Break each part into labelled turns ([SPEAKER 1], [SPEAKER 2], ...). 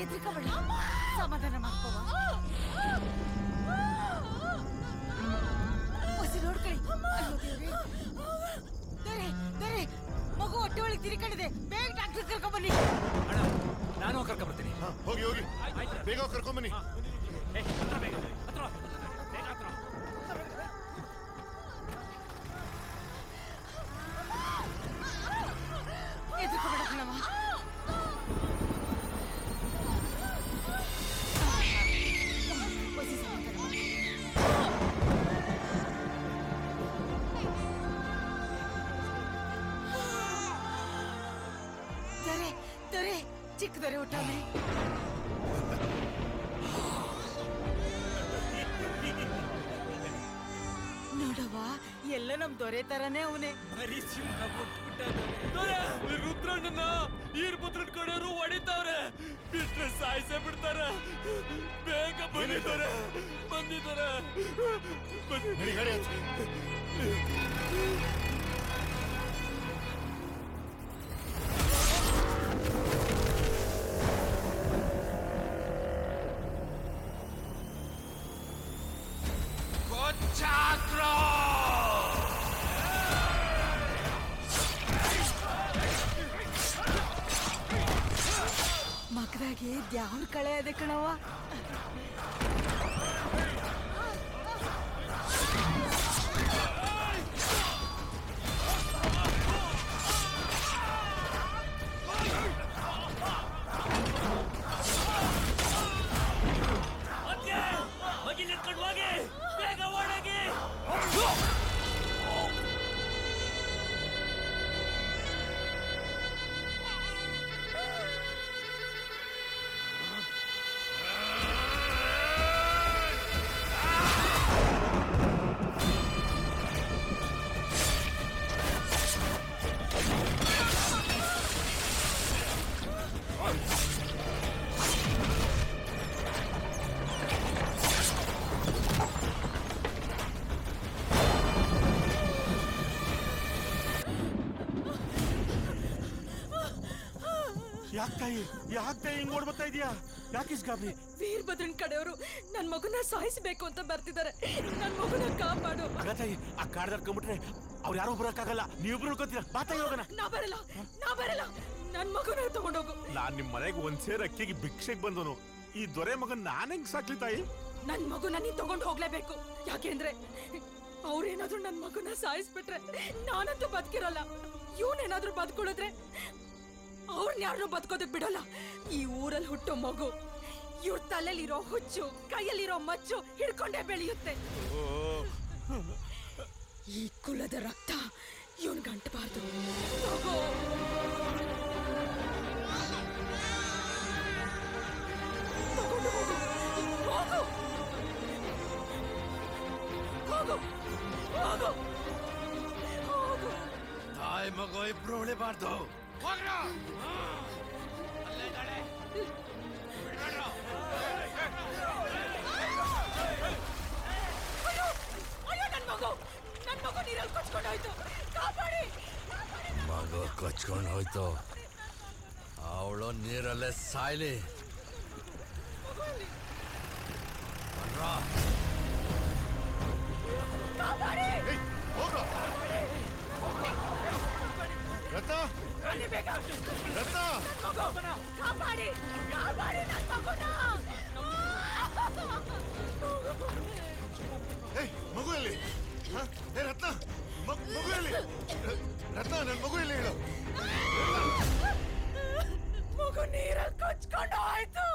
[SPEAKER 1] ಹೆದ್ರಿಕಬೇಡ ಸಮಾಧಾನ ಮಾಡ್ಕೋವ ಹೊಸಿ ನೋಡ್ಕೊಳ್ಳಿ ಅಯ್ಯೋ ದೇವ್ರೇ. ದೊರೆ ದೊರೆ ಮಗು ಹೊಟ್ಟೆ ಒಳಗೆ ತಿರ್ಕೊಂಡಿದೆ ಬೇಗ ಡಾಕ್ಟರ್ ಕರ್ಕೊಂಡ್ ಬನ್ನಿ
[SPEAKER 2] ಅಣ್ಣ ನಾನು ಕರ್ಕೊಂಡ್ ಬರ್ತೀನಿ
[SPEAKER 3] ಹಾ, ಹೋಗಿ ಹೋಗಿ ಬೇಗ ಹೋಗ್ ಕರ್ಕೊಂಬನ್ನಿ
[SPEAKER 2] ಏ, ಹತ್ರ ಬೇಗ ಹತ್ರ ಬಾ. ಬೇಗ ಹತ್ರ ಬಾ.
[SPEAKER 1] ಹೆದ್ರಿಕೋಬೇಡ ಕಣವ ಹೊಸಿ ಸಮಾಧಾನ ಮಾಡು. ದೊರೆ ದೊರೆ ಚಿಕ್ಕ ದೊರೆ ಹುಟ್ಟವನೆ ನೋಡವ್ವ ಎಲ್ಲ ನಮ್ ದೊರೆ ತರನೇ ಅವನೇ
[SPEAKER 2] ಬರೀ ಸಿಂಹ ಬಿಟ್ಬಿಟ್ಟ ರುದ್ರಣ್ಣನ ಈರ್ ಪುತ್ರನ್ ಕಡೆಯವರು ಹೊಡಿತಾವ್ರೆ ಬಿಟ್ರೆ ಸಾಯಿಸೇ ಬಿಡ್ತಾರ ಬೇಗ ಬಂದಿದ್ದಾರೆ ಬಂದಿದ್ದಾರೆ
[SPEAKER 3] ನಡಿ ಗಾಡಿ ಹಚ್ಚು.
[SPEAKER 1] ಮಗದಾಗೆ ದ್ಯಾವ್ರ ಕಳೆ ಅದೆ ಕಣವ್ವ
[SPEAKER 2] ಮಗಿಲ್ ಎತ್ಕೊಂಡು ಹೋಗಿ ಬೇಗ ಓಡೋಗಿ
[SPEAKER 4] ಯಾಕ್ ತಾಯಿ ಯಾಕ್ ತಾಯಿ ಹಿಂಗ್ ಓಡ್ ಬರ್ತಾ ಇದೀಯಾ ಯಾಕೆ ಇಷ್ಟ್ ಗಾಬರಿ
[SPEAKER 5] ವೀರಭದ್ರನ್ ಕಡೆಯವರು ನನ್ ಮಗುನ ಸಾಯಿಸ್ಬೇಕು ಅಂತ ಬರ್ತಿದ್ದಾರೆ ನನ್ ಮಗುನ ಕಾಪಾಡು
[SPEAKER 4] ಅಲ್ಲ ತಾಯಿ ಆ ಕಾಡ್ ಕರ್ಕೊಂಡ್ಬಿಟ್ರೆ ಅವ್ರು ಯಾರು ಬರಕ್ಕಾಗಲ್ಲ ನೀವಿಬ್ರು ಉಳ್ಕೊತೀರ ಬಾ ತಾಯಿ ಹೋಗೋಣ
[SPEAKER 5] ನಾ ಬರಲ್ಲ ನಾ ಬರಲ್ಲ ನನ್ ಮಗುನ ತಗೊಂಡೋಗು
[SPEAKER 4] ನಾನ್ ನಿಮ್ ಮನೆಗೆ ಒಂದ್ ಸೇರ್ ಅಕ್ಕಿಗೆ ಭಿಕ್ಷೆಗೆ ಬಂದನು ಈ ದೊರೆ ಮಗನ್ ನಾನ್ ಹೆಂಗ್ ಸಾಕ್ಲಿ ತಾಯಿ
[SPEAKER 5] ನನ್ ಮಗುನ ನೀನ್ ತಗೊಂಡು ಹೋಗ್ಲೇಬೇಕು ಯಾಕೆಂದ್ರೆ ಅವ್ರೇನಾದ್ರೂ ನನ್ ಮಗುನ ಸಾಯಿಸ್ಬಿಟ್ರೆ ನಾನಂತೂ ಬದುಕಿರಲ್ಲ ಇವನೇನಾದ್ರೂ ಬದುಕೊಳ್ಳಿದ್ರೆ ಅವ್ರನ್ನ ಯಾರನ್ನೂ ಬದುಕೋದಕ್ ಬಿಡಲ್ಲ ಈ ಊರಲ್ಲಿ ಹುಟ್ಟೋ ಮಗು ಇವ್ರ ತಲೆಲಿರೋ ಹುಚ್ಚು ಕೈಯಲ್ಲಿರೋ ಮಚ್ಚು ಹಿಡ್ಕೊಂಡೇ ಬೆಳೆಯುತ್ತೆ ಈ ಕುಲದ ರಕ್ತ ಇವನ್ ಗಂಟಬಾರ್ದು ತಗೋ ತಗೊಂಡು ಹೋಗು ಹೋಗು ಹೋಗು ಹೋಗು ಹೋಗು
[SPEAKER 2] ತಾಯಿ ಮಗು ಇಬ್ರು ಉಳಿಬಾರ್ದು
[SPEAKER 5] ಅಯ್ಯೋ ಅಯ್ಯೋ ನನ್ ಮಗು ನನ್ ಮಗು ನೀರಲ್ಲಿ ಕೊಚ್ಕೊಂಡೋಯ್ತು ಕಾಪಾಡಿ
[SPEAKER 6] ಮಗು ಕೊಚ್ಕೊಂಡು ಹೋಯ್ತು ಅವಳು ನೀರಲ್ಲೇ ಸಾಯ್ಲಿ ಬನ್ರೋ.
[SPEAKER 3] ಏಯ್, ಹೋಗ್ರೋ. ರತ್ನ ರತ್ನ
[SPEAKER 5] ಕಾಪಾಡಿ ಕಾಪಾಡಿ ನನ್ ಮಗುನ
[SPEAKER 3] ಏಯ್ ಮಗು ಎಲ್ಲಿ ಹ? ಏ ರತ್ನ ಮಗ್- ಮಗು ಎಲ್ಲಿ ರ- ರತ್ನ ನನ್ ಮಗು ಎಲ್ಲಿ ಹೇಳು
[SPEAKER 5] ಮಗು ನೀರಲ್ಲಿ ಕೊಚ್ಕೊಂಡು ಹೋಯ್ತು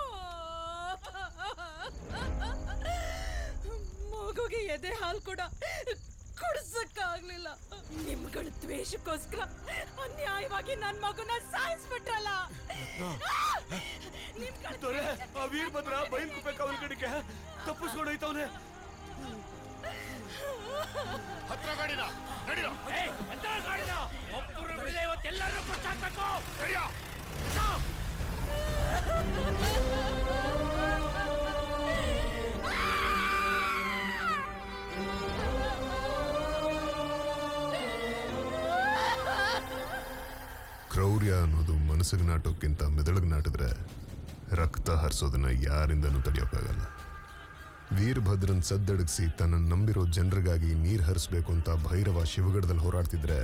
[SPEAKER 5] ಮಗುಗೆ ಎದೆ ಹಾಲು ಕೂಡ ಕುಡ್ಸಕ್ಕಾಗ್ಲಿಲ್ಲ ನಿಮ್ಗಳ ದ್ವೇಷಕ್ಕೋಸ್ಕರ ಅನ್ಯಾಯವಾಗಿ ನನ್ ಮಗುನ ಸಾಯಿಸ್ಬಿಟ್ರಲ್ಲ ನಿಮ್ಗಳ
[SPEAKER 4] ದೊರೆ ಆ ವೀರಭದ್ರ ಬೈಲ್ ಕುಪ್ಪೆ ಕವಲ್ ಕಡೆಗೆ ತಪ್ಪಿಸ್ಕೊಂಡು ಹೋಯ್ತವ್ನೆ
[SPEAKER 3] ಹತ್ರ ಗಾಡಿನ ನಡಿರೋ
[SPEAKER 2] ಒಬ್ಬರು ಬಿಡದೆ ಇವತ್ತೆಲ್ಲರೂ ಕೊಚ್ಚಾಕ್ಬೇಕು
[SPEAKER 3] ನಡಿಯೋ
[SPEAKER 7] ಕ್ರೌರ್ಯ ಅನ್ನೋದು ಮನಸ್ಸಿಗೆ ನಾಟೋಕ್ಕಿಂತ ಮೆದುಳಿಗೆ ನಾಟಿದ್ರೆ
[SPEAKER 3] ರಕ್ತ ಹರಿಸೋದನ್ನ ಯಾರಿಂದನೂ ತಡೆಯೋಕ್ಕಾಗಲ್ಲ ವೀರಭದ್ರನ್ ಸದ್ದಡಗಿಸಿ ತನ್ನ ನಂಬಿರೋ ಜನರಿಗಾಗಿ ನೀರು ಹರಿಸ್ಬೇಕು ಅಂತ ಭೈರವ ಶಿವಗಡದಲ್ಲಿ ಹೋರಾಡ್ತಿದ್ರೆ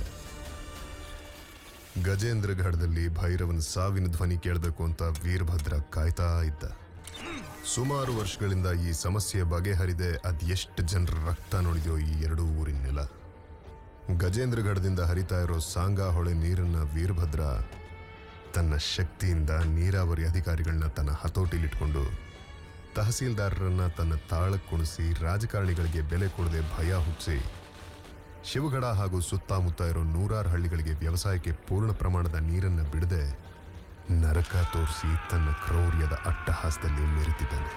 [SPEAKER 3] ಗಜೇಂದ್ರಗಢದಲ್ಲಿ ಭೈರವನ ಸಾವಿನ ಧ್ವನಿ ಕೇಳಬೇಕು ಅಂತ ವೀರಭದ್ರ ಕಾಯ್ತಾ ಇದ್ದ ಸುಮಾರು ವರ್ಷಗಳಿಂದ ಈ ಸಮಸ್ಯೆ ಬಗೆಹರಿದೆ ಅದೆಷ್ಟು ಜನರ ರಕ್ತ ನೋಡಿದೆಯೋ ಈ ಎರಡೂ ಊರಿನ ನೆಲ ಗಜೇಂದ್ರಗಢದಿಂದ ಹರಿತಾ ಇರೋ ಸಾಂಗಾ ಹೊಳೆ ನೀರನ್ನ ವೀರಭದ್ರ ತನ್ನ ಶಕ್ತಿಯಿಂದ ನೀರಾವರಿ ಅಧಿಕಾರಿಗಳನ್ನ ತನ್ನ ಹತೋಟಿಲಿಟ್ಕೊಂಡು ತಹಸೀಲ್ದಾರರನ್ನ ತನ್ನ ತಾಳಕ್ಕೆ ಕುಣಿಸಿ ರಾಜಕಾರಣಿಗಳಿಗೆ ಬೆಲೆ ಕೊಡದೆ ಭಯ ಹುಟ್ಟಿಸಿ ಶಿವಗಡ ಹಾಗೂ ಸುತ್ತಮುತ್ತ ಇರೋ ನೂರಾರು ಹಳ್ಳಿಗಳಿಗೆ ವ್ಯವಸಾಯಕ್ಕೆ ಪೂರ್ಣ ಪ್ರಮಾಣದ ನೀರನ್ನ ಬಿಡದೆ ನರಕ ತೋರಿಸಿ ತನ್ನ ಕ್ರೌರ್ಯದ ಅಟ್ಟಹಾಸದಲ್ಲಿ ಮೆರೆತಿದ್ದಾನೆ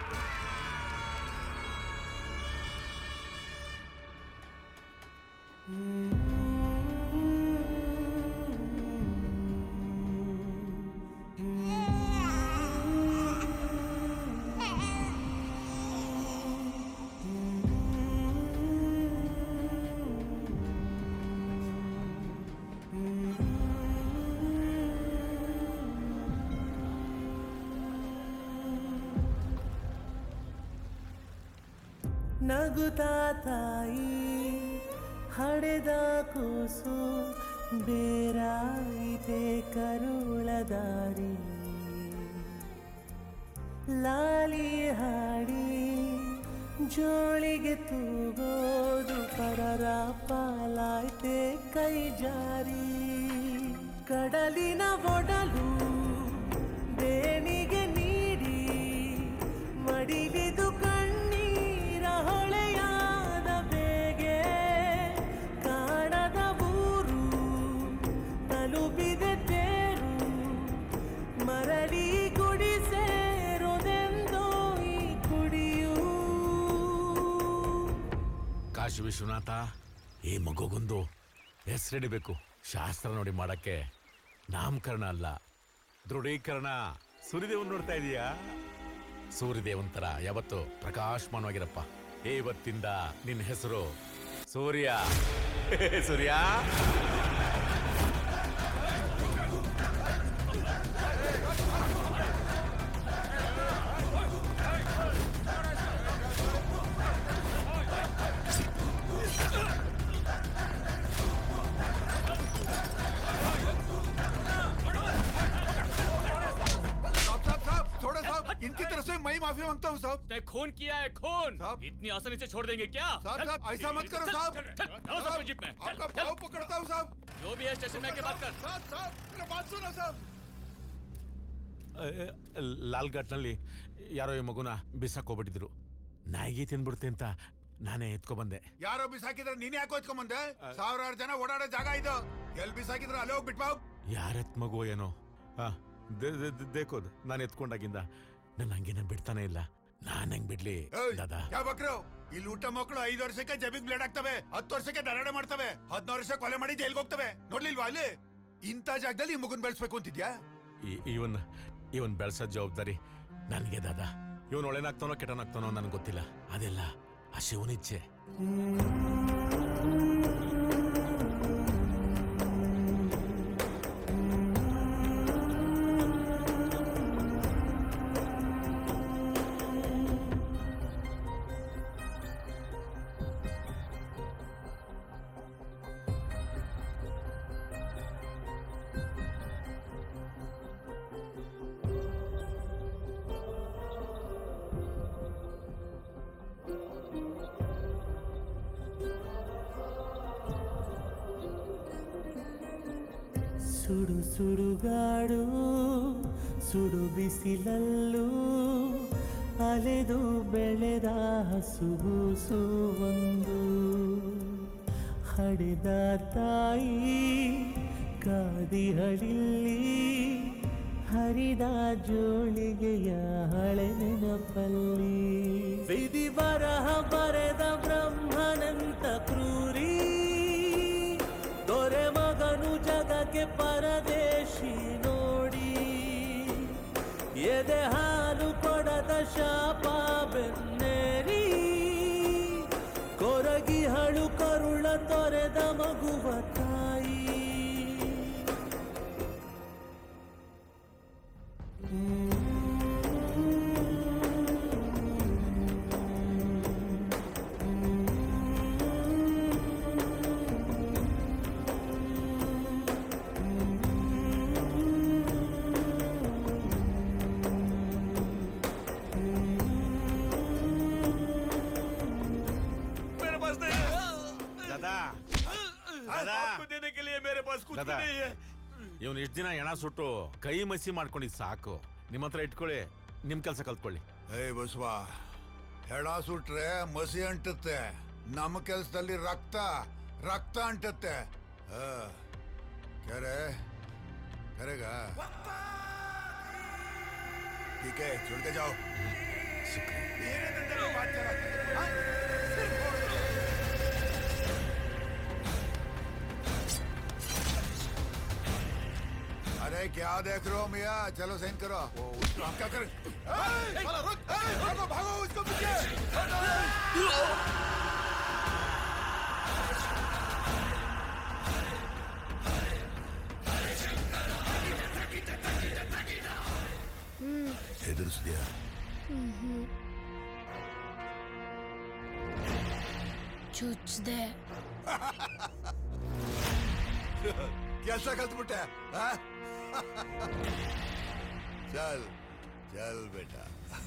[SPEAKER 7] ನಗುತ್ತಾ ತಾಯಿ ಹಡೆದ ಕೂಸು ಬೇರಾಯಿತೆ ಕರುಳ ದಾರಿ ಲಾಲಿ ಹಾಡಿ ಜೋಳಿಗೆ ತೂಗೋದು ಪರರ ಪಾಲಾಯ್ತೆ ಕೈ ಜಾರಿ ಕಡಲಿನ ಒಡಲು ದೇಣಿಗೆ ನೀಡಿ ಮಡಿಲಿದು ಕಣ್ಣೀರ ಹೊಳೆಯಾದ ಬೇಗೆ ಕಾಣದ ಊರು ತಲುಪಿದೆ ತೇರು ಮರಳಿ ಗುಡಿ ಸೇರುವುದೆಂದೋ ಈ ಕುಡಿಯೂ
[SPEAKER 8] ಕಾಶಿ ವಿಶ್ವನಾಥ ಈ ಮಗುಗೊಂದು ಹೆಸರಿಡಬೇಕು ಶಾಸ್ತ್ರ ನೋಡಿ ಮಾಡಕ್ಕೆ ನಾಮಕರಣ ಅಲ್ಲ ದೃಢೀಕರಣ ಸೂರ್ಯದೇವನ್ ನೋಡ್ತಾ ಇದೀಯಾ ಸೂರ್ಯದೇವನ್ ತರ ಯಾವತ್ತು ಪ್ರಕಾಶಮಾನವಾಗಿರಪ್ಪ ಇವತ್ತಿಂದ ನಿನ್ನ ಹೆಸರು ಸೂರ್ಯ ಸೂರ್ಯ
[SPEAKER 3] साहब साहब साहब थोड़ा साहब इनकी तरफ से मैं माफी मांगता हूँ साहब
[SPEAKER 2] तय खून किया है खून
[SPEAKER 3] साहब।
[SPEAKER 2] इतनी आसानी से छोड़ देंगे क्या
[SPEAKER 3] साहब
[SPEAKER 2] चल,
[SPEAKER 3] साहब ऐसा मत करो साहब
[SPEAKER 2] चल, चल, चलो
[SPEAKER 3] साहब,
[SPEAKER 2] सब जीप में
[SPEAKER 3] आपका
[SPEAKER 2] चल,
[SPEAKER 3] भाव पकड़ता हूँ साहब
[SPEAKER 2] जो भी है स्टेशन में आके बात कर
[SPEAKER 3] साहब साहब मेरा बात सुनो साहब
[SPEAKER 8] ಲಾಲ್ಘಾಟ್ನಲ್ಲಿ ಯಾರೋ ಈ ಮಗುನ ಬಿಸಾಕ್ ಹೋಗ್ಬಿಟ್ಟಿದ್ರು ನಾಯಿಗೆ ತಿಂದ್ಬಿಡುತ್ತೆ ಅಂತ ನಾನೇ ಎತ್ಕೊಬಂದೆ
[SPEAKER 3] ಯಾರೋ ಬಿಸಾಕಿದ್ರೆ ನೀನ್ ಯಾಕೆ ಹೋಯ್ಕೊಂಬಂದೆ ಸಾವಿರಾರು ಜನ ಓಡಾಡೋ ಜಾಗ ಇದು ಎಲ್ಲಿ ಬಿಸಾಕಿದ್ರೆ ಅಲ್ಲೇ ಹೋಗ್ಬಿಟ್ ಬಾವ್
[SPEAKER 8] ಯಾರೆತ್ ಮಗು ಏನೋ ಹಾ ದೇಕೋದ್ ನಾನು ಎತ್ಕೊಂಡಾಗಿಂದ ನನ್ನ ಹಂಗೇನ ಬಿಡ್ತಾನೆ ಇಲ್ಲ ನಾನ್ ಹೆಂಗ್ ಬಿಡ್ಲಿ ದಾದಾ
[SPEAKER 3] ಯಾವ ಬಕ್ರು ಇಲ್ಲಿ ಊಟ ಮಕ್ಕಳು ಐದು ವರ್ಷಕ್ಕೆ ಜಬಿಗ್ ಬ್ಲೇಡ್ ಆಗ್ತವೆ ಹತ್ತು ವರ್ಷಕ್ಕೆ ದರಾಡೆ ಮಾಡ್ತವೆ ಹದಿನಾರು ವರ್ಷ ಕೊಲೆ ಮಾಡಿ ಜೈಲ್ಗೆ ಹೋಗ್ತವೆ ನೋಡ್ಲಿಲ್ವಾ ಅಲ್ಲಿ ಇಂಥ ಜಾಗದಲ್ಲಿ ಈ ಮಗುನ್ ಬೆಳೆಸ್ಬೇಕು ಅಂತಿದ್ಯಾ
[SPEAKER 8] ಈ- ಇವನ್ ಇವನ್ ಬೆಳ್ಸೋ ಜವಾಬ್ದಾರಿ ನನಗೆ ದಾದಾ ಇವನ್ ಒಳ್ಳೆನಾಗ್ತಾನೋ ಕೆಟ್ಟನಾಗ್ತಾನೋ ನನ್ಗೆ ಗೊತ್ತಿಲ್ಲ ಅದೆಲ್ಲ ಆ ಶಿವನಿಚ್ಛೆ
[SPEAKER 7] ಸುಡು ಸುಡುಗಾಡು ಸುಡು ಬಿಸಿಲಲ್ಲೂ ಅಲೆದು ಬೆಳೆದ ಹಸುಗೂಸು ಒಂದು ಹಡೆದ ತಾಯಿ ಕಾದಿಹಳಿಲ್ಲಿ ಹರಿದ ಜೋಳಿಗೆಯ ಹಳೆ ನೆನಪಲ್ಲಿ ವಿಧಿ ಬರಹ ಬರೆದ ಬ್ರಹ್ಮನಂತ ಕ್ರೂರಿ ದೊರೆ ಮಗನು ಜಗಕ್ಕೆ ಪರದೇಶಿ ನೋಡಿ ಎದೆ ಹಾಲು ಕೊಡದ ಶಾಪ ಬೆನ್ನೇರಿ ಕೊರಗಿ ಹಳು ಕರುಳ ತೊರೆದ ಮಗುವ ತಾಯಿ ಹ್ಮ್.
[SPEAKER 4] दादा दादा
[SPEAKER 2] आपको देने के लिए मेरे पास कुछ भी
[SPEAKER 8] दादा।
[SPEAKER 2] नहीं है
[SPEAKER 8] ಇವನ್ ಇಷ್ಟ ದಿನ ಎಣ ಸುಟ್ಟು ಕೈ ಮಸಿ ಮಾಡ್ಕೊಂಡಿದ್ ಸಾಕು ನಿಮ್ಮ ಹತ್ರ ಇಟ್ಕೊಳ್ಳಿ ನಿಮ್ ಕೆಲಸ ಕಲ್ತ್ಕೊಳ್ಳಿ
[SPEAKER 9] ಏ ಬಸವ ಹೆಣ ಸುಟ್ರೆ ಮಸಿ ಅಂಟುತ್ತೆ ನಮ್ಮ ಕೆಲ್ಸದಲ್ಲಿ ರಕ್ತ ರಕ್ತ ಅಂಟುತ್ತೆ ಆ, ಕೆರೆ ಕರೆಗ ठीक है छोड़ के जाओ
[SPEAKER 4] मेरे धंधे में बात चला हाँ? सिर फोड़ दो।
[SPEAKER 9] अरे क्या देख रहे हो मियाँ चलो साइन करो क्या कर भागो भागो उसको पीछे ಹೆದರ್ಸ್ದ್ಯಾ
[SPEAKER 1] ಚುಚ್ದೆ
[SPEAKER 9] ಕೆಲಸ ಕಲ್ತ್ಬಿಟ್ಟೆ ಆ? ಚಲ್ ಚಲ್ ಬೇಟ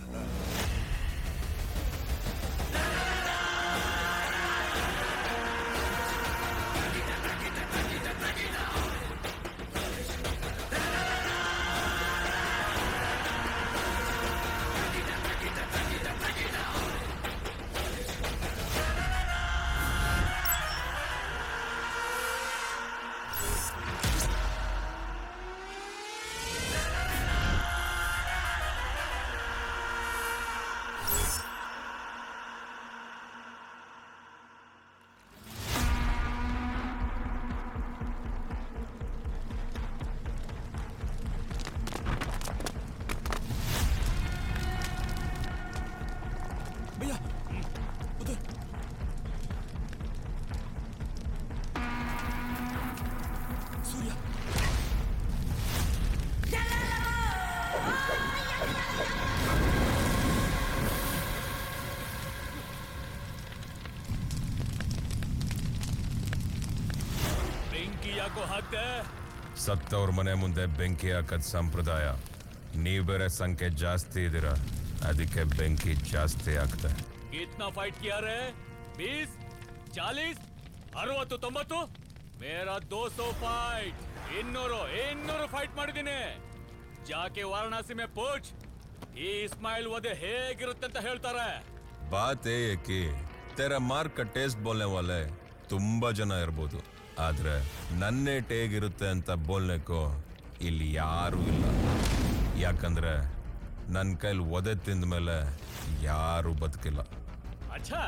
[SPEAKER 2] ಬೆಂಕಿ ಯಾಕೋ ಹಾಕ್ದೆ
[SPEAKER 10] ಸತ್ತವ್ರ ಮನೆ ಮುಂದೆ ಬೆಂಕಿ ಹಾಕದ್ ಸಂಪ್ರದಾಯ ನೀವ್ ಬೇರೆ ಸಂಖ್ಯೆ ಜಾಸ್ತಿ ಇದ್ದೀರಾ ಅದಕ್ಕೆ ಬೆಂಕಿ ಜಾಸ್ತಿ ಆಗ್ತದೆ
[SPEAKER 2] कितना फाइट किया रे बीस चालीस ಅರವತ್ತು ತೊಂಬತ್ತು ಮೇರಾ ದೋ ಸೋ ಫೈಟ್ ಇನ್ನೂರು ಇನ್ನೂರು ಫೈಟ್ ಮಾಡಿದ್ದೀನಿ ಜಾಕೆ ವಾರಣಾಸಿ ಮೇ ಪೂಚ್ ಈ ಇಸ್ಮಾಯಿಲ್ ವಧೆ ಹೇಗಿರುತ್ತೆ ಅಂತ ಹೇಳ್ತಾರೆ
[SPEAKER 10] ಬಾತ್ ಏ है कि तेरा मार्क का टेस्ट बोलने वाले ತುಂಬಾ ಜನ ಇರ್ಬೋದು ಆದ್ರೆ ನನ್ನೇಟ್ ಹೇಗಿರುತ್ತೆ ಅಂತ ಬೋಲ್ನೆಕೋ ಇಲ್ಲಿ ಯಾರೂ ಇಲ್ಲ ಯಾಕಂದ್ರೆ ನನ್ನ ಕೈಲಿ ಒದೆ ತಿಂದ ಮೇಲೆ ಯಾರೂ ಬದುಕಿಲ್ಲ
[SPEAKER 2] अच्छा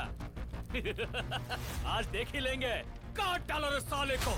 [SPEAKER 2] आज देख ही लेंगे काट डालो रे साले को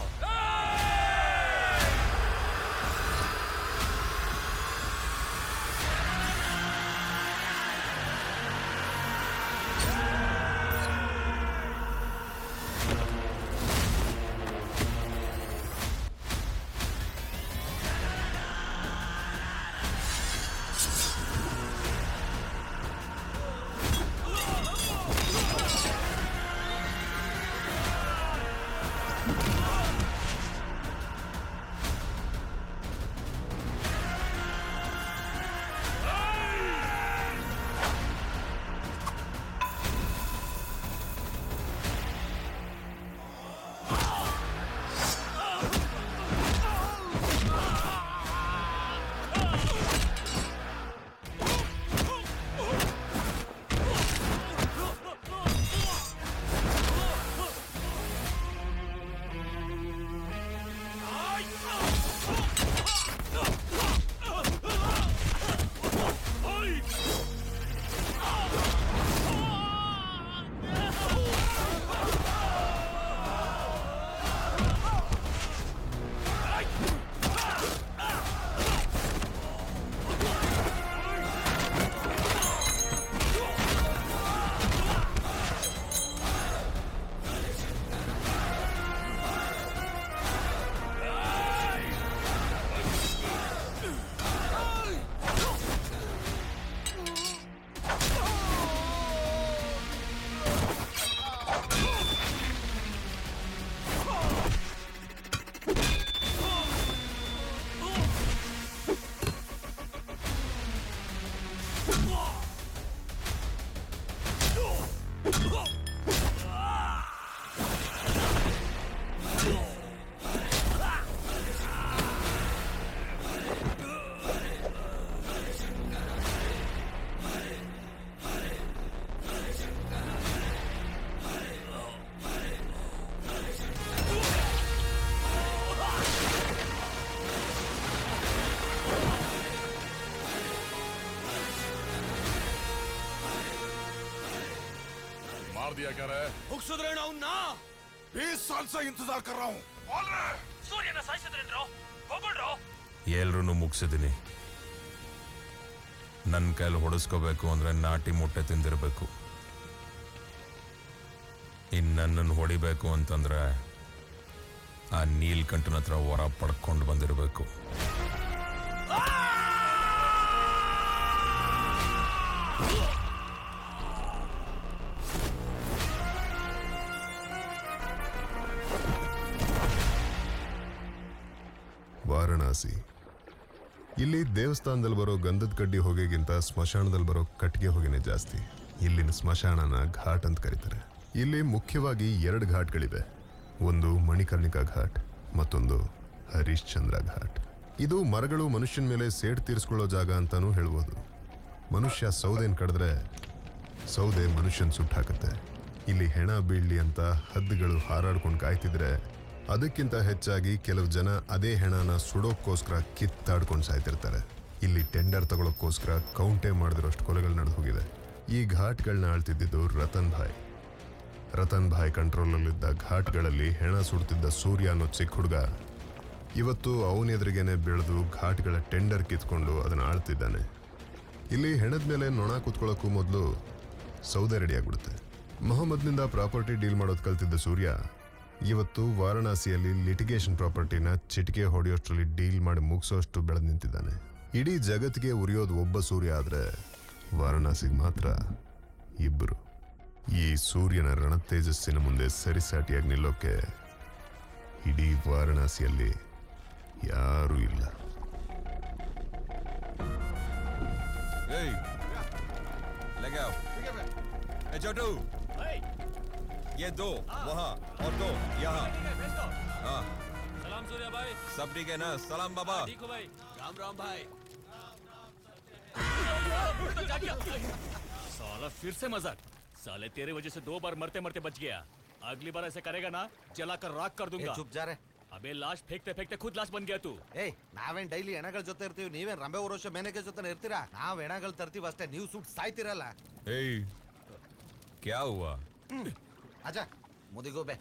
[SPEAKER 9] मार दिया क्या रे
[SPEAKER 6] ಮುಗ್ಸಿದ್ರೇಣ ಅವನ್ನ
[SPEAKER 9] बीस साल से इंतजार कर रहा हूँ बोल रहे
[SPEAKER 6] ಸೂರ್ಯನ ಸಾಯಿಸಿದ್ರೇನ್ರೋ ಹೋಗ್ಬಿಡ್ರೋ
[SPEAKER 10] ಎಲ್ರೂ ಮುಗಿಸಿದ್ದೀನಿ ನನ್ನ ಕೈಲಿ ಹೊಡೆಸ್ಕೋಬೇಕು ಅಂದ್ರೆ ನಾಟಿ ಮೊಟ್ಟೆ ತಿಂದಿರಬೇಕು ಇನ್ನು ನನ್ನನ್ನು ಹೊಡಿಬೇಕು ಅಂತಂದ್ರೆ ಆ ನೀಲ್ಕಂಠನ ಹತ್ರ ವರ ಪಡ್ಕೊಂಡು ಬಂದಿರಬೇಕು
[SPEAKER 3] ವಾರಣಾಸಿ ಇಲ್ಲಿ ದೇವಸ್ಥಾನದಲ್ಲಿ ಬರೋ ಗಂಧದ ಕಡ್ಡಿ ಹೊಗೆಗಿಂತ ಸ್ಮಶಾನದಲ್ಲಿ ಬರೋ ಕಟ್ಟಿಗೆ ಹೊಗೆನೆ ಜಾಸ್ತಿ ಇಲ್ಲಿನ ಸ್ಮಶಾನನ ಘಾಟ್ ಅಂತ ಕರೀತಾರೆ ಇಲ್ಲಿ ಮುಖ್ಯವಾಗಿ ಎರಡು ಘಾಟ್ಗಳಿವೆ ಒಂದು ಮಣಿಕರ್ಣಿಕಾ ಘಾಟ್ ಮತ್ತೊಂದು ಹರಿಶ್ಚಂದ್ರ ಘಾಟ್ ಇದು ಮರಗಳು ಮನುಷ್ಯನ ಮೇಲೆ ಸೇಡ್ ತೀರಿಸ್ಕೊಳ್ಳೋ ಜಾಗ ಅಂತಾನೂ ಹೇಳ್ಬೋದು ಮನುಷ್ಯ ಸೌದೆನ್ ಕಡಿದ್ರೆ ಸೌದೆ ಮನುಷ್ಯನ್ ಸುಟ್ಟಾಕತ್ತೆ ಇಲ್ಲಿ ಹೆಣ ಬೀಳ್ಲಿ ಅಂತ ಹದ್ದುಗಳು ಹಾರಾಡ್ಕೊಂಡು ಕಾಯ್ತಿದ್ರೆ ಅದಕ್ಕಿಂತ ಹೆಚ್ಚಾಗಿ ಕೆಲವು ಜನ ಅದೇ ಹೆಣನ ಸುಡೋಕ್ಕೋಸ್ಕರ ಕಿತ್ತಾಡ್ಕೊಂಡು ಸಾಯ್ತಿರ್ತಾರೆ ಇಲ್ಲಿ ಟೆಂಡರ್ ತಗೊಳಕ್ಕೋಸ್ಕರ ಕೌಂಟೇ ಮಾಡಿದಿರೋಷ್ಟು ಕೊಲೆಗಳು ನಡೆದು ಹೋಗಿದೆ ಈ ಘಾಟ್ಗಳನ್ನ ಆಳ್ತಿದ್ದಿದ್ದು ರತನ್ ಭಾಯ್ ರತನ್ ಭಾಯ್ ಕಂಟ್ರೋಲಲ್ಲಿದ್ದ ಘಾಟ್ಗಳಲ್ಲಿ ಹೆಣ ಸುಡ್ತಿದ್ದ ಸೂರ್ಯ ಅನ್ನೋ ಚಿಕ್ಕ ಹುಡುಗ ಇವತ್ತು ಅವನೆದುರಿಗೇನೆ ಬೆಳೆದು ಘಾಟ್ಗಳ ಟೆಂಡರ್ ಕಿತ್ಕೊಂಡು ಅದನ್ನ ಆಳ್ತಿದ್ದಾನೆ ಇಲ್ಲಿ ಹೆಣದ ಮೇಲೆ ನೊಣ ಕೂತ್ಕೊಳ್ಳೋಕ್ಕೂ ಮೊದಲು ಸೌದೆ ರೆಡಿ ಆಗ್ಬಿಡುತ್ತೆ ಮೊಹಮ್ಮದ್ನಿಂದ ಪ್ರಾಪರ್ಟಿ ಡೀಲ್ ಮಾಡೋದು ಕಲ್ತಿದ್ದ ಸೂರ್ಯ ಇವತ್ತು ವಾರಣಾಸಿಯಲ್ಲಿ ಲಿಟಿಗೇಷನ್ ಪ್ರಾಪರ್ಟಿನ ಚಿಟಿಕೆ ಹೊಡೆಯೋಷ್ಟರಲ್ಲಿ ಡೀಲ್ ಮಾಡಿ ಮುಗಿಸೋಷ್ಟು ಬೆಳೆದು ನಿಂತಿದ್ದಾನೆ ಇಡೀ ಜಗತ್ತಿಗೆ ಉರಿಯೋದು ಒಬ್ಬ ಸೂರ್ಯ ಆದರೆ ವಾರಣಾಸಿಗೆ ಮಾತ್ರ ಇಬ್ಬರು ಈ ಸೂರ್ಯನ ರಣ ತೇಜಸ್ಸಿನ ಮುಂದೆ ಸರಿಸಾಟಿಯಾಗಿ ನಿಲ್ಲೋಕೆ ಇಡೀ ವಾರಣಾಸಿಯಲ್ಲಿ ಯಾರೂ ಇಲ್ಲ
[SPEAKER 10] ಏಯ್ लगे आओ ए छोटू ये दो वहाँ और दो यहाँ हाँ
[SPEAKER 2] ಸಲಾಂ ಸೂರ್ಯ ಬಾಯ್
[SPEAKER 10] सब ठीक है ना सलाम बाबा
[SPEAKER 2] ठीक हो भाई राम राम भाई साला फिर से मजाक साले तेरे वजह से दो बार मरते मरते बच गया अगली बार ऐसे करेगा ना जलाकर राख कर दूंगा
[SPEAKER 6] ಚುಪ್ ಜಾರೆ
[SPEAKER 2] अबे लाश फेंकते फेंकते खुद लाश बन गया तू
[SPEAKER 6] ಏಯ್ ನಾವೇನ್ ಡೈಲಿ ಹೆಣಗಳ ಜೊತೆ ಇರ್ತೀವಿ ನೀವೇನ್ ರಂಬೆ ಊರೋಶ ಮೇನಕೆ ಜೊತೆ ಇರ್ತೀರಾ ನಾವ್ ಹೆಣಗಳು ತರ್ತೀವಿ ಅಷ್ಟೇ ನೀವು ಸುಟ್ ಸಾಯ್ತಿರಲ್ಲ
[SPEAKER 10] ए क्या हुआ
[SPEAKER 6] ಅಜ ಮುದಿಗೋಬೆ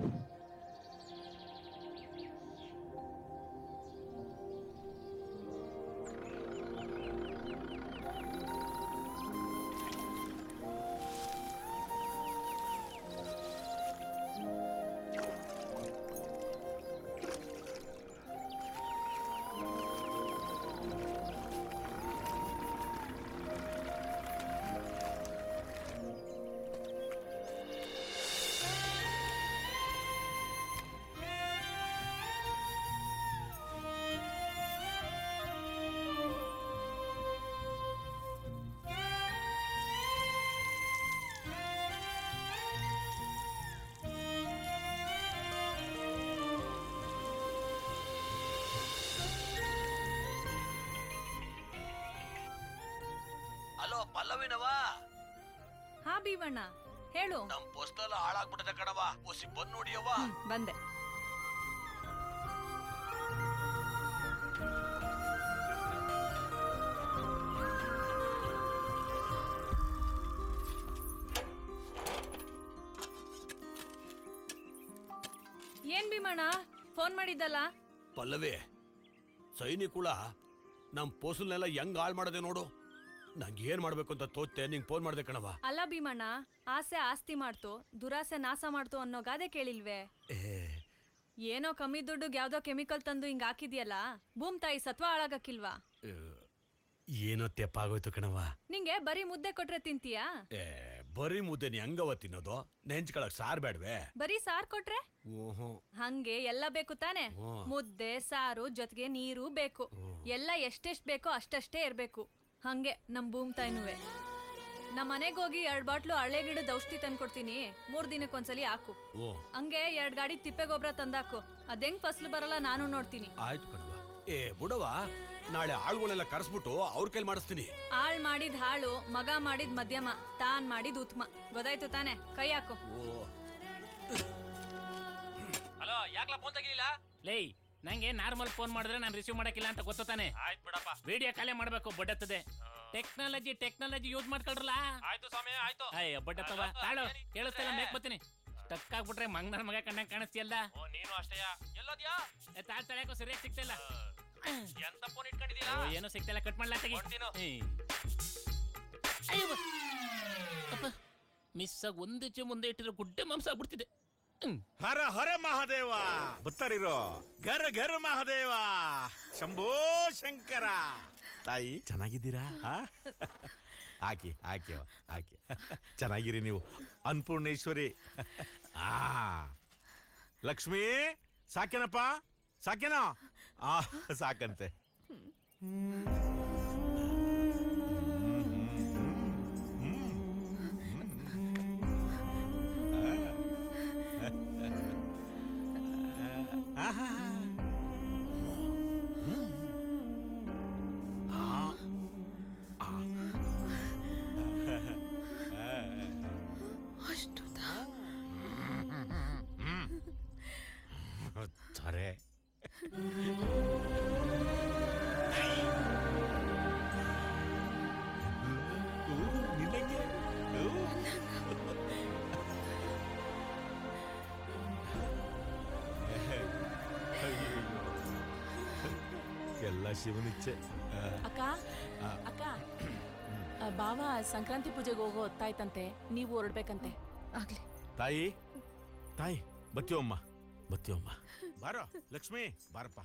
[SPEAKER 6] ಹಲೋ ಪಲ್ಲವಿನವಾ
[SPEAKER 5] ಹಾ ಭೀಮಣ್ಣ ಹೇಳು
[SPEAKER 6] ನಮ್ ಪೋಸ್ಟ್ ಎಲ್ಲ ಹಾಳಾಗ್ಬಿಟ್ಟದೆ ಕಣವ ಒಸಿ ಬಂದ್ ನೋಡಿಯವ್ವ
[SPEAKER 5] ಹ್ಮ್, ಬಂದೆ ಏನ್ ಭೀಮಣ್ಣ ಫೋನ್ ಮಾಡಿದ್ದಲ್ಲ
[SPEAKER 6] ಪಲ್ಲವಿ ಸೈನಿಕುಳ ನಮ್ ಪೋಸಲ್ನೆಲ್ಲ ಹೆಂಗ್ ಹಾಳ್ ಮಾಡದೆ ನೋಡು ನಂಗೆ ಏನ್ ಮಾಡ್ಬೇಕು ಅಂತ ತೋತ್ತೆ ನಿಂಗ್ ಫೋನ್ ಮಾಡ್ದೆ ಕಣವ
[SPEAKER 5] ಅಲ್ಲ ಭೀಮಣ್ಣ ಆಸೆ ಆಸ್ತಿ ಮಾಡ್ತು ದುರಾಸೆ ನಾಶ ಮಾಡ್ತು ಅನ್ನೋ ಗಾದೆ ಕೇಳಿಲ್ವೇ ಏನೋ ಕಮ್ಮಿ ದುಡ್ಡುಗ್ ಯಾವ್ದೋ ಕೆಮಿಕಲ್ ತಂದು ಹಿಂಗ್ ಹಾಕಿದ್ಯಲ್ಲ ಭೂಮ್ ತಾಯಿ ಸತ್ವ ಹಾಳಾಗಕ್ಕಿಲ್ವಾ
[SPEAKER 6] ಏನೋ ತೆಪ್ಪಾಗೋಯ್ತು ಕಣವ
[SPEAKER 5] ನಿಂಗೆ ಬರೀ ಮುದ್ದೆ ಕೊಟ್ರೆ ತಿಂತೀಯಾ
[SPEAKER 6] ಏ ಬರೀ ಮುದ್ದೆ ನೀ ಹಂಗವ ತಿನ್ನೋದು ನೆಂಚ್ಕೊಳಕ್ ಸಾರ್ ಬೇಡ್ವೆ
[SPEAKER 5] ಬರೀ ಸಾರ್ ಕೊಟ್ರೆ
[SPEAKER 6] ಓಹೋ
[SPEAKER 5] ಹಂಗೆ ಎಲ್ಲ ಬೇಕು ತಾನೆ
[SPEAKER 6] ಹ್ಮ್.
[SPEAKER 5] ಮುದ್ದೆ ಸಾರು ಜೊತೆಗೆ ನೀರು ಬೇಕು ಎಲ್ಲ ಎಷ್ಟೆಷ್ಟ್ ಬೇಕೋ ಅಷ್ಟಷ್ಟೇ ಇರ್ಬೇಕು ಹಂಗೆ ನಮ್ ಭೂಮ್ ತಾಯಿನುವೆ ನಮ್ ಮನೆಗ್ ಹೋಗಿ ಎರಡ್ ಬಾಟ್ಲು ಹಳೆ ಗಿಡದ ಔಷಧಿ ತಂದ್ಕೊಡ್ತೀನಿ ಮೂರ್ ದಿನಕ್ಕೊಂದ್ಸಲಿ ಹಾಕು
[SPEAKER 6] ಓ
[SPEAKER 5] ಹಂಗೆ ಎರಡ್ ಗಾಡಿ ತಿಪ್ಪೆ ಗೊಬ್ಬರ ತಂದಾಕು ಅದೆಂಗ್ ಫಸ್ಲು ಬರಲ್ಲ ನಾನು ನೋಡ್ತೀನಿ
[SPEAKER 6] ಆಯ್ತು ಕಣವ ಏ ಬುಡವ ನಾಳೆ ಆಳುಗಳೆಲ್ಲ ಕರೆಸ್ಬಿಟ್ಟು ಅವ್ರ ಕೈಲಿ ಮಾಡಿಸ್ತೀನಿ
[SPEAKER 5] ಆಳ್ ಮಾಡಿದ್ ಹಾಳು ಮಗ ಮಾಡಿದ್ ಮಧ್ಯಮ ತಾನ್ ಮಾಡಿದ್ ಉತ್ತಮ ಗೊತ್ತಾಯ್ತು ತಾನೆ ಕೈ ಹಾಕು
[SPEAKER 11] ಹಲೋ ಯಾಕ್ಲ ಫೋನ್ ತೆಗಿಲಿಲ್ಲ ಲೇ ನಂಗೆ ನಾರ್ಮಲ್ ಫೋನ್ ಮಾಡಿದ್ರೆ ನಾನು ರಿಸೀವ್ ಮಾಡಕ್ಕಿಲ್ಲ ಅಂತ ಗೊತ್ತಾನೆ ಆಯ್ತು ಬಿಡಪ್ಪ ವಿಡಿಯೋ ಕಾಲೇ ಮಾಡ್ಬೇಕು ಬಡ್ಡತ್ತದೆ ಟೆಕ್ನಾಲಜಿ ಟೆಕ್ನಾಲಜಿ ಯೂಸ್ ಮಾಡ್ಕೊಳ್ರಲ್ಲ
[SPEAKER 12] ಆಯ್ತು ಸ್ವಾಮಿ ಆಯ್ತು
[SPEAKER 11] ಅಯ್ಯ ಬಡ್ಡತ್ತವ ತಾಳು ಕೇಳಿಸ್ತಿಲ್ಲ ಮೇಕ್ ಬರ್ತೀನಿ ಟಕ್ ಆಗ್ಬಿಟ್ರೆ ಮಂಗ್ ನನ್ ಮಗ ಕಣ್ಣಂಗ್ ಕಾಣಿಸ್ತಿಯಲ್ಲ
[SPEAKER 12] ಓ ನೀನು ಅಷ್ಟೇಯ ಎಲ್ಲೋದ್ಯಾ
[SPEAKER 11] ಏ, ತಾಳ್ ತಳ್ಯಾಕೋ ಸರಿಯಾಗಿ ಸಿಗ್ತಿಲ್ಲ
[SPEAKER 12] ಎಂತ ಫೋನ್ ಇಟ್ಕೊಂಡಿದ್ದೀರಾ
[SPEAKER 11] ಓ, ಏನೋ ಸಿಗ್ತಿಲ್ಲ ಕಟ್ ಮಾಡ್ಲಾ ತೆಗಿ
[SPEAKER 12] ಕೊಡ್ತೀನೋ.
[SPEAKER 11] ಏಯ್. ಅಯ್ಯವ್ವ. ಅಪ್ಪ ಮಿಸ್ ಆಗಿ ಒಂದು ಹೆಜ್ಜೆ ಮುಂದೆ ಇಟ್ಟಿದ್ರೆ ಗುಡ್ಡೆ ಮಾಂಸ ಆಗ್ಬಿಡ್ತಿದೆ ಹ್ಮ್.
[SPEAKER 4] ಹರ ಹರ ಮಹಾದೇವ ಬತ್ತರಿರೋ ಗರ ಗರ ಮಹಾದೇವ ಶಂಭೋ ಶಂಕರ ತಾಯಿ ಚೆನ್ನಾಗಿದ್ದೀರಾ ಆ? ಹಾಕಿ ಹಾಕಿ ಅವ್ವ, ಹಾಕಿ ಚೆನ್ನಾಗಿರಿ ನೀವು ಅನ್ನಪೂರ್ಣೇಶ್ವರಿ ಆ ಲಕ್ಷ್ಮಿ ಸಾಕೇನಪ್ಪ ಸಾಕೇನೋ ಆ ಸಾಕಂತೆ ತಾರೆ ನಿನಗೆ ಎಲ್ಲ ಶಿವನಿಚ್ಛೆ
[SPEAKER 5] ಅಕ್ಕ ಅಕ್ಕ ಆ, ಬಾವ ಸಂಕ್ರಾಂತಿ ಪೂಜೆಗೆ ಹೋಗೋ ಹೊತ್ತಾಯ್ತಂತೆ ನೀವು ಹೊರಡ್ಬೇಕಂತೆ ಆಗ್ಲಿ
[SPEAKER 4] ತಾಯಿ ತಾಯಿ ಬತ್ತಿಯಮ್ಮ ಬತ್ತಿಯಮ್ಮ ಬಾರೋ ಲಕ್ಷ್ಮಿ ಬಾರಪ್ಪ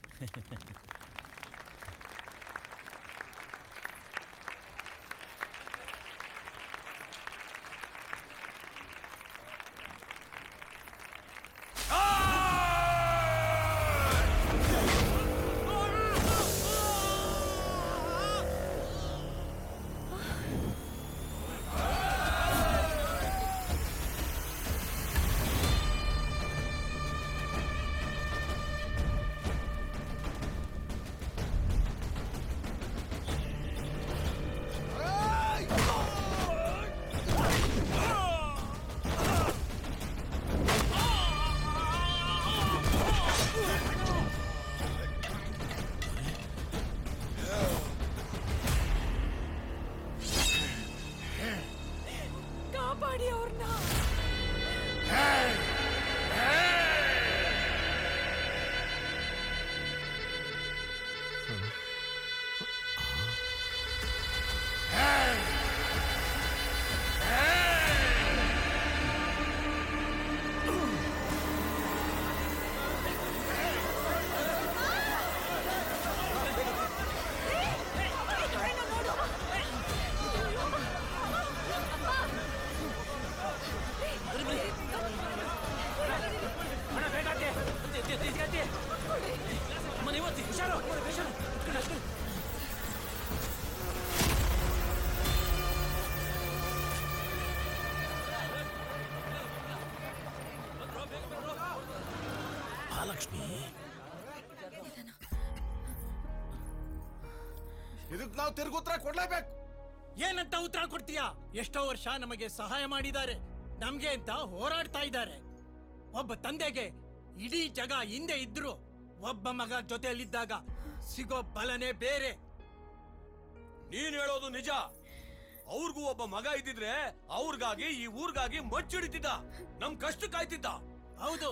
[SPEAKER 5] ಕಾಪಾಡಿ ಅವ್ರನ್ನ
[SPEAKER 4] ಮಹಾಲಕ್ಷ್ಮಿ
[SPEAKER 13] ಇದಕ್ ನಾವು ತಿರುಗುತ್ತರ ಕೊಡ್ಲೇಬೇಕು
[SPEAKER 14] ಏನಂತ ಉತ್ತರ ಕೊಡ್ತೀಯಾ ಎಷ್ಟೋ ವರ್ಷ ನಮಗೆ ಸಹಾಯ ಮಾಡಿದ್ದಾರೆ ನಮ್ಗೆ ಅಂತ ಹೋರಾಡ್ತಾ ಇದ್ದಾರೆ ಒಬ್ಬ ತಂದೆಗೆ ಇಡೀ ಜಗ ಹಿಂದೆ ಇದ್ರು ಒಬ್ಬ ಮಗ ಜೊತೆಯಲ್ಲಿದ್ದಾಗ ಸಿಗೋ ಬಲನೇ ಬೇರೆ
[SPEAKER 6] ನೀನ್ ಹೇಳೋದು ನಿಜ ಅವ್ರಿಗೂ ಒಬ್ಬ ಮಗ ಇದ್ದಿದ್ರೆ ಅವ್ರಿಗಾಗಿ ಈ ಊರ್ಗಾಗಿ ಮಚ್ಚಿಡಿತಿದ್ದ ನಮ್ ಕಷ್ಟ ಕಾಯ್ತಿದ್ದ
[SPEAKER 14] ಹೌದು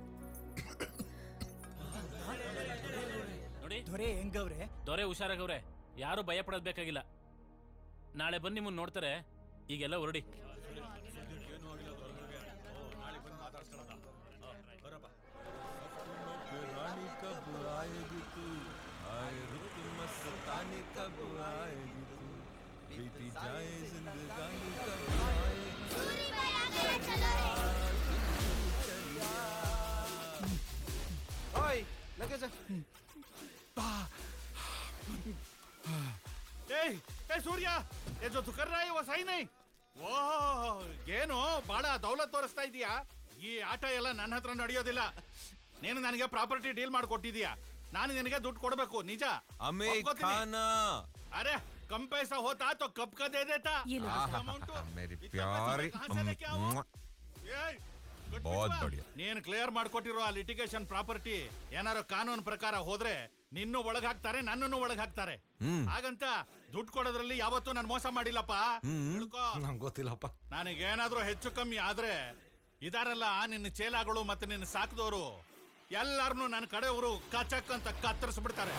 [SPEAKER 11] ನೋಡಿ
[SPEAKER 14] ದೊರೆ ಹೆಂಗವ್ರೆ
[SPEAKER 11] ದೊರೆ ಹುಷಾರಾಗವ್ರೆ ಯಾರು ಭಯ ಪಡೋದ್ ಬೇಕಾಗಿಲ್ಲ ನಾಳೆ ಬಂದು ನಿಮ್ಮನ್ನ ನೋಡ್ತಾರೆ ಈಗೆಲ್ಲ ಹೊರಡಿ
[SPEAKER 10] रानी कब आएगी तू आए रुत मस्तानी कब आएगी तू बीती जाए जिंदगानी कब आएगी
[SPEAKER 13] ಓಯ್ ಲಗೇಜ್ ಏಯ್ ಏ ಸೂರ್ಯ ಏ ಜೊ ತು ಕರ್ ರहा है वो सही नहीं ಓಹ್ ಏನು ಬಹಳ ದೌಲತ್ ತೋರಿಸ್ತಾ ಇದೀಯಾ ಈ ಆಟ ಎಲ್ಲ ನನ್ನ ಹತ್ರ ನಡೆಯೋದಿಲ್ಲ ನೀನು ನನಗೆ ಪ್ರಾಪರ್ಟಿ ಡೀಲ್ ಮಾಡ್ಕೊಟ್ಟಿದೀಯಾ ನಾನು ನಿನಗೆ ದುಡ್ಡು ಕೊಡ್ಬೇಕು ನಿಜ
[SPEAKER 10] हमें
[SPEAKER 13] ಒಪ್ಕೊತೀನಿ.
[SPEAKER 10] खाना
[SPEAKER 13] अरे कम पैसा होता तो कब का दे देता
[SPEAKER 10] आहा,
[SPEAKER 13] अमाउंट
[SPEAKER 10] मेरी प्यारी
[SPEAKER 13] बहुत
[SPEAKER 10] बहुत बढ़िया
[SPEAKER 13] ನೀನ್ ಕ್ಲಿಯರ್ ಮಾಡ್ಕೊಟ್ಟಿರೋ ಆ ಲಿಟಿಗೇಷನ್ ಪ್ರಾಪರ್ಟಿ ಏನಾರು ಕಾನೂನು ಪ್ರಕಾರ ಹೋದ್ರೆ ನಿನ್ನೂ ಒಳಗ್ ಹಾಕ್ತಾರೆ ನನ್ನನ್ನು ಒಳಗ್ ಹಾಕ್ತಾರೆ
[SPEAKER 8] ಹ್ಮ್.
[SPEAKER 13] ಹಾಗಂತ ದುಡ್ಡು ಕೊಡೋದ್ರಲ್ಲಿ ಯಾವತ್ತೂ ನಾನು ಮೋಸ ಮಾಡಿಲ್ಲಪ್ಪ ತಿಳ್ಕೊ.
[SPEAKER 8] ನಂಗೆ ಗೊತ್ತಿಲ್ಲಪ್ಪ
[SPEAKER 13] ನನಗೇನಾದ್ರೂ ಹೆಚ್ಚು ಕಮ್ಮಿ ಆದ್ರೆ ಇದಾರಲ್ಲ ನಿನ್ನ ಚೇಲಾಗಳು ಮತ್ತೆ ನಿನ್ನ ಸಾಕಿದವರು ಎಲ್ಲಾರನು ನನ್ನ ಕಡೆಯವರು ಕಚಕ್ ಅಂತ ಕತ್ತರಿಸ್ಬಿಡ್ತಾರೆ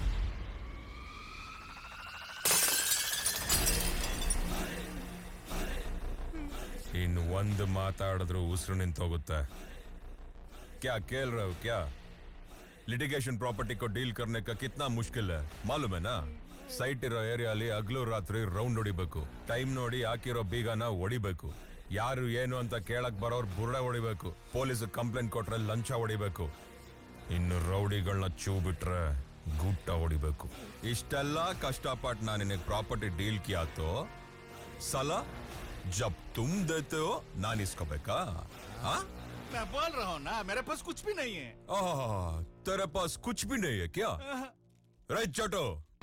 [SPEAKER 10] ಇನ್ನು ಒಂದು ಮಾತಾಡಿದ್ರು ಉಸಿರು ನಿಂತೋಗುತ್ತೆ क्या खेल रहे हो क्या लिटिगेशन प्रॉपर्टी को डील करने का कितना मुश्किल है मालूम है ना ಸೈಟ್ ಇರೋ ಏರಿಯಾಲಿ ಹಗ್ಲು ರಾತ್ರಿ ರೌಂಡ್ ಹೊಡಿಬೇಕು ಟೈಮ್ ನೋಡಿ ಹಾಕಿರೋ ಬೀಗನ ಹೊಡಿಬೇಕು ಯಾರು ಏನು ಅಂತ ಕೇಳಕ್ ಬರೋರ್ ಬುರ್ಡೆ ಹೊಡಿಬೇಕು ಪೊಲೀಸ್ ಕಂಪ್ಲೇಂಟ್ ಕೊಟ್ರೆ ಲಂಚ ಹೊಡಿಬೇಕು ಇನ್ನು ರೌಡಿಗಳನ್ನ ಚೂ ಬಿಟ್ರೆ ಗುಟ್ಟ ಹೊಡಿಬೇಕು ಇಷ್ಟೆಲ್ಲ ಕಷ್ಟಪಟ್ಟು ನಾನು ನಿನಗೆ ಪ್ರಾಪರ್ಟಿ ಡೀಲ್ ಕಿಯಾತೋ ಸಲ ಜಬ್ ತುಮ್ ದೇತೆ ಹೋ ನಾನು ಇಸ್ಕೋಬೇಕಾ ಆ
[SPEAKER 13] मैं बोल रहा हूँ ना मेरे पास कुछ भी नहीं है
[SPEAKER 10] आह, तेरे पास कुछ भी नहीं है क्या राइट चटो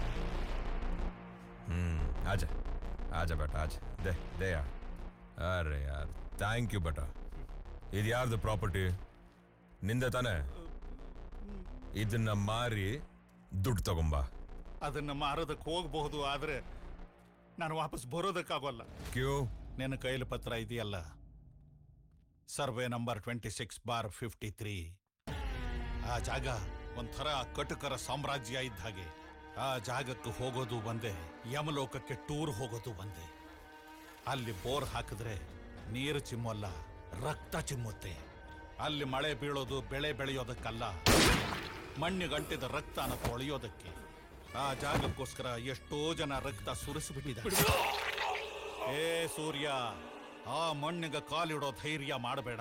[SPEAKER 10] हम्म आजा आजा बेटा आजा दे दे यार अरे यार ಥ್ಯಾಂಕ್ ಯು ಬೇಟ ಇದು ಯಾರ್ದು ಪ್ರಾಪರ್ಟಿ ನಿಂದೆ ತಾನೆ ಇದನ್ನ ಮಾರಿ ದುಡ್ಡು ತಗೊಂಬಾ
[SPEAKER 13] ಅದನ್ನ ಮಾರೋದಕ್ಕೆ ಹೋಗಬಹುದು ಆದ್ರೆ ನಾನು ವಾಪಸ್ ಬರೋದಕ್ಕಾಗೋಲ್ಲ
[SPEAKER 10] ಕ್ಯೂ
[SPEAKER 13] ನಿನ್ನ ಕೈಲಿ ಪತ್ರ ಇದೆಯಲ್ಲ survey number twenty six bar fifty three ಆ ಜಾಗ ಒಂಥರ ಕಟುಕರ ಸಾಮ್ರಾಜ್ಯ ಇದ್ದ ಹಾಗೆ ಆ ಜಾಗಕ್ಕೆ ಹೋಗೋದು ಒಂದೇ ಯಮಲೋಕಕ್ಕೆ ಟೂರ್ ಹೋಗೋದು ಒಂದೇ ಅಲ್ಲಿ ಬೋರ್ ಹಾಕಿದ್ರೆ ನೀರು ಚಿಮ್ಮಲ್ಲ ರಕ್ತ ಚಿಮ್ಮುತ್ತೆ ಅಲ್ಲಿ ಮಳೆ ಬೀಳೋದು ಬೆಳೆ ಬೆಳೆಯೋದಕ್ಕಲ್ಲ ಮಣ್ಣಿಗಂಟಿದ ರಕ್ತನ ತೊಳೆಯೋದಕ್ಕೆ ಆ ಜಾಗಕ್ಕೋಸ್ಕರ ಎಷ್ಟೋ ಜನ ರಕ್ತ ಸುರಿಸಿಬಿಟ್ಟಿದ್ದಾರೆ ಏ ಸೂರ್ಯ ಆ ಮಣ್ಣಿಗೆ ಕಾಲಿಡೋ ಧೈರ್ಯ ಮಾಡಬೇಡ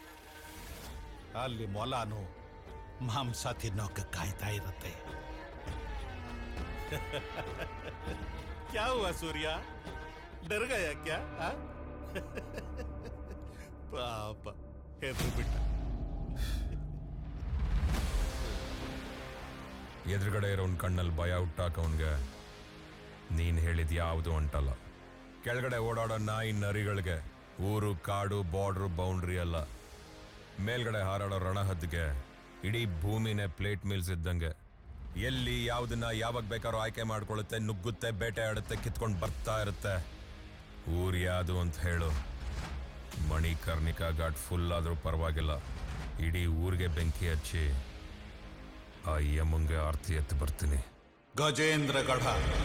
[SPEAKER 13] ಅಲ್ಲಿ ಮೊಲಾನು ಮಾಂಸ ತಿನ್ನೋಕೆ ಕಾಯ್ತಾ ಇರುತ್ತೆ क्या हुआ सूर्या डर गया क्या ಆ? ಪಾಪ ಹೆದ್ರು ಬಿಟ್ಟ
[SPEAKER 10] ಎದುರುಗಡೆ ಇರೋನ್ ಕಣ್ಣಲ್ಲಿ ಭಯ ಹುಟ್ಟಾಕ ಅವನ್ಗೆ ನೀನ್ ಹೇಳಿದ್ ಯಾವುದು ಅಂಟಲ್ಲ ಕೆಳಗಡೆ ಓಡಾಡೋ ನಾಯಿ ನರಿಗಳಿಗೆ ಊರು ಕಾಡು ಬಾರ್ಡ್ರು ಬೌಂಡ್ರಿ ಅಲ್ಲ ಮೇಲ್ಗಡೆ ಹಾರಾಡೋ ರಣಹದ್ದಿಗೆ ಇಡೀ ಭೂಮಿನೇ ಪ್ಲೇಟ್ ಮಿಲ್ಸ್ ಇದ್ದಂಗೆ ಎಲ್ಲಿ ಯಾವ್ದನ್ನ ಯಾವಾಗ ಬೇಕಾದ್ರೂ ಆಯ್ಕೆ ಮಾಡ್ಕೊಳ್ಳುತ್ತೆ ನುಗ್ಗುತ್ತೆ ಬೇಟೆ ಆಡುತ್ತೆ ಕಿತ್ಕೊಂಡು ಬರ್ತಾ ಇರುತ್ತೆ ಊರ್ ಯಾವುದು ಅಂತ ಹೇಳು ಮಣಿಕರ್ಣಿಕಾ ಘಾಟ್ ಫುಲ್ ಆದ್ರೂ ಪರವಾಗಿಲ್ಲ ಇಡೀ ಊರಿಗೆ ಬೆಂಕಿ ಹಚ್ಚಿ ಆ ಯಮಂಗೆ ಆರ್ತಿ ಎತ್ತು ಬರ್ತೀನಿ
[SPEAKER 13] ಗಜೇಂದ್ರಗಢ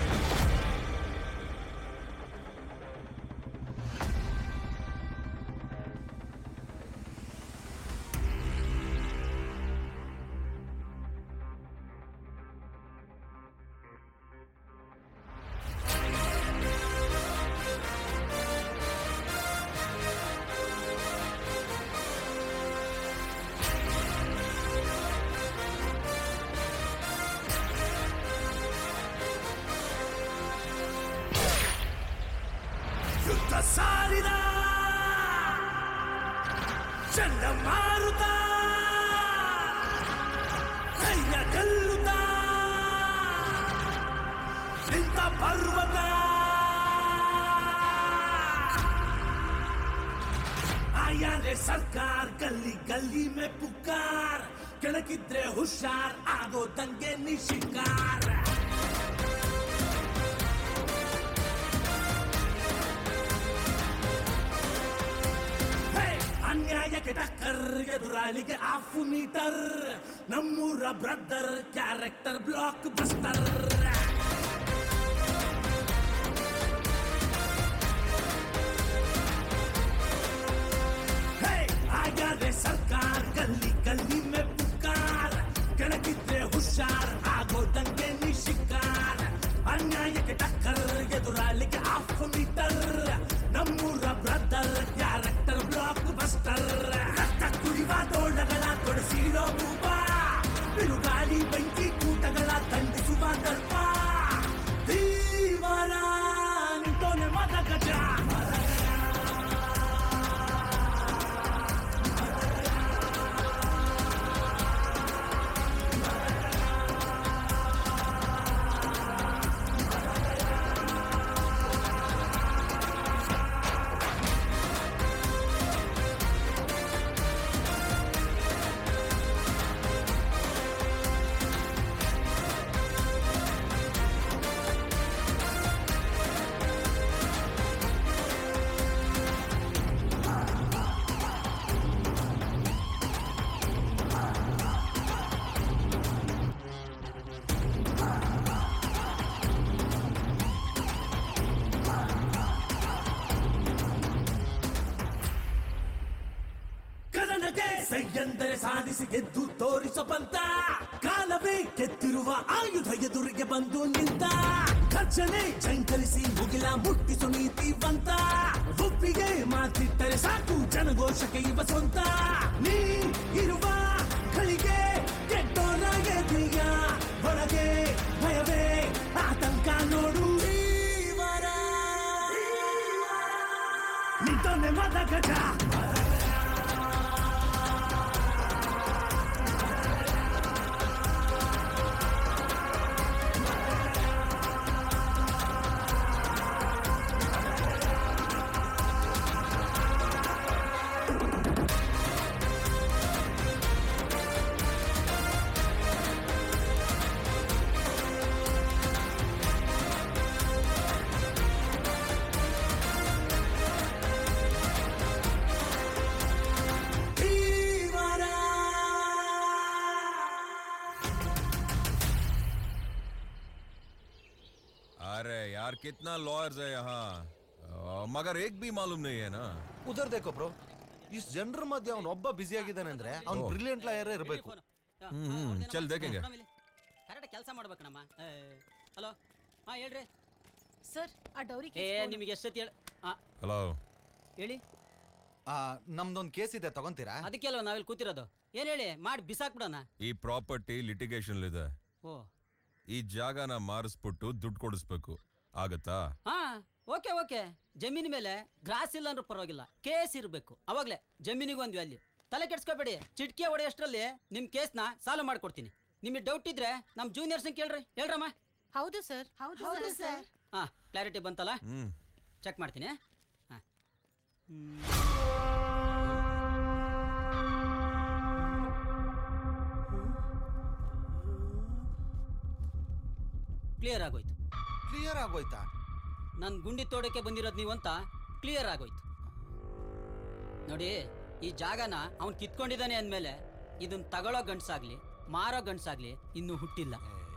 [SPEAKER 7] ಯುದ್ಧ ಸಾರಿದ ಚಂಡಮಾರುತ ಧೈರ್ಯ ಗೆಲ್ಲುತ್ತ ನಿಂತ ಪರ್ವತ आया रे सरकार गली गली में पुकार ಕೆಳಗಿದ್ರೆ ಹುಷಾರ್ ಆಗೋ ದಂಗೆ ನಿಶಿಕಾರ ಹೇ, ಅನ್ಯಾಯಕ್ಕೆ ಟಕ್ಕರ್ ಎದುರಾಳಿಗೆ ಆಫ್ ಮೀಟರ್ ನಮ್ಮೂರ ಬ್ರದರ್ ಕ್ಯಾರೆಕ್ಟರ್ ಬ್ಲಾಕ್ ಬಸ್ಟರ್ ಹೇ, ಆಗ रे सरकार गली गली में पुकार ಕೆಳಗಿದ್ರೆ ಹುಷಾರ್ ಆಗೋ ದಂಗೆ ನಿಶಿಕಾರ ಅನ್ಯಾಯಕ್ಕೆ ಟಕ್ಕರ್ ಎದುರಾಳಿಗೆ ಆಫ್ ಮೀಟರ್ ನಮ್ಮೂರ ಬ್ರದರ್ ಕ್ಯಾರೆಕ್ಟರ್ ಬ್ಲಾಕ್ ಬಸ್ಟರ್ ರಕ್ತ ಕುಡಿವ ತೋಳಗಳ ತೊಡಸಿರೋ ರೂಪ ಬಿರುಗಾಳಿ ಬೆಂಕಿ ಕೂಟಗಳ ದಂಡಿಸುವ ದರ್ಪ ಸೈಯಂದರೆ ಸಾಧಿಸಿ ಗೆದ್ದು ತೋರಿಸೋ ಬಂತ ಕಾಲವೇ ಕೆತ್ತಿರುವ ಆಯುಧ ಎದುರಿಗೆ ಬಂದು ನಿಂತ ಖರ್ಚನೆ ಜಂಕರಿಸಿ ಮುಗಿಲ ಮುಟ್ಟಿಸು ನೀತಿವಂತ ಒಪ್ಪಿಗೆ ಮಾತಿಟ್ಟರೆ ಸಾಕು ಜನಘೋಷಕ್ಕೆ ಇವ ಸ್ವಂತ ನೀ ಇರುವ ಗಳಿಗೆ ಕೆಟ್ಟೋನ ಎದೆಯ ಒಳಗೆ ಭಯವೇ ಆತಂಕ ನೋಡು ನಿಂತೊನ್ನೆ ಮದ ಗಜ
[SPEAKER 10] अरे यार कितना लॉयर्स है यहाँ अ, मगर एक भी मालूम नहीं है ना
[SPEAKER 15] ಉದರ್ ದೇಕೋ ಬ್ರೋ ಇಷ್ಟು ಜನರ ಮಧ್ಯೆ ಅವ್ನು ಒಬ್ಬ ಬ್ಯುಸಿ ಆಗಿದ್ದಾನೆ ಅಂದ್ರೆ ಅವ್ನು
[SPEAKER 10] ಓ.
[SPEAKER 15] ಬ್ರಿಲಿಯಂಟ್ ಲಾಯರ್ ಇರಬೇಕು
[SPEAKER 10] ಹ್ಮ್ ಹ್ಮ್ ಚಲ್ ದೇखेंगे
[SPEAKER 16] ಕರೆಕ್ಟ್ ಕೆಲಸ ಮಾಡ್ಬೇಕಣಮ್ಮ ಹಲೋ ಹಾ ಹೇಳ್ರಿ
[SPEAKER 1] ಸರ್ ಆ ಡೌರಿ
[SPEAKER 16] ಏ ನಿಮಗೆ ಎಷ್ಟೊತ್ತಿ ಹೇಳ
[SPEAKER 10] हेलो
[SPEAKER 16] ಹೇಳಿ
[SPEAKER 15] ನಮ್ದೊಂದು ಕೇಸ್ ಇದೆ ತಗೊಂತೀರಾ
[SPEAKER 16] ಅದಕ್ಕೆ ಅಲ್ವಾ ನಾವಿಲ್ಲಿ ಕೂತಿರೋದು ಏನ್ ಹೇಳಿ ಮಾಡಿ ಬಿಸಾಕ್ಬಿಡೋಣ
[SPEAKER 10] ಈ ಪ್ರಾಪರ್ಟಿ ಲಿಟಿಗೇಷನ್ ಇದೆ
[SPEAKER 16] ಓ
[SPEAKER 10] ಈ ಜಾಗನ ಮಾರಿಸ್ಬಿಟ್ಟು ದುಡ್ಡು ಕೊಡಿಸ್ಬೇಕು ಆಗತ್ತಾ
[SPEAKER 16] ಹಾ ಓಕೆ ಓಕೆ ಜಮೀನ್ ಮೇಲೆ ಗ್ರಾಸ್ ಇಲ್ಲ ಅಂದ್ರೂ ಪರವಾಗಿಲ್ಲ ಕೇಸ್ ಇರಬೇಕು ಅವಾಗ್ಲೇ ಜಮೀನಿಗೆ ಒಂದು ವ್ಯಾಲ್ಯೂ ತಲೆ ಕೆಡ್ಸ್ಕೋಬೇಡಿ ಚಿಟ್ಕಿ ಹೊಡೆಯೋಷ್ಟ್ರಲ್ಲಿ ನಿಮ್ ಕೇಸ್ನ ಸಾಲ್ವ್ ಮಾಡ್ಕೊಡ್ತೀನಿ ನಿಮಗೆ ಡೌಟ್ ಇದ್ರೆ ನಮ್ ಜೂನಿಯರ್ಸ್ ಕೇಳ್ರಿ ಹೇಳ್ರಮ್ಮ
[SPEAKER 1] ಹೌದು ಸರ್ ಹೌದು ಸರ್
[SPEAKER 16] ಹಾ ಕ್ಲಾರಿಟಿ ಬಂತಲ್ಲ
[SPEAKER 10] ಹ್ಮ್
[SPEAKER 16] ಚೆಕ್ ಮಾಡ್ತೀನಿ ಹಾ ಕ್ಲಿಯರ್ ಆಗೋಯ್ತು
[SPEAKER 15] ಕ್ಲಿಯರ್ ಆಗೋಯ್ತಾ
[SPEAKER 16] ನನ್ ಗುಂಡಿ ತೋಡಕ್ಕೆ ಬಂದಿರೋದು ನೀವು ಅಂತ ಕ್ಲಿಯರ್ ಆಗೋಯ್ತು ನೋಡಿ ಈ ಜಾಗನ ಅವ್ನ್ ಕಿತ್ಕೊಂಡಿದ್ದಾನೆ ಅಂದ್ಮೇಲೆ ಇದನ್ ತಗೊಳ್ಳೋ ಗಂಡ್ಸಾಗ್ಲಿ ಮಾರೋ ಗಂಡ್ಸಾಗ್ಲಿ ಇನ್ನೂ ಹುಟ್ಟಿಲ್ಲ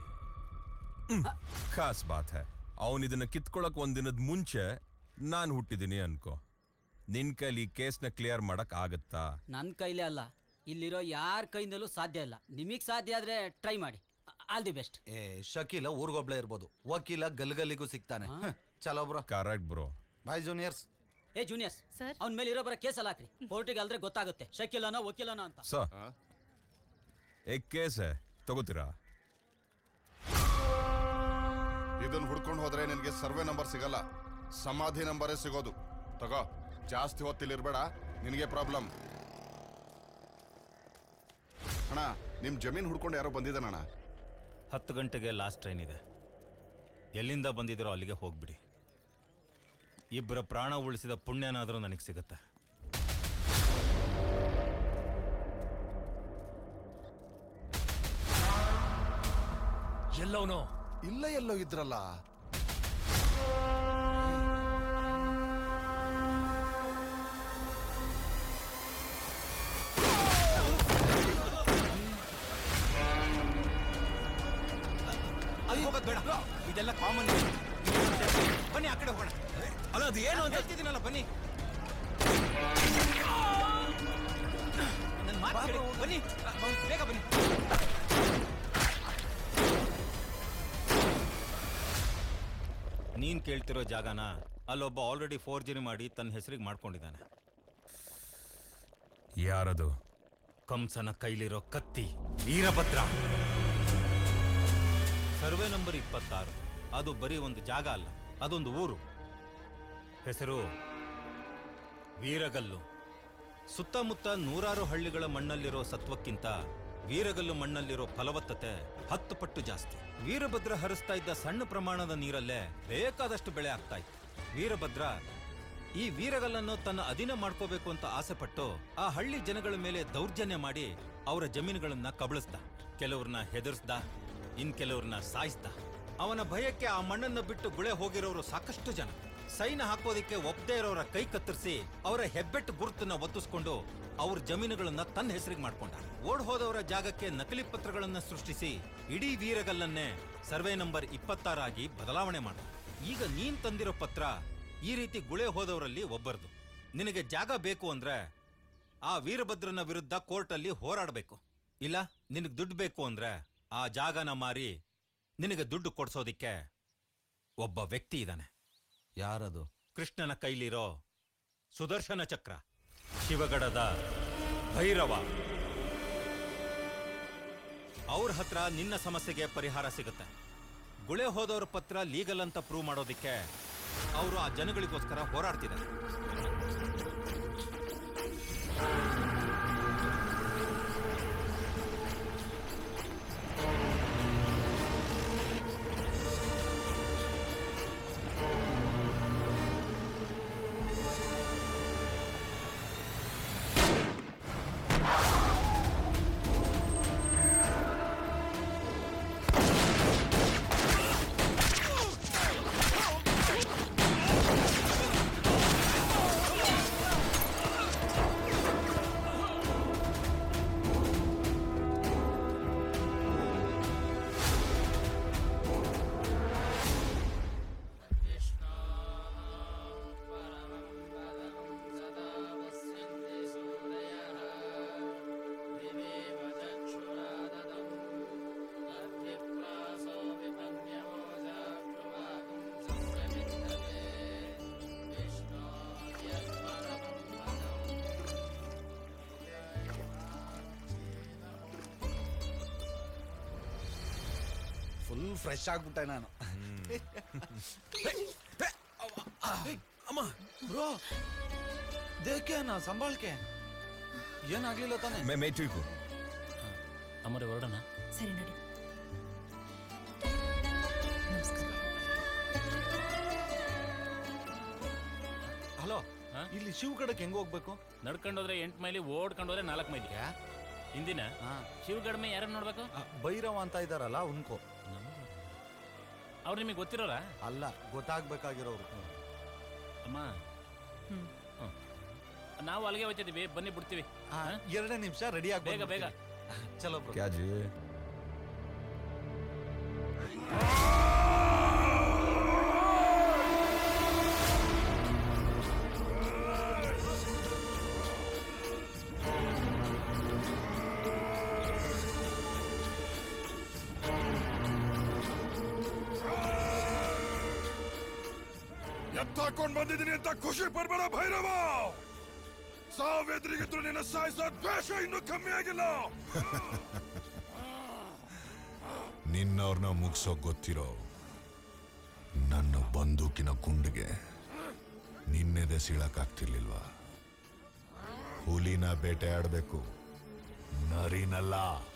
[SPEAKER 10] ಖಾಸ್ ಬಾತ್ ಹೈ ಅವನ್ ಇದನ್ನ ಕಿತ್ಕೊಳಕ್ ಒಂದ್ ದಿನದ ಮುಂಚೆ ನಾನ್ ಹುಟ್ಟಿದೀನಿ ಅನ್ಕೋ ನಿನ್ ಕೈಲಿ ಈ ಕೇಸ್ನ ಕ್ಲಿಯರ್ ಮಾಡಕ್ ಆಗತ್ತಾ
[SPEAKER 16] ನನ್ ಕೈಲೇ ಅಲ್ಲ ಇಲ್ಲಿರೋ ಯಾರ ಕೈಯಿಂದಲೂ ಸಾಧ್ಯ ಇಲ್ಲ ನಿಮಗ್ ಸಾಧ್ಯ ಆದ್ರೆ ಟ್ರೈ ಮಾಡಿ ಆಲ್ ದಿ ಬೆಸ್ಟ್
[SPEAKER 15] ಏ ಶಕೀಲ ಊರ್ಗೊಬ್ಳೆ ಇರ್ಬೋದು ವಕೀಲ ಗಲ್ಗಲ್ಲಿಗೂ ಸಿಗ್ತಾನೆ ಹ್ಮ್, ಚಲೋ ಬ್ರೋ
[SPEAKER 10] ಕರೆಕ್ಟ್ ಬ್ರೋ
[SPEAKER 15] ಬಾಯ್ ಜೂನಿಯರ್ಸ್
[SPEAKER 16] ಏ ಜೂನಿಯರ್ಸ್ ಸರ್ ಅವ್ನ ಮೇಲೆ ಇರೋ ಬರೋ ಕೇಸ್ ಅಲ್ಲ ಹಾಕ್ರಿ ಕೋರ್ಟಿಗೆ ಅಲ್ದ್ರೆ ಗೊತ್ತಾಗುತ್ತೆ ಶಕಿಲನೋ ವಕೀಲನೋ ಅಂತ
[SPEAKER 10] ಸ ಏಕ್ ಕೇಸ್ ಹೈ ತಗೋತೀರಾ
[SPEAKER 17] ಇದನ್ನ ಹುಡ್ಕೊಂಡು ಹೋದ್ರೆ ನಿನಗೆ ಸರ್ವೆ ನಂಬರ್ ಸಿಗಲ್ಲ ಸಮಾಧಿ ನಂಬರೇ ಸಿಗೋದು ತಗೋ ಜಾಸ್ತಿ ಹೊತ್ತಿಲಿರ್ಬೇಡ ನಿನಗೆ ಪ್ರಾಬ್ಲಮ್ ಅಣ್ಣ ನಿಮ್ ಜಮೀನ್ ಹುಡ್ಕೊಂಡು ಯಾರೋ ಬಂದಿದ್ದಾನಣ್ಣ
[SPEAKER 18] ಹತ್ತು ಗಂಟೆಗೆ ಲಾಸ್ಟ್ ಟ್ರೈನ್ ಇದೆ ಎಲ್ಲಿಂದ ಬಂದಿದ್ದೀರೋ ಅಲ್ಲಿಗೆ ಹೋಗ್ಬಿಡಿ ಇಬ್ಬರ ಪ್ರಾಣ ಉಳಿಸಿದ ಪುಣ್ಯನಾದರೂ ನನಗೆ ಸಿಗುತ್ತೆ
[SPEAKER 17] ಎಲ್ಲವನು ಇಲ್ಲ ಎಲ್ಲೋ ಇದ್ರಲ್ಲ
[SPEAKER 18] ಅಲ್ಲಿ ಹೋಗೋದು ಬೇಡ ಇದೆಲ್ಲ ಕಾಮನ್ ಬನ್ನಿ ಆ ಕಡೆ ಹೋಗೋಣ ಅಲ್ಲ ಅದು ಏನು ಅಂತ ಹೇಳ್ತಿದ್ದೀನಲ್ಲ ಬನ್ನಿ ನನ್ನ ಮಾತು ಕೇಳಿ. ಬನ್ನಿ ಬೇಗ ಬನ್ನಿ ನೀನ್ ಕೇಳ್ತಿರೋ ಜಾಗನ ಅಲ್ಲೊಬ್ಬ ಆಲ್ರೆಡಿ ಫೋರ್ಜರಿ ಮಾಡಿ ತನ್ನ ಹೆಸರಿಗೆ ಮಾಡ್ಕೊಂಡಿದ್ದಾನೆ
[SPEAKER 10] ಯಾರದು
[SPEAKER 18] ಕಂಸನ ಕೈಲಿರೋ ಕತ್ತಿ ವೀರಭದ್ರ ಸರ್ವೆ ನಂಬರ್ ಇಪ್ಪತ್ತಾರು ಅದು ಬರೀ ಒಂದು ಜಾಗ ಅಲ್ಲ ಅದೊಂದು ಊರು ಹೆಸರು ವೀರಗಲ್ಲು ಸುತ್ತಮುತ್ತ ನೂರಾರು ಹಳ್ಳಿಗಳ ಮಣ್ಣಲ್ಲಿರೋ ಸತ್ವಕ್ಕಿಂತ ವೀರಗಲ್ಲು ಮಣ್ಣಲ್ಲಿರೋ ಫಲವತ್ತತೆ ಹತ್ತು ಪಟ್ಟು ಜಾಸ್ತಿ ವೀರಭದ್ರ ಹರಿಸ್ತಾ ಇದ್ದ ಸಣ್ಣ ಪ್ರಮಾಣದ ನೀರಲ್ಲೇ ಬೇಕಾದಷ್ಟು ಬೆಳೆ ಆಗ್ತಾ ಇತ್ತು ವೀರಭದ್ರ ಈ ವೀರಗಲ್ಲನ್ನು ತನ್ನ ಅಧೀನ ಮಾಡ್ಕೋಬೇಕು ಅಂತ ಆಸೆಪಟ್ಟು ಆ ಹಳ್ಳಿ ಜನಗಳ ಮೇಲೆ ದೌರ್ಜನ್ಯ ಮಾಡಿ ಅವರ ಜಮೀನುಗಳನ್ನ ಕಬಳಿಸ್ದ ಕೆಲವ್ರನ್ನ ಹೆದರ್ಸ್ದ ಇನ್ ಕೆಲವ್ರನ್ನ ಸಾಯಿಸ್ದ ಅವನ ಭಯಕ್ಕೆ ಆ ಮಣ್ಣನ್ನು ಬಿಟ್ಟು ಗುಳೆ ಹೋಗಿರೋರು ಸಾಕಷ್ಟು ಜನ ಸೈನ್ ಹಾಕೋದಿಕ್ಕೆ ಒಪ್ಪದೇ ಇರೋರ ಕೈ ಕತ್ತರಿಸಿ ಅವರ ಹೆಬ್ಬೆಟ್ಟು ಗುರುತನ್ನ ಒತ್ತಿಸ್ಕೊಂಡು ಅವ್ರ ಜಮೀನುಗಳನ್ನ ತನ್ನ ಹೆಸರಿಗೆ ಮಾಡ್ಕೊಂಡ ಓಡ್ ಹೋದವರ ಜಾಗಕ್ಕೆ ನಕಲಿ ಪತ್ರಗಳನ್ನ ಸೃಷ್ಟಿಸಿ ಇಡೀ ವೀರಗಲ್ಲನ್ನೇ ಸರ್ವೆ ನಂಬರ್ ಇಪ್ಪತ್ತಾರಾಗಿ ಬದಲಾವಣೆ ಮಾಡ ಈಗ ನೀನ್ ತಂದಿರೋ ಪತ್ರ ಈ ರೀತಿ ಗುಳೆ ಹೋದವರಲ್ಲಿ ಒಬ್ಬರದು ನಿನಗೆ ಜಾಗ ಬೇಕು ಅಂದ್ರೆ ಆ ವೀರಭದ್ರನ ವಿರುದ್ಧ ಕೋರ್ಟಲ್ಲಿ ಹೋರಾಡಬೇಕು ಇಲ್ಲ ನಿನಗೆ ದುಡ್ಡು ಬೇಕು ಅಂದ್ರೆ ಆ ಜಾಗನ ಮಾರಿ ನಿನಗೆ ದುಡ್ಡು ಕೊಡ್ಸೋದಿಕ್ಕೆ ಒಬ್ಬ ವ್ಯಕ್ತಿ ಇದ್ದಾನೆ
[SPEAKER 15] ಯಾರದು
[SPEAKER 18] ಕೃಷ್ಣನ ಕೈಲಿರೋ ಸುದರ್ಶನ ಚಕ್ರ ಶಿವಗಡದ ಭೈರವ ಅವ್ರ ಹತ್ರ ನಿನ್ನ ಸಮಸ್ಯೆಗೆ ಪರಿಹಾರ ಸಿಗುತ್ತೆ ಗುಳೆ ಹೋದವ್ರ ಪತ್ರ ಲೀಗಲ್ ಅಂತ ಪ್ರೂವ್ ಮಾಡೋದಿಕ್ಕೆ ಅವರು ಆ ಜನಗಳಿಗೋಸ್ಕರ ಹೋರಾಡ್ತಿದ್ದಾರೆ
[SPEAKER 15] ಫುಲ್ ಫ್ರೆಶ್ ಆಗ್ಬಿಟ್ಟೆ ನಾನು ಅಮ್ಮ ಬ್ರೋ ದೇಕೆ ನಾ ಸಂಭಾಳ್ಕೆ ಏನಾಗ್ಲಿಲ್ಲ ತಾನೆ
[SPEAKER 10] ಮೇ ಮೇ ठीक हूँ
[SPEAKER 11] ಅಮರ ಹೊರಡೋಣ
[SPEAKER 5] ಸರಿ ನಡಿ
[SPEAKER 15] ಹಲೋ ಇಲ್ಲಿ ಶಿವಗಡಕ್ಕೆ ಹೆಂಗ್ ಹೋಗ್ಬೇಕು
[SPEAKER 11] ನಡ್ಕೊಂಡೋದ್ರೆ ಎಂಟು ಮೈಲಿ ಓಡ್ಕೊಂಡೋದ್ರೆ ನಾಲ್ಕು ಮೈಲಿ ಹಿಂದಿನ ಶಿವಗಡ್ಮೆ ಯಾರನ್ನ ನೋಡ್ಬೇಕು
[SPEAKER 15] ಭೈರವ ಅಂತ ಇದಾರಲ್ಲ ಉನ್ಕೋ
[SPEAKER 11] ಅವ್ರು ನಿಮಗೆ ಗೊತ್ತಿರೋರ
[SPEAKER 15] ಅಲ್ಲ ಗೊತ್ತಾಗ್ಬೇಕಾಗಿರೋರು
[SPEAKER 11] ಅಮ್ಮ ಹ್ಮ್. ನಾವು ಅಲ್ಲಿಗೆ ಹೋಗ್ತಿದೀವಿ ಬನ್ನಿ ಬಿಡ್ತೀವಿ
[SPEAKER 15] ಎರಡೇ ನಿಮಿಷ ರೆಡಿ ಆಗಿ
[SPEAKER 11] ಬೇಗ ಬೇಗ
[SPEAKER 15] ಚಲೋ ಬ್ರೋ
[SPEAKER 10] क्या जी
[SPEAKER 17] ಎತ್ತಾಕೊಂಡ್ ಬಂದಿದ್ದೀನಿ ಅಂತ ಖುಷಿ ಪಡ್ಬೇಡ ಭೈರವ ಸಾವೆದ್ರಿಗಿದ್ರು ನಿನ್ನ ಸಾಯಿಸೋ ದ್ವೇಷ ಇನ್ನೂ ಕಮ್ಮಿ ಆಗಿಲ್ಲ ನಿನ್ನವ್ರನ್ನ ಮುಗಿಸೋ ಗೊತ್ತಿರೋ ನನ್ನ ಬಂದೂಕಿನ ಗುಂಡಿಗೆ ನಿನ್ನೆದೆ ಸೀಳಕ್ಕಾಗ್ತಿರ್ಲಿಲ್ವಾ ಹುಲಿನ ಬೇಟೆ ಆಡ್ಬೇಕು ನರಿನಲ್ಲ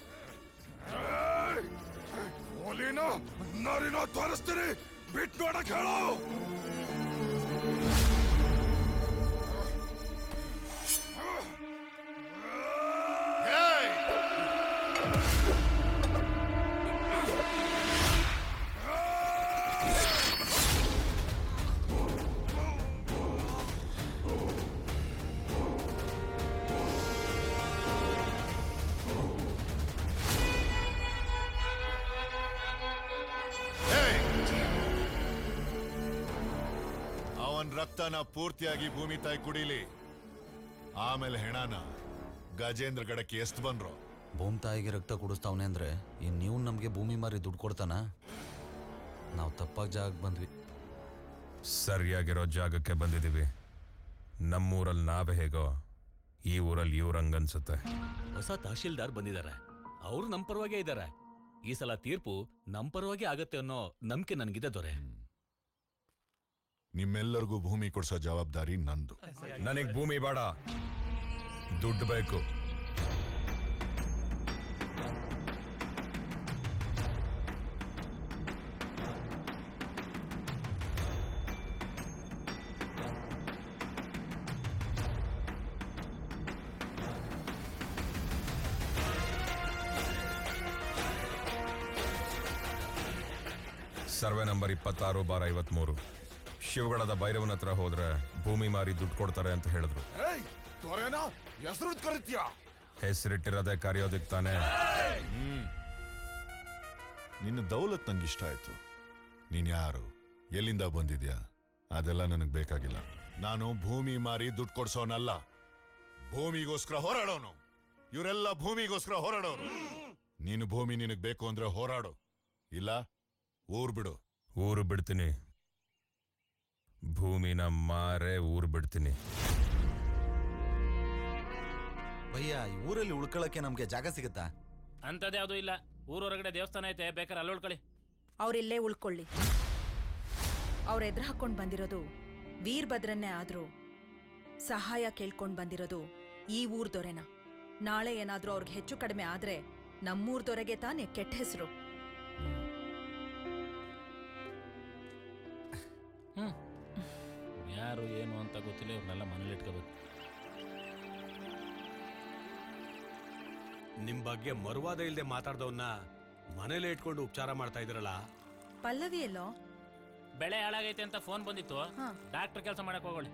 [SPEAKER 17] ಹುಲಿನ ನರಿನ ತೋರಿಸ್ತೀನಿ ಬಿಟ್ಟು ನೋಡಕ್ ಹೇಳು ಅವನ್ ರಕ್ತನ ಪೂರ್ತಿಯಾಗಿ ಭೂಮಿ ತಾಯಿ ಕುಡೀಲಿ ಆಮೇಲೆ ಹೆಣನ ಗಜೇಂದ್ರ ಗಡಕ್ಕೆ ಎಷ್ಟು ಬಂದ್ರು
[SPEAKER 15] ಭೂಮಿ ತಾಯಿಗೆ ರಕ್ತ ಕುಡಿಸ್ತಾವನೆ ಅಂದ್ರೆ ಇನ್ ನೀವು ನಮ್ಗೆ ಭೂಮಿ ಮಾರಿ ದುಡ್ಡು ಕೊಡ್ತಾನ ನಾವು ತಪ್ಪಾಗಿ ಜಾಗಕ್ಕೆ ಬಂದ್ವಿ
[SPEAKER 10] ಸರಿಯಾಗಿರೋ ಜಾಗಕ್ಕೆ ಬಂದಿದ್ದೀವಿ ನಮ್ಮೂರಲ್ಲಿ ನಾವೇ ಹೇಗೋ ಈ ಊರಲ್ಲಿ ಇವ್ರಂಗನ್ಸುತ್ತೆ
[SPEAKER 2] ಹೊಸ ತಹಶೀಲ್ದಾರ್ ಬಂದಿದ್ದಾರೆ ಅವರು ನಮ್ಮ ಪರವಾಗೇ ಇದ್ದಾರೆ ಈ ಸಲ ತೀರ್ಪು ನಮ್ಮ ಪರವಾಗಿ ಆಗತ್ತೆ ಅನ್ನೋ ನಂಬಿಕೆ ನನಗಿದೆ ದೊರೆ
[SPEAKER 17] ನಿಮ್ಮೆಲ್ಲರಿಗೂ ಭೂಮಿ ಕೊಡ್ಸೋ ಜವಾಬ್ದಾರಿ ನಂದು
[SPEAKER 10] ನನಗ್ ಭೂಮಿ ಬೇಡ ದುಡ್ಡು ಬೇಕು ಸರ್ವೆ ನಂಬರ್ ಇಪ್ಪತ್ತಾರು ಬಾರ ಐವತ್ಮೂರು ಶಿವಗಡದ ಭೈರವನ ಹತ್ರ ಹೋದ್ರೆ ಭೂಮಿ ಮಾರಿ ದುಡ್ಡು ಕೊಡ್ತಾರೆ ಅಂತ ಹೇಳಿದ್ರು
[SPEAKER 17] ತ್ವರೆನ ಹೆಸರು ಕರಿತೀಯ
[SPEAKER 10] ಹೆಸರಿಟ್ಟಿರೋದೇ ಕರೆಯೋದಿಕ್ ತಾನೇ
[SPEAKER 17] ಹ್ಮ್ ನಿನ್ನ ದೌಲತ್ ನಂಗೆ ಇಷ್ಟ ಆಯ್ತು ನೀನ್ ಯಾರು ಎಲ್ಲಿಂದ ಬಂದಿದ್ಯಾ ಅದೆಲ್ಲ ನನಗೆ ಬೇಕಾಗಿಲ್ಲ ನಾನು ಭೂಮಿ ಮಾರಿ ದುಡ್ಡು ಕೊಡ್ಸೋನಲ್ಲ
[SPEAKER 19] ಭೂಮಿಗೋಸ್ಕರ ಹೋರಾಡೋನು ಇವರೆಲ್ಲ ಭೂಮಿಗೋಸ್ಕರ ಹೋರಾಡೋರು ನೀನು ಭೂಮಿ ನಿನಗ್ ಬೇಕು ಅಂದ್ರೆ ಹೋರಾಡು ಇಲ್ಲ ಊರ್ ಬಿಡು
[SPEAKER 10] ಊರು ಬಿಡ್ತೀನಿ ಭೂಮಿನ ಮಾರೇ ಊರು ಬಿಡ್ತೀನಿ
[SPEAKER 15] ಭಯ್ಯ ಈ ಊರಲ್ಲಿ ಉಳ್ಕೊಳಕ್ಕೆ ನಮ್ಗೆ ಜಾಗ ಸಿಗುತ್ತಾ
[SPEAKER 11] ಅಂಥದ್ದು ಯಾವುದೂ ಇಲ್ಲ ಊರೊಳಗಡೆ ದೇವಸ್ಥಾನ ಐತೆ ಬೇಕಾದ್ರೆ ಅಲ್ಲಿ ಉಳ್ಕೊಳ್ಳಿ
[SPEAKER 20] ಅವರಿಲ್ಲೇ ಉಳ್ಕೊಳ್ಳಿ ಅವ್ರ ಎದುರು ಹಾಕೊಂಡು ಬಂದಿರೋದು ವೀರಭದ್ರನ್ನೇ ಆದ್ರೂ ಸಹಾಯ ಕೇಳ್ಕೊಂಡ್ ಬಂದಿರೋದು ಈ ಊರ್ ದೊರೆನ ನಾಳೆ ಏನಾದ್ರೂ ಅವ್ರಿಗೆ ಹೆಚ್ಚು ಕಡಿಮೆ ಆದ್ರೆ ನಮ್ಮೂರ್ ದೊರೆಗೆ ತಾನೇ ಕೆಟ್ಟ ಹೆಸರು
[SPEAKER 11] ಯಾರು ಏನು ಅಂತ ಗೊತ್ತಿಲ್ಲ ಇವ್ರನ್ನೆಲ್ಲ ಮನೇಲಿ ಇಟ್ಕೋಬೇಕು
[SPEAKER 6] ನಿಮ್ ಬಗ್ಗೆ ಮರುವಾದ ಇಲ್ದೆ ಮಾತಾಡ್ದವನ್ನ ಮನೇಲೆ ಇಟ್ಕೊಂಡು ಉಪಚಾರ ಮಾಡ್ತಾ ಇದ್ರಲ್ಲ
[SPEAKER 20] ಪಲ್ಲವಿ ಎಲ್ಲೋ
[SPEAKER 11] ಬೆಳೆ ಹಾಳಾಗೈತೆ ಅಂತ ಫೋನ್ ಬಂದಿತ್ತು ಡಾಕ್ಟರ್ ಕೆಲಸ ಮಾಡಕ್ ಹೋಗೋಳಿ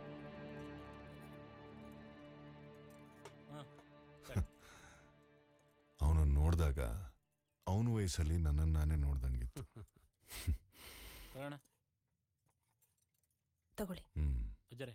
[SPEAKER 19] ಅವನು ನೋಡಿದಾಗ ಅವನ ವಯಸ್ಸಲ್ಲಿ ನನ್ನನ್ನು ನಾನೇ ನೋಡ್ದಂಗಿತ್ತು
[SPEAKER 11] ತಗೋಣ
[SPEAKER 20] ತಗೊಳ್ಳಿ
[SPEAKER 19] ಹ್ಮ್
[SPEAKER 11] ಅಜ್ಜರೆ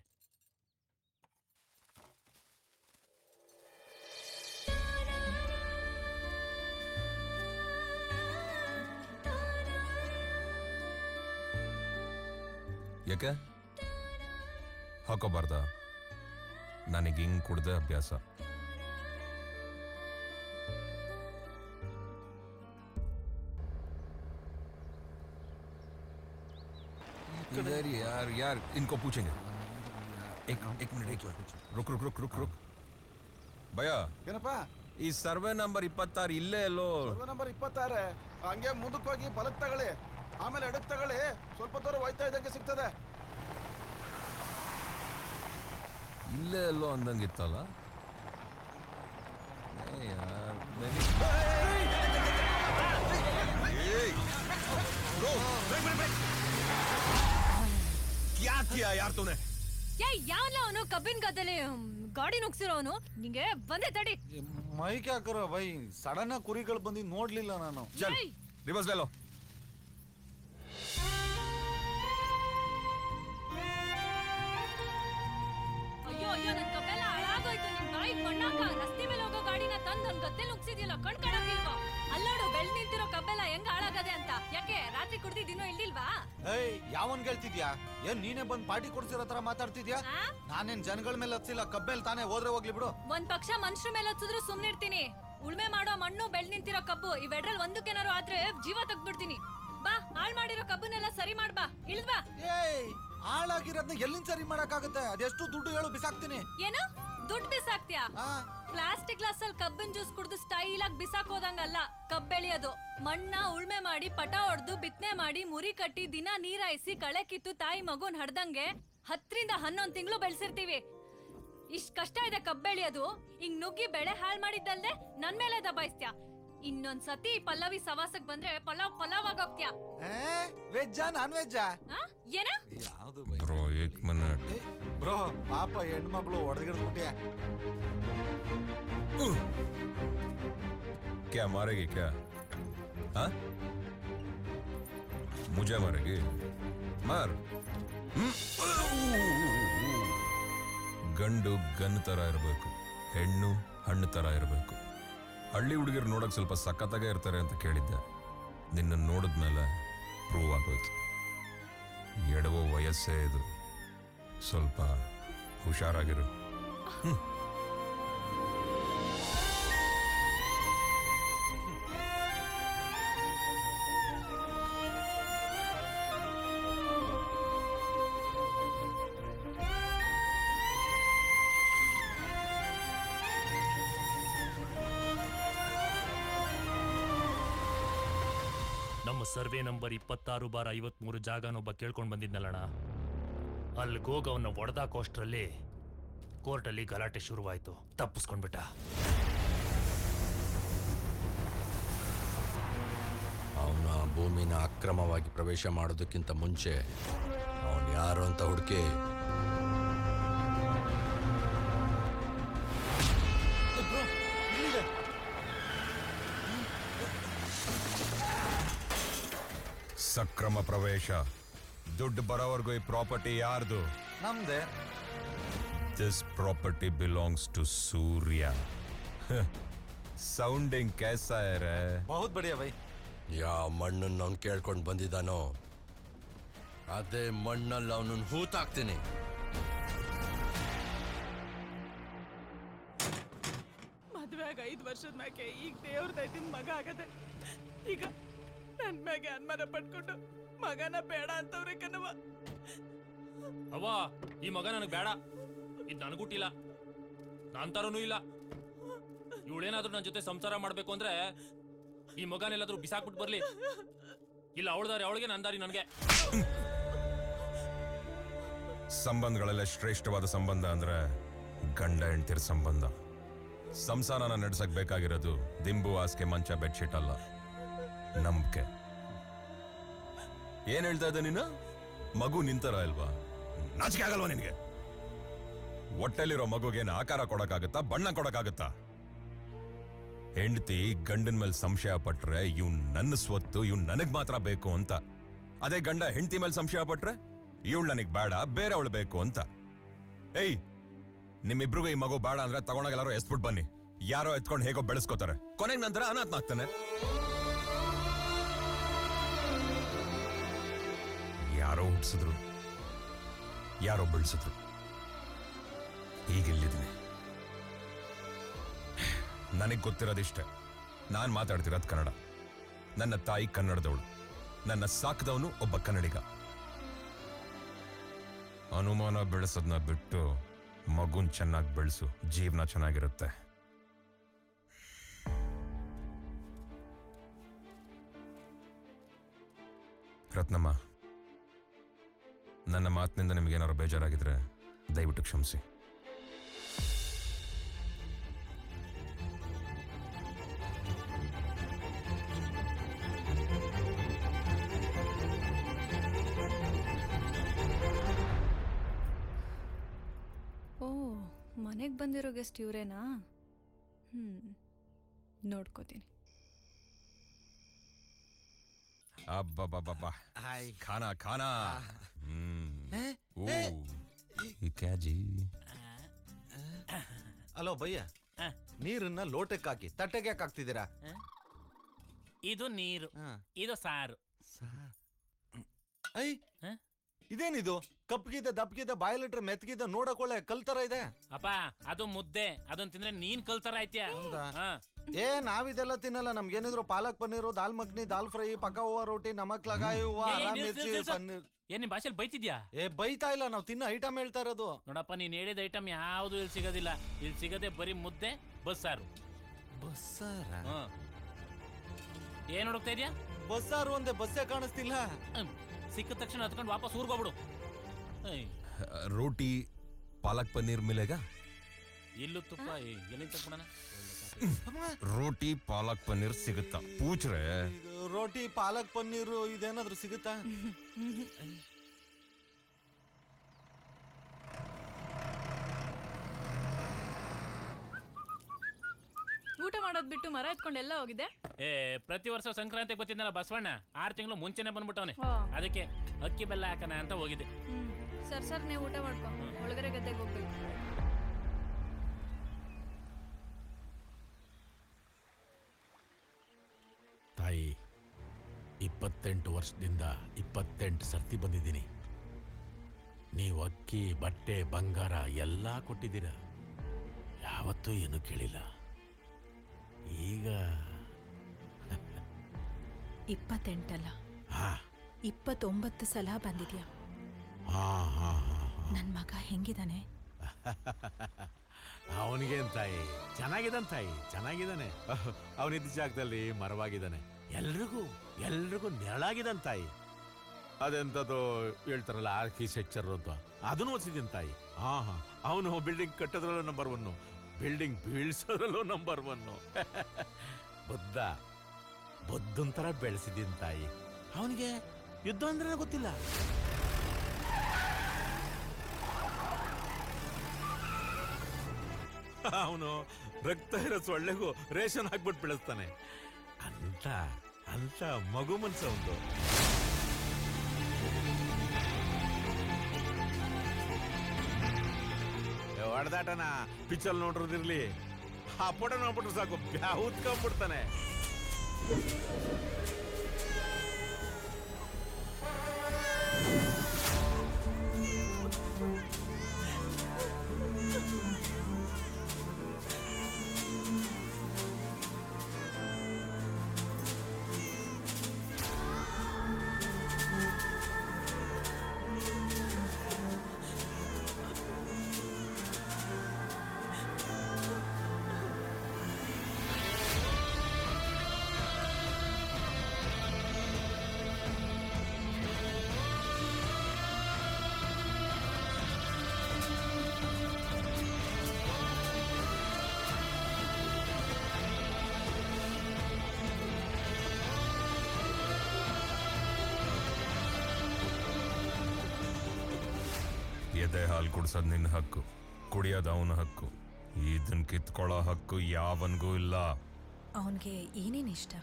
[SPEAKER 10] ಯಾಕೆ ಹಾಕೋಬಾರ್ದ ನನಗೆ ಹಿಂಗ್ ಕುಡ್ದೆ ಅಭ್ಯಾಸ इधर यार यार इनको पूछेंगे एक एक मिनट एक मिनट रुक रुक रुक रुक रुक ಭಯ
[SPEAKER 17] ಏನಪ್ಪ
[SPEAKER 10] ಈ ಸರ್ವೆ ನಂಬರ್ ಇಪ್ಪತ್ತಾರು ಇಲ್ಲೇ ಎಲ್ಲೋ
[SPEAKER 17] ಸರ್ವೆ ನಂಬರ್ ಇಪ್ಪತ್ತಾರೆ ಹಂಗೆ ಮುಂದಕ್ಕೆ ಹೋಗಿ ಬಲಕ್ ತಗೊಳ್ಳಿ ಆಮೇಲೆ ಎಡಕ್ ತಗೊಳ್ಳಿ ಸ್ವಲ್ಪ ದೂರ ಹೋಯ್ತಾ ಇದ್ದಂಗೆ ಸಿಗ್ತದೆ
[SPEAKER 10] ಇಲ್ಲೇ ಎಲ್ಲೋ ಅಂದಂಗಿತ್ತಲ್ಲ ಏ ಯಾರ್, ನನಗೆ- ಏಯ್!
[SPEAKER 1] क्या किया यार तूने ಏ ಯಾವಲ್ಲ ಅವನು ಕಬ್ಬಿನ ಗದ್ದೆಲಿ ಗಾಡಿ ನುಗ್ಸಿರೋನು ನಿಂಗೆ ಬಂದೆ ತಡಿ
[SPEAKER 15] ಮೈಕ್ ಹಾಕರೋ ಬೈ ಸಡನ್ ಆಗಿ ಕುರಿಗಳು ಬಂದು ನೋಡ್ಲಿಲ್ಲ ನಾನು
[SPEAKER 10] ಚಲ್ ರಿವರ್ಸ್ ಲೇಲೋ
[SPEAKER 1] ಅಯ್ಯೋ ಅಯ್ಯೋ ನನ್ ಕಬ್ಬೆಲ್ಲ ಹಾಳಾಗೋಯ್ತು ನಿನ್ ಬಾಯಿ ಮಣ್ಣಾಕ ರಸ್ತೆ ಮೇಲೆ ಹೋಗೋ ಗಾಡಿನ ತಂದ್ ನನ್ ಗದ್ದೆ ನುಗ್ಸಿದ್ಯಲ್ಲ ಕಣ್ ಕಾಣಕ್ಕಿಲ್ವಾ ಅಲ್ಲೋಡು ಬೆಳ್ ನಿಂತಿರೋ ಕಬ್ಬೆಲ್ಲ ಹೆಂಗ್ ಹಾಳಾಗದೆ ಅಂತ ಯಾಕೆ ರಾತ್ರಿ ಕುಡ್ದಿದ್ದೀನೋ ಇಲ್ಲಿಲ್ವಾ
[SPEAKER 15] ಏಯ್ ಯಾವನ್ ಹೇಳ್ತಿದ್ಯಾ ಏನ್ ನೀನೇ ಬಂದ್ ಪಾರ್ಟಿ ಕೊಡ್ಸಿರೋ ತರ ಮಾತಾಡ್ತಿದ್ಯಾ ನಾನೇನ್ ಜನಗಳ ಮೇಲೆ ಹತ್ತಿಲ್ಲ ಕಬ್ಬೇಲ್ ತಾನೇ ಹೋದ್ರೆ ಹೋಗ್ಲಿ ಬಿಡು
[SPEAKER 1] ಒಂದ್ ಪಕ್ಷ ಮನುಷ್ಯರ ಮೇಲೆ ಹಚ್ಚಿದ್ರು ಸುಮ್ನಿರ್ತೀನಿ ಉಳ್ಮೆ ಮಾಡೋ ಮಣ್ಣು ಬೆಳ್ ನಿಂತಿರೋ ಕಬ್ಬು ಇವೆಡ್ರಲ್ಲಿ ಒಂದಕ್ಕೇನಾರು ಆದ್ರೆ ಜೀವ ತೆಗ್ದ್ಬಿಡ್ತೀನಿ ಬಾ ಹಾಳ್ ಮಾಡಿರೋ ಕಬ್ಬನ್ನೆಲ್ಲ ಸರಿ ಮಾಡ್ಬಾ ಇಳ್ದ್ ಬಾ
[SPEAKER 15] ಏಯ್ ಹಾಳಾಗಿರೋದ್ನ ಎಲ್ಲಿಂದ ಸರಿ ಮಾಡಕ್ಕಾಗತ್ತೆ ಅದೆಷ್ಟು ದುಡ್ಡು ಹೇಳು ಬಿಸಾಕ್ತೀನಿ
[SPEAKER 1] ಏನು ದುಡ್ಡು ಬಿಸಾಕ್ತ್ಯಾ ಪ್ಲಾಸ್ಟಿಕ್ ಗ್ಲಾಸ್ ಅಲ್ಲಿ ಕಬ್ಬಿನ ಜ್ಯೂಸ್ ಕುಡ್ದು ಸ್ಟೈಲ್ ಆಗಿ ಬಿಸಾಕ್ ಹೋದಂಗಲ್ಲ ಕಬ್ ಬೆಳೆಯೋದು ಮಣ್ಣ ಉಳ್ಮೆ ಮಾಡಿ ಪಟ ಹೊಡ್ದು ಬಿತ್ತನೆ ಮಾಡಿ ಮುರಿ ಕಟ್ಟಿ ದಿನ ನೀರಾಯಿಸಿ ಕಳೆ ಕಿತ್ತು ತಾಯಿ ಮಗುನ್ ಹಡ್ದಂಗೆ ಹತ್ತರಿಂದ ಹನ್ನೊಂದ್ ತಿಂಗಳು ಬೆಳೆಸಿರ್ತೀವಿ ಇಷ್ಟ್ ಕಷ್ಟ ಇದೆ ಕಬ್ ಬೆಳೆಯೋದು ಹಿಂಗ್ ನುಗ್ಗಿ ಬೆಳೆ ಹಾಳ್ ಮಾಡಿದ್ದಲ್ದೆ ನನ್ ಮೇಲೆ ದಬಾಯಿಸ್ತ್ಯಾ ಇನ್ನೊಂದ್ ಸತಿ ಪಲ್ಲವಿ ಸವಾಸಕ್ ಬಂದ್ರೆ ಪಲಾವ್ ಪಲಾವ್ ಆಗೋಗ್ತ್ಯಾ
[SPEAKER 15] ವೆಜ್ಜಾ ನಾನ್ ವೆಜ್ಜಾ
[SPEAKER 1] ಆ? ಏನ
[SPEAKER 15] ಯಾವ್ದು
[SPEAKER 10] ಬ್ರೋ ಏಕ್ ಮಿನಿಟ್
[SPEAKER 15] ಬ್ರೋ ಪಾಪ ಹೆಣ್ಮಕ್ಳು ಹೊಡೆದಿಡ್ಬಿಟ್ಯಾ
[SPEAKER 10] क्या मारेगी क्या हाँ मुझे मारेगी मार ಹ್ಮ್. ಗಂಡು ಗನ್ ತರ ಇರಬೇಕು ಹೆಣ್ಣು ಹಣ್ಣು ತರ ಇರಬೇಕು ಹಳ್ಳಿ ಹುಡುಗಿರು ನೋಡಕ್ ಸ್ವಲ್ಪ ಸಖತ್ತಾಗೆ ಇರ್ತಾರೆ ಅಂತ ಕೇಳಿದ್ದೆ ನಿನ್ನ ನೋಡಿದ್ಮೇಲೆ ಪ್ರೂವ್ ಆಗೋಯ್ತು ಎಡವೋ ವಯಸ್ಸೇ ಇದು ಸ್ವಲ್ಪ ಹುಷಾರಾಗಿರು ಹ್ಮ್
[SPEAKER 21] ನಮ್ಮ ಸರ್ವೆ ನಂಬರ್ ಇಪ್ಪತ್ತಾರು ಬಾರ ಐವತ್ಮೂರು ಜಾಗನೊಬ್ಬ ಕೇಳ್ಕೊಂಡು ಬಂದಿದ್ನಲ್ಲಣ್ಣ ಅಲ್ಲಿಗೆ ಹೋಗಿ ಅವನ್ನ ಒಡೆದಾಕೋಷ್ಟ್ರಲ್ಲಿ ಕೋರ್ಟಲ್ಲಿ ಗಲಾಟೆ ಶುರುವಾಯ್ತು ತಪ್ಪಿಸ್ಕೊಂಡ್ಬಿಟ್ಟ
[SPEAKER 22] ಅವನ ಭೂಮಿನ ಅಕ್ರಮವಾಗಿ ಪ್ರವೇಶ ಮಾಡೋದಕ್ಕಿಂತ ಮುಂಚೆ ಅವನು ಯಾರು ಅಂತ ಹುಡುಕಿ
[SPEAKER 10] ಸಕ್ರಮ ಪ್ರವೇಶ ದುಡ್ಡು ಬರೋವರೆಗೂ ಈ ಪ್ರಾಪರ್ಟಿ ಯಾರ್ದು
[SPEAKER 15] ನಮ್ದೆ
[SPEAKER 10] this property belongs to Surya sounding कैसा है रे
[SPEAKER 18] ಬಹುತ್ ಬಡಿಯಾ ಬೈ
[SPEAKER 22] ಯಾವ ಮಣ್ಣನ್ನು ಅವ್ನು ಕೇಳ್ಕೊಂಡು ಬಂದಿದ್ದಾನೋ ಅದೇ ಮಣ್ಣಲ್ಲಿ ಅವನನ್ನು ಹೂತಾಕ್ತೀನಿ
[SPEAKER 5] ಮದ್ವೆ ಆಗ ಐದು ವರ್ಷದ ಮ್ಯಾಕೆ ಈಗ ದೇವ್ರ ದಯದಿಂದ ಮಗ ಆಗದೆ ಈಗ ನನ್ ಮ್ಯಾಗೆ ಅನುಮಾನ ಪಟ್ಕೊಂಡು ಮಗನ ಬೇಡ ಅಂತವ್ರೆ ಕಣವ
[SPEAKER 12] ಅವ್ವ ಈ ಮಗ ನನಗ್ ಬೇಡ ಇದ್ ನನಗುಟ್ಟಿಲ್ಲ ನಾನ್ ತರನೂ ಇಲ್ಲ ಇವಳೇನಾದ್ರೂ ನನ್ನ ಜೊತೆ ಸಂಸಾರ ಮಾಡ್ಬೇಕು ಅಂದ್ರೆ ಈ ಮಗನೆಲ್ಲಾದ್ರೂ ಬಿಸಾಕ್ಬಿಟ್ಟು ಬರ್ಲಿ ಇಲ್ಲ ಅವಳ ದಾರಿ ಅವಳಿಗೆ ನನ್ನ ದಾರಿ ನನಗೆ
[SPEAKER 10] ಸಂಬಂಧಗಳೆಲ್ಲ ಶ್ರೇಷ್ಠವಾದ ಸಂಬಂಧ ಅಂದ್ರೆ ಗಂಡ ಹೆಂಡ್ತಿರ ಸಂಬಂಧ ಸಂಸಾರನ ನಡ್ಸಕ್ ಬೇಕಾಗಿರೋದು ದಿಂಬು ಹಾಸಿಗೆ ಮಂಚ ಬೆಡ್ಶೀಟ್ ಅಲ್ಲ ನಂಬಿಕೆ ಏನ್ ಹೇಳ್ತಾ ಇದ್ದೆ ನೀನು ಮಗು ನಿಂತರ ಇಲ್ವಾ ನಾಚಿಕೆ ಆಗಲ್ವಾ ನಿನಗೆ ಹೊಟ್ಟೆಲಿರೋ ಮಗುಗೇನು ಆಕಾರ ಕೊಡಕ್ಕಾಗತ್ತಾ ಬಣ್ಣ ಕೊಡಕ್ಕಾಗತ್ತಾ ಹೆಂಡತಿ ಗಂಡನ ಮೇಲೆ ಸಂಶಯ ಪಟ್ರೆ ಇವ್ನ್ ನನ್ನ ಸ್ವತ್ತು ಇವ್ನ್ ನನಗ್ ಮಾತ್ರ ಬೇಕು ಅಂತ ಅದೇ ಗಂಡ ಹೆಂಡತಿ ಮೇಲೆ ಸಂಶಯ ಪಟ್ರೆ ಇವಳು ನನಗ್ ಬೇಡ ಬೇರೆ ಅವಳು ಬೇಕು ಅಂತ ಏಯ್ ನಿಮ್ಮಿಬ್ರಿಗೂ ಈ ಮಗು ಬೇಡ ಅಂದ್ರೆ ತಗೊಂಡಾಗ ಎಲ್ಲಾರು ಎಸ್ಬಿಟ್ ಬನ್ನಿ ಯಾರೋ ಎತ್ಕೊಂಡು ಹೇಗೋ ಬೆಳೆಸ್ಕೋತಾರೆ ಕೊನೆಗೆ ನಂತರ ಅನಾಥನಾಗ್ತಾನೆ ಯಾರೋ ಹುಟ್ಟಿಸಿದ್ರು ಯಾರೋ ಬೆಳೆಸಿದ್ರು ಈಗಿಲ್ಲಿದ್ದೀನಿ ನನಗೆ ಗೊತ್ತಿರೋದಿಷ್ಟೇ ನಾನು ಮಾತಾಡ್ತಿರೋದು ಕನ್ನಡ ನನ್ನ ತಾಯಿ ಕನ್ನಡದವಳು ನನ್ನ ಸಾಕಿದವನು ಒಬ್ಬ ಕನ್ನಡಿಗ ಅನುಮಾನ ಬೆಳೆಸೋದನ್ನ ಬಿಟ್ಟು ಮಗುನ್ ಚೆನ್ನಾಗಿ ಬೆಳೆಸು ಜೀವನ ಚೆನ್ನಾಗಿರುತ್ತೆ ರತ್ನಮ್ಮ ನನ್ನ ಮಾತಿನಿಂದ ನಿಮಗೇನಾದ್ರು ಬೇಜಾರಾಗಿದ್ರೆ ದಯವಿಟ್ಟು ಕ್ಷಮಿಸಿ
[SPEAKER 1] ಓ ಮನೆಗೆ ಬಂದಿರೋ ಗೆಸ್ಟ್ ಇವರೇನಾ ಹ್ಮ್ ನೋಡ್ಕೋತೀನಿ
[SPEAKER 10] ಅಬ್ಬಬ್ಬಬ್ಬಬ್ಬ
[SPEAKER 18] ಹಾಯ್
[SPEAKER 10] ಖಾನಾ ಖಾನಾ ಹ್ಮ್
[SPEAKER 18] ಏ?
[SPEAKER 10] ಓ
[SPEAKER 18] ಏ?
[SPEAKER 10] ಈ ಕ್ಯಾಜಿ
[SPEAKER 18] ಅಲೋ ಭಯ್ಯ ನೀರನ್ನ ಲೋಟಕ್ಕೆ ಹಾಕಿ ತಟ್ಟೆಗೆ ಯಾಕೆ ಹಾಕ್ತಿದ್ದೀರಾ
[SPEAKER 11] ಇದು ನೀರು ಇದು ಸಾರು
[SPEAKER 18] ಐ ಇದೇನಿದು ಕಪ್ಗಿದ ದಪ್ಗಿದ ಬಾಯಲಿಟ್ರೆ ಮೆತ್ಗಿದ ನೋಡಕೊಳ್ಳೆ ಕಲ್ ತರ ಇದೆ
[SPEAKER 11] ಅಪ್ಪ ಅದು ಮುದ್ದೆ ಅದನ್ನ ತಿಂದ್ರೆ ನೀನ್ ಕಲ್ತರ ಆಯ್ತ್ಯಾ ಹಾ.
[SPEAKER 18] ಏ ನಾವಿದೆಲ್ಲ ತಿನ್ನಲ್ಲ ನಮ್ಗೇನಿದ್ರು ಪಾಲಕ್ ಪನ್ನೀರು ದಾಲ್ ಮಖ್ನಿ ದಾಲ್ ಫ್ರೈ ಪಕ್ಕ ಹೂವ ರೋಟಿ ನಮಕ್ ಲಗಾಯಿ ಹೂವ
[SPEAKER 11] ಏ, ಏ,
[SPEAKER 18] ಅರಾ
[SPEAKER 11] ನಿಲ್ಸು,
[SPEAKER 18] ಮಿರ್ಚಿ
[SPEAKER 11] ನಿಲ್ಸು.
[SPEAKER 18] ಪನ್ನೀರ್
[SPEAKER 11] ಏನ್ ನಿಮ್ ಭಾಷೆಲಿ ಬೈತಿದ್ಯಾ
[SPEAKER 18] ಏ ಬೈತಾ ಇಲ್ಲ ನಾವು ತಿನ್ನೋ ಐಟಮ್ ಹೇಳ್ತಾ ಇರೋದು
[SPEAKER 11] ನೋಡಪ್ಪ ನೀನ್ ಹೇಳಿದ ಐಟಮ್ ಯಾವ್ದು ಇಲ್ಲಿ ಸಿಗೋದಿಲ್ಲ ಇಲ್ಲಿ ಸಿಗದೆ ಬರೀ ಮುದ್ದೆ ಬಸ್ಸಾರು
[SPEAKER 18] ಬಸ್ಸಾರ
[SPEAKER 11] ಹ್ಮ್. ಏನ್ ಹುಡುಕ್ತಾ ಇದೀಯಾ
[SPEAKER 18] ಬಸ್ಸಾರು ಒಂದೇ ಬಸ್ಸೇ ಕಾಣಿಸ್ತಿಲ್ಲ
[SPEAKER 11] ಸಿಕ್ಕಿದ ತಕ್ಷಣ ಹತ್ಕೊಂಡು ವಾಪಸ್ ಊರ್ಗೋಗ್ಬಿಡು ಏಯ್,
[SPEAKER 10] ರೋಟಿ ಪಾಲಕ್ ಪನ್ನೀರ್ ಮಿಲೆಗ
[SPEAKER 11] ಇಲ್ಲೂ ತುಪ್ಪ ಏಯ್, ಎಲ್ಲಿಂದ ತಗೊಂಡಣ
[SPEAKER 10] ರೋಟಿ ಪಾಲಕ್ ಪನ್ನೀರ್ ಸಿಗುತ್ತಾ ಪೂಚ್ರೆ
[SPEAKER 18] ಇದು ರೋಟಿ ಪಾಲಕ್ ಪನ್ನೀರು ಇದೇನಾದ್ರೂ ಸಿಗುತ್ತಾ
[SPEAKER 1] ಊಟ ಮಾಡೋದ್ ಬಿಟ್ಟು ಮರ ಎತ್ಕೊಂಡು ಎಲ್ಲ ಹೋಗಿದೆ
[SPEAKER 11] ಏ ಪ್ರತಿ ವರ್ಷ ಸಂಕ್ರಾಂತಿ ಗೊತ್ತಿದ್ದಲ್ಲ ಬಸವಣ್ಣ ಆರು ತಿಂಗಳು ಮುಂಚೆನೆ ಬಂದ್ಬಿಟ್ಟವನೆ
[SPEAKER 1] ಹಾ.
[SPEAKER 11] ಅದಕ್ಕೆ ಅಕ್ಕಿ ಬೆಲ್ಲ ಹಾಕಣ ಅಂತ ಹೋಗಿದ್ದೆ
[SPEAKER 1] ಹ್ಮ್ ಸರ್ ಸರ್ ನೀವು ಊಟ ಮಾಡ್ಕೊ ಒಳಗಡೆ ಗದ್ದೆಗೆ ಹೋಗ್ಬೇಕು
[SPEAKER 8] ತಾಯಿ ಇಪ್ಪತ್ತೆಂಟು ವರ್ಷದಿಂದ ಇಪ್ಪತ್ತೆಂಟು ಸರ್ತಿ ಬಂದಿದ್ದೀನಿ ನೀವು ಅಕ್ಕಿ ಬಟ್ಟೆ ಬಂಗಾರ ಎಲ್ಲ ಕೊಟ್ಟಿದ್ದೀರ ಯಾವತ್ತೂ ಏನು ಕೇಳಿಲ್ಲ ಈಗ
[SPEAKER 20] ಇಪ್ಪತ್ತೆಂಟಲ್ಲ
[SPEAKER 8] ಹಾ
[SPEAKER 20] ಇಪ್ಪತ್ತೊಂಬತ್ತು ಸಲ ಬಂದಿದ್ಯಾ
[SPEAKER 8] ಹಾ ಹಾ ಹಾ
[SPEAKER 20] ನನ್ ಮಗ ಹೆಂಗಿದಾನೆ
[SPEAKER 8] ಅವನಿಗೇನ್ ತಾಯಿ ಚೆನ್ನಾಗಿದ್ದಾನೆ ತಾಯಿ ಚೆನ್ನಾಗಿದ್ದಾನೆ ಅವನಿದ್ದ ಜಾಗದಲ್ಲಿ ಮರವಾಗಿದ್ದಾನೆ ಎಲ್ರಿಗೂ ಎಲ್ರಿಗೂ ನೆರಳಾಗಿದ್ದಾನೆ ತಾಯಿ ಅದೆಂಥದ್ದು ಹೇಳ್ತಾರಲ್ಲ ಆರ್ಕಿ ಸೆಕ್ಚರ್ ಅಂತ ಅದನ್ನು ಓದಿಸಿದ್ದೀನಿ ತಾಯಿ ಹಾ ಹಾ ಅವನು ಬಿಲ್ಡಿಂಗ್ ಕಟ್ಟೋದ್ರಲ್ಲೂ ನಂಬರ್ ಒನ್ನು ಬಿಲ್ಡಿಂಗ್ ಬೀಳ್ಸೋದ್ರಲ್ಲೂ ನಂಬರ್ ಒನ್ನು ಬುದ್ಧ ಬುದ್ಧನ್ ಥರ ಬೆಳೆಸಿದ್ದೀನಿ ತಾಯಿ ಅವನಿಗೆ ಯುದ್ಧ ಅಂದ್ರೆ ಗೊತ್ತಿಲ್ಲ ಅವನು ರಕ್ತ ಇರೋ ಸೊಳ್ಳೆಗೂ ರೇಷನ್ ಹಾಕ್ಬಿಟ್ಟು ಬೆಳೆಸ್ತಾನೆ ಅಂತ ಅಂತ ಮಗು ಮನ್ಸ ಒಂದು ಹೊಡೆದಾಟನ ಪಿಚ್ಚಲ್ ನೋಡ್ರದಿರ್ಲಿ ಆ ಫೋಟೋ ನೋಡ್ಬಿಟ್ರು ಸಾಕು ಬ್ಯಾವುತ್ಕೊಂಡ್ಬಿಡ್ತಾನೆ
[SPEAKER 10] ಎದೆ ಹಾಲು ಕುಡ್ಸೋದ್ ನಿನ್ನ ಹಕ್ಕು ಕುಡಿಯೋದು ಅವನ ಹಕ್ಕು ಇದನ್ ಕಿತ್ಕೊಳ್ಳೋ ಹಕ್ಕು ಯಾವನ್ಗೂ ಇಲ್ಲ
[SPEAKER 20] ಅವನಿಗೆ ಏನೇನ್ ಇಷ್ಟ